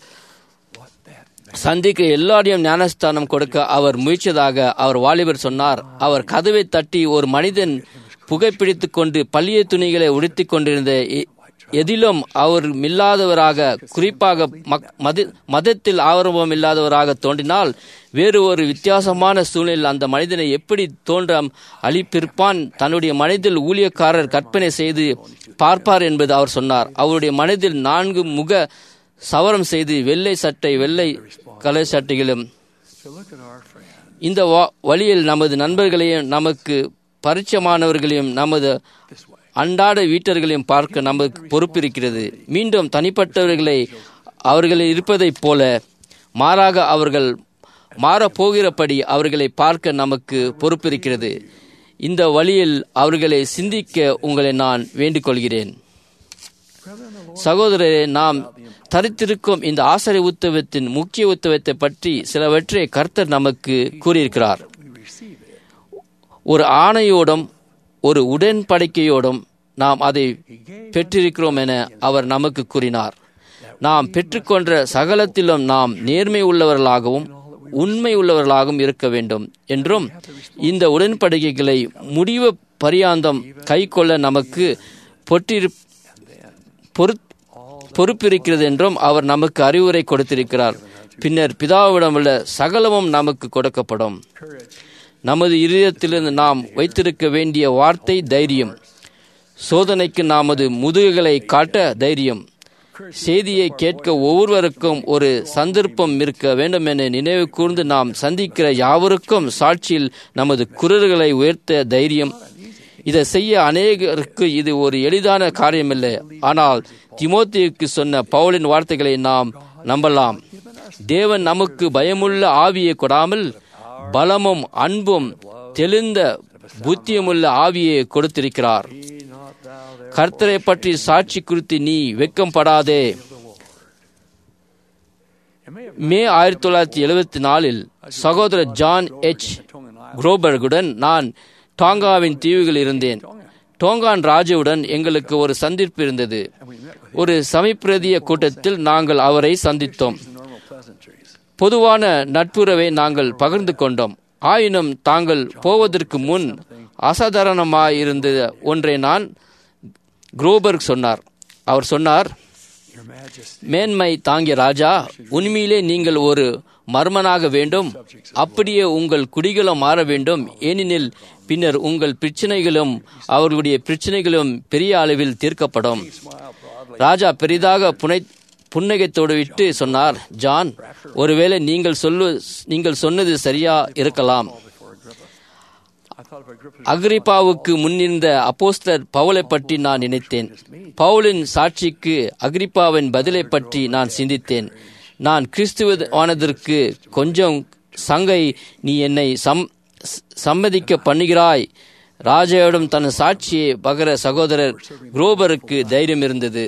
சந்திக்க எல்லாரையும் ஞானஸ்தானம் கொடுக்க அவர் முயற்சியதாக அவர் வாலிபர் சொன்னார் அவர் கதவை தட்டி ஒரு மனிதன் புகைப்பிடித்துக் கொண்டு பள்ளிய துணிகளை உடுத்திக் கொண்டிருந்த எதிலும் அவர் இல்லாதவராக குறிப்பாக மத மதத்தில் ஆர்வம் இல்லாதவராக தோன்றினால் வேறு ஒரு வித்தியாசமான சூழ்நிலையில் அந்த மனிதனை எப்படி தோன்ற அளிப்பிருப்பான் தன்னுடைய மனதில் ஊழியக்காரர் கற்பனை செய்து பார்ப்பார் என்பது அவர் சொன்னார் அவருடைய மனதில் நான்கு முக சவரம் செய்து வெள்ளை சட்டை வெள்ளை கலை சட்டைகளும் இந்த வழியில் நமது நண்பர்களையும் நமக்கு பரிச்சயமானவர்களையும் நமது அன்றாட வீட்டர்களையும் பார்க்க நமக்கு பொறுப்பு இருக்கிறது மீண்டும் தனிப்பட்டவர்களை அவர்கள் இருப்பதைப் போல மாறாக அவர்கள் மாறப்போகிறபடி அவர்களை பார்க்க நமக்கு பொறுப்பு இருக்கிறது இந்த வழியில் அவர்களை சிந்திக்க உங்களை நான் வேண்டிக் கொள்கிறேன் சகோதரரே நாம் தரித்திருக்கும் இந்த ஆசிரிய உத்தவத்தின் முக்கிய உத்தவத்தை பற்றி சிலவற்றை கர்த்தர் நமக்கு கூறியிருக்கிறார் ஒரு ஆணையோடும் ஒரு உடன்படிக்கையோடும் நாம் அதை பெற்றிருக்கிறோம் என அவர் நமக்கு கூறினார் நாம் பெற்றுக்கொண்ட சகலத்திலும் நாம் நேர்மை உள்ளவர்களாகவும் உண்மை உள்ளவர்களாகவும் இருக்க வேண்டும் என்றும் இந்த உடன்படிக்கைகளை முடிவு பரியாந்தம் கை கொள்ள நமக்கு பொற்றிரு பொறு பொறுப்பிருக்கிறது என்றும் அவர் நமக்கு அறிவுரை கொடுத்திருக்கிறார் பின்னர் பிதாவிடமுள்ள சகலமும் நமக்கு கொடுக்கப்படும் நமது இருதயத்திலிருந்து நாம் வைத்திருக்க வேண்டிய வார்த்தை தைரியம் சோதனைக்கு நமது முதுகுகளை காட்ட தைரியம் செய்தியை கேட்க ஒவ்வொருவருக்கும் ஒரு சந்தர்ப்பம் இருக்க வேண்டும் என நினைவு கூர்ந்து நாம் சந்திக்கிற யாவருக்கும் சாட்சியில் நமது குரல்களை உயர்த்த தைரியம் இதை செய்ய அநேகருக்கு இது ஒரு எளிதான காரியமில்லை ஆனால் திமோத்தியுக்கு சொன்ன பவுலின் வார்த்தைகளை நாம் நம்பலாம் தேவன் நமக்கு பயமுள்ள ஆவியை கொடாமல் பலமும் அன்பும் தெளிந்த புத்தியமுள்ள ஆவியை கொடுத்திருக்கிறார் கர்த்தரை பற்றி சாட்சி குறித்து நீ வெக்கப்படாதே மே ஆயிரத்தி தொள்ளாயிரத்தி எழுபத்தி நாலில் சகோதரர் ஜான் எச் குரோபர்குடன் நான் டாங்காவின் தீவுகள் இருந்தேன் டோங்கான் ராஜுவுடன் எங்களுக்கு ஒரு சந்திப்பு இருந்தது ஒரு சமீப்பிரதிய கூட்டத்தில் நாங்கள் அவரை சந்தித்தோம் பொதுவான நட்புறவை நாங்கள் பகிர்ந்து கொண்டோம் ஆயினும் தாங்கள் போவதற்கு முன் அசாதாரணமாயிருந்த ஒன்றை நான் குரோபர்க் சொன்னார் அவர் சொன்னார் மேன்மை தாங்கிய ராஜா உண்மையிலே நீங்கள் ஒரு மர்மனாக வேண்டும் அப்படியே உங்கள் குடிகளும் மாற வேண்டும் ஏனெனில் பின்னர் உங்கள் பிரச்சனைகளும் அவர்களுடைய பிரச்சனைகளும் பெரிய அளவில் தீர்க்கப்படும் ராஜா பெரிதாக புனை புன்னகைத்தோடு விட்டு சொன்னார் ஜான் ஒருவேளை நீங்கள் சொல்லு நீங்கள் சொன்னது சரியா இருக்கலாம் அக்ரிப்பாவுக்கு முன்னிருந்த அப்போஸ்தலர் பவுலை பற்றி நான் நினைத்தேன் பவுலின் சாட்சிக்கு அக்ரிப்பாவின் பதிலை பற்றி நான் சிந்தித்தேன் நான் கிறிஸ்துவானதற்கு கொஞ்சம் சங்கை நீ என்னை சம் சம்மதிக்க பண்ணுகிறாய் ராஜாவிடம் தன் சாட்சியை பகர சகோதரர் குரோபருக்கு தைரியம் இருந்தது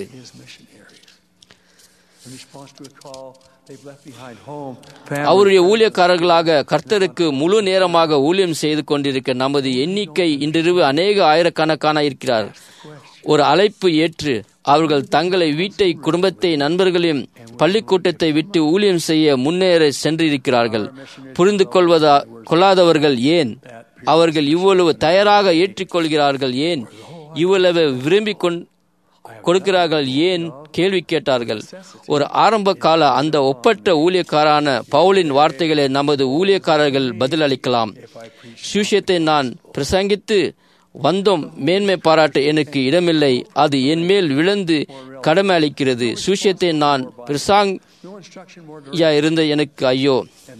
அவருடைய ஊழியக்காரர்களாக கர்த்தருக்கு முழு நேரமாக ஊழியம் செய்து கொண்டிருக்க நமது எண்ணிக்கை இன்றிரவு அநேக ஆயிரக்கணக்கான இருக்கிறார் ஒரு அழைப்பு ஏற்று அவர்கள் தங்களை வீட்டை குடும்பத்தை நண்பர்களையும் பள்ளிக்கூட்டத்தை விட்டு ஊழியம் செய்ய முன்னேற சென்றிருக்கிறார்கள் புரிந்து கொள்வதா கொள்ளாதவர்கள் ஏன் அவர்கள் இவ்வளவு தயாராக ஏற்றுக்கொள்கிறார்கள் ஏன் இவ்வளவு விரும்பி கொண் கொடுக்கிறார்கள் ஏன் கேள்வி கேட்டார்கள் ஒரு ஆரம்ப கால அந்த ஒப்பற்ற ஊழியக்காரான பவுலின் வார்த்தைகளை நமது ஊழியக்காரர்கள் பதிலளிக்கலாம் சுஷியத்தை நான் பிரசங்கித்து வந்தோம் மேன்மை பாராட்ட எனக்கு இடமில்லை அது என் மேல் விழுந்து கடமை அளிக்கிறது சுஷியத்தை நான் பிரசாங் இருந்த எனக்கு ஐயோ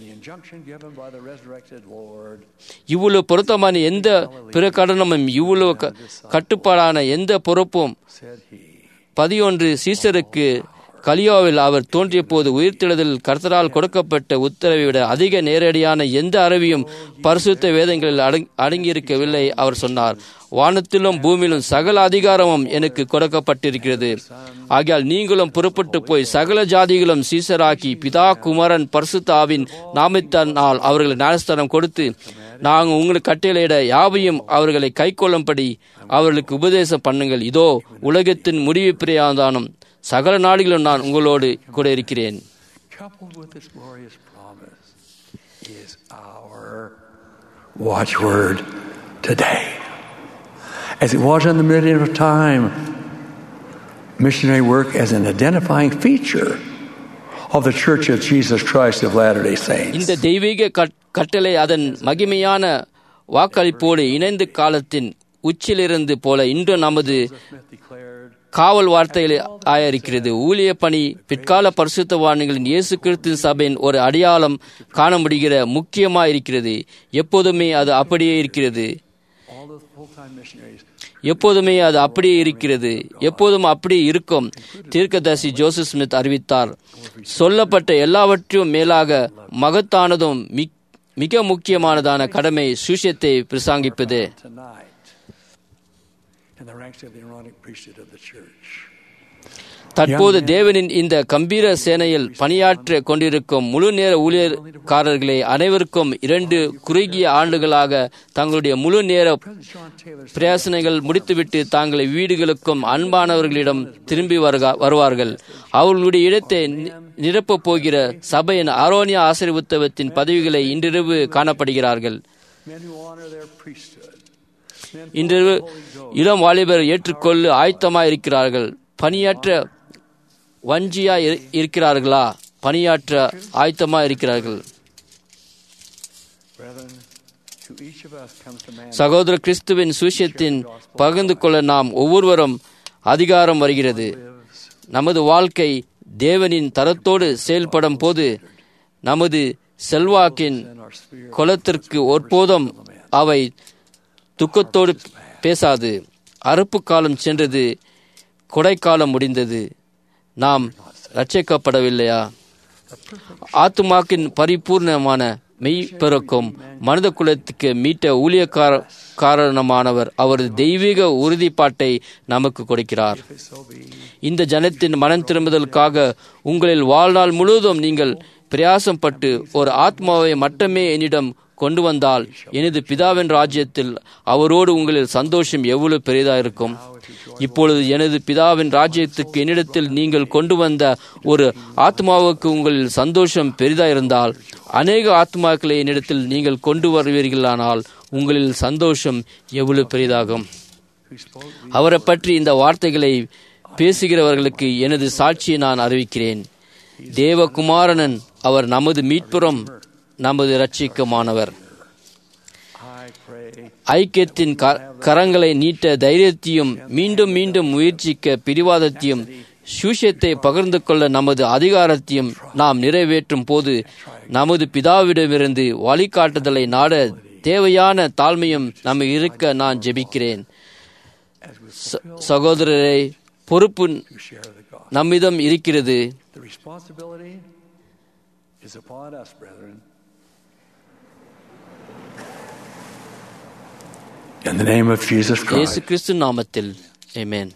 இவ்வளவு பொருத்தமான எந்த பிரகடனமும் இவ்வளவு கட்டுப்பாடான எந்த பொறுப்பும் பதியொன்று சீசருக்கு கலியோவில் அவர் தோன்றிய போது உயிர்த்தெழுதல் கர்த்தரால் கொடுக்கப்பட்ட உத்தரவை விட அதிக நேரடியான எந்த அறிவியும் பரிசுத்த வேதங்களில் அடங்கியிருக்கவில்லை அவர் சொன்னார் வானத்திலும் பூமியிலும் சகல அதிகாரமும் எனக்கு கொடுக்கப்பட்டிருக்கிறது ஆகையால் நீங்களும் புறப்பட்டு போய் சகல ஜாதிகளும் சீசராக்கி பிதா குமரன் பரிசுத்தாவின் நாமத்தினால் அவர்கள் ஞானஸ்தானம் கொடுத்து நாங்கள் உங்களுக்கு கட்டளையிட யாவையும் அவர்களை கைக்கொள்ளும்படி அவர்களுக்கு உபதேசம் பண்ணுங்கள் இதோ உலகத்தின் முடிவு பிரியாதானும் சகல நாடுகளும் நான் உங்களோடு கூட இருக்கிறேன் watchword today. As it was in the middle of time, missionary work as an identifying feature of the Church of Jesus Christ of Latter-day Saints. இந்த தெய்வீக கட்டளை அதன் மகிமையான வாக்களிப்போடு இணைந்த காலத்தின் உச்சிலிருந்து போல இன்று நமது காவல் வார்த்தைகள் ஆயிருக்கிறது ஊழிய பணி பிற்கால பரிசுத்தவான்களின் இயேசு கிறிஸ்து சபையின் ஒரு அடையாளம் காண முடிகிற முக்கியமா இருக்கிறது எப்போதுமே அது அப்படியே இருக்கிறது எப்போதுமே அது அப்படியே இருக்கிறது எப்போதும் அப்படியே இருக்கும் தீர்க்கதர்சி ஜோசப் ஸ்மித் அறிவித்தார் சொல்லப்பட்ட எல்லாவற்றையும் மேலாக மகத்தானதும் மிக முக்கியமானதான கடமை சுஷியத்தை பிரசாங்கிப்பது தற்போது தேவனின் இந்த கம்பீர சேனையில் பணியாற்ற கொண்டிருக்கும் முழு நேர ஊழியர்காரர்களை அனைவருக்கும் இரண்டு குறுகிய ஆண்டுகளாக தங்களுடைய முழு நேர பிரயாசனைகள் முடித்துவிட்டு தங்களை வீடுகளுக்கும் அன்பானவர்களிடம் திரும்பி வருவார்கள் அவர்களுடைய இடத்தை நிரப்பப் போகிற சபையின் ஆரோனிய ஆசிரியத்துவத்தின் பதவிகளை இன்றிரவு காணப்படுகிறார்கள் இன்றிரவு இளம் வாலிபர் ஏற்றுக்கொள்ள ஆயத்தமாயிருக்கிறார்கள் பணியாற்ற வஞ்சியா இருக்கிறார்களா பணியாற்ற ஆயத்தமா இருக்கிறார்கள் சகோதர கிறிஸ்துவின் சுவிஷயத்தின் பகிர்ந்து கொள்ள நாம் ஒவ்வொருவரும் அதிகாரம் வருகிறது நமது வாழ்க்கை தேவனின் தரத்தோடு செயல்படும் போது நமது செல்வாக்கின் குலத்திற்கு ஒருபோதும் அவை துக்கத்தோடு பேசாது அறுப்பு காலம் சென்றது கொடைக்காலம் முடிந்தது நாம் ரட்சிக்கப்படவில்லையா ஆத்துமாக்கின் பரிபூர்ணமான மெய்ப்பெருக்கும் மனித குலத்துக்கு மீட்ட ஊழியக்கார காரணமானவர் அவரது தெய்வீக உறுதிப்பாட்டை நமக்கு கொடுக்கிறார் இந்த ஜனத்தின் மனம் திரும்புதலுக்காக உங்களில் வாழ்நாள் முழுவதும் நீங்கள் பிரயாசம் பட்டு ஒரு ஆத்மாவை மட்டுமே என்னிடம் கொண்டு வந்தால் எனது பிதாவின் ராஜ்யத்தில் அவரோடு உங்களில் சந்தோஷம் எவ்வளவு பெரிதாக இருக்கும் இப்பொழுது எனது பிதாவின் ராஜ்யத்துக்கு என்னிடத்தில் நீங்கள் கொண்டு வந்த ஒரு ஆத்மாவுக்கு உங்களில் சந்தோஷம் பெரிதாக இருந்தால் அநேக ஆத்மாக்களை என்னிடத்தில் நீங்கள் கொண்டு வருவீர்களானால் உங்களில் சந்தோஷம் எவ்வளவு பெரிதாகும் அவரை பற்றி இந்த வார்த்தைகளை பேசுகிறவர்களுக்கு எனது சாட்சியை நான் அறிவிக்கிறேன் தேவகுமாரனன் அவர் நமது மீட்புறம் நமது ரட்சிக்கமானவர் ஐக்கியத்தின் கரங்களை நீட்ட தைரியத்தையும் மீண்டும் மீண்டும் முயற்சிக்க பிடிவாதத்தையும் சூஷத்தை பகிர்ந்து கொள்ள நமது அதிகாரத்தையும் நாம் நிறைவேற்றும் போது நமது பிதாவிடமிருந்து வழிகாட்டுதலை நாட தேவையான தாழ்மையும் நம்ம இருக்க நான் ஜெபிக்கிறேன் ச- சகோதரரை பொறுப்பு நம்மிடம் இருக்கிறது The responsibility is upon us, brethren. In the name of Jesus இயேசு Christ. கிறிஸ்து நாமத்தில் ஆமென்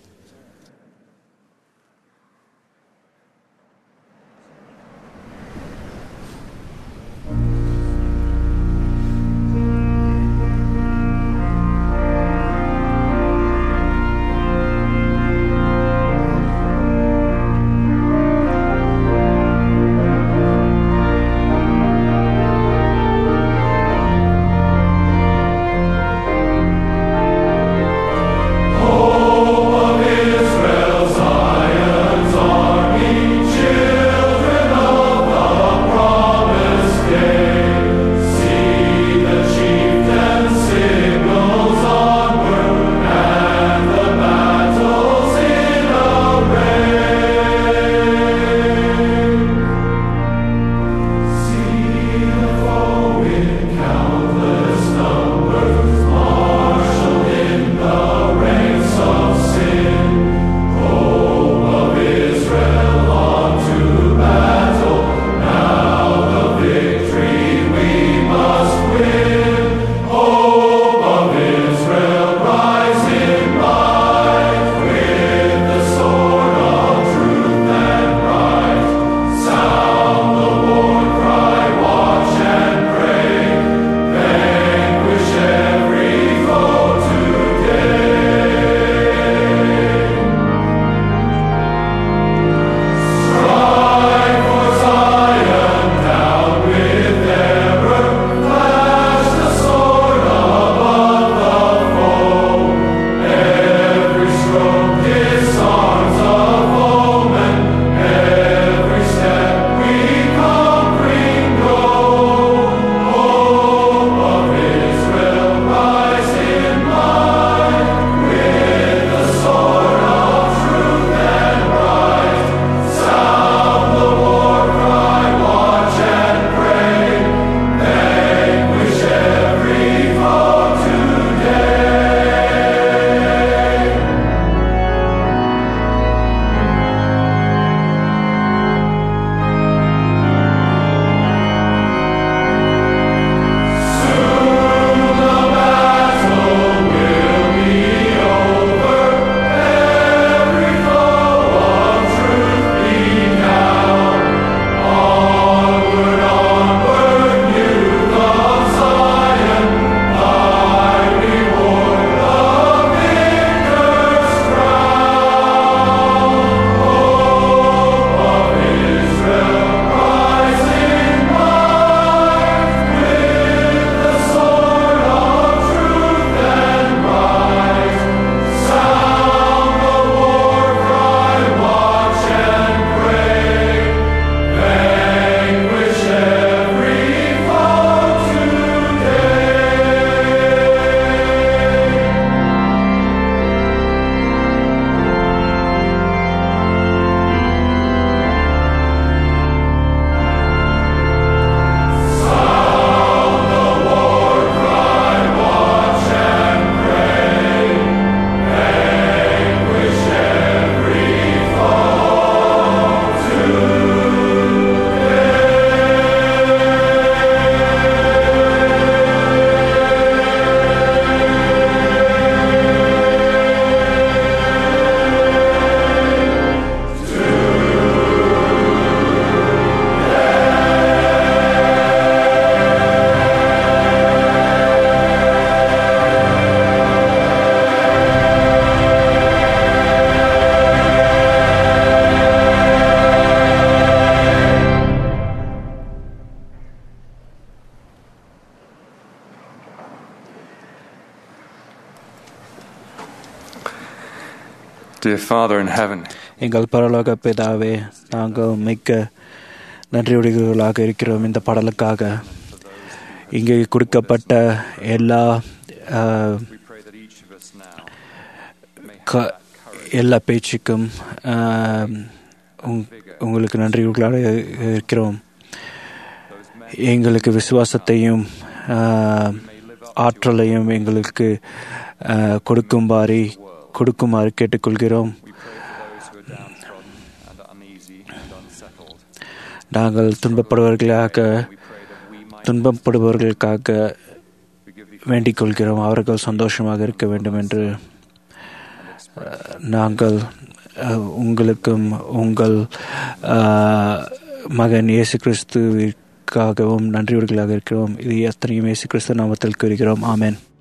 Dear Father in heaven, எங்கள் பரலோக பிதாவே நாங்கள் மிக்க நன்றியுடையவர்களாக இருக்கிறோம் இந்த பாடலுக்காக இங்கே கொடுக்கப்பட்ட எல்லா ஆஹ், க- எல்லா பேச்சுக்கும் ஆஹ், உங்- உங்களுக்கு நன்றியுள்ளாக இருக்கிறோம் எங்களுக்கு விசுவாசத்தையும் ஆஹ், ஆற்றலையும் எங்களுக்கு அஹ், கொடுக்கும்பாரி கொடுக்குமாறு கேட்டுக்கொள்கிறோம் நாங்கள் துன்பப்படுபவர்களாக துன்பப்படுபவர்களுக்காக வேண்டிக் கொள்கிறோம் அவர்கள் சந்தோஷமாக இருக்க வேண்டும் என்று அஹ், நாங்கள் அஹ், உங்களுக்கும் உங்கள் அஹ், மகன் இயேசு கிறிஸ்துவிற்காகவும் நன்றியுடைகளாக இருக்கிறோம் இது எத்தனையும் இயேசு கிறிஸ்து நாமத்தில் கூறுகிறோம் ஆமென்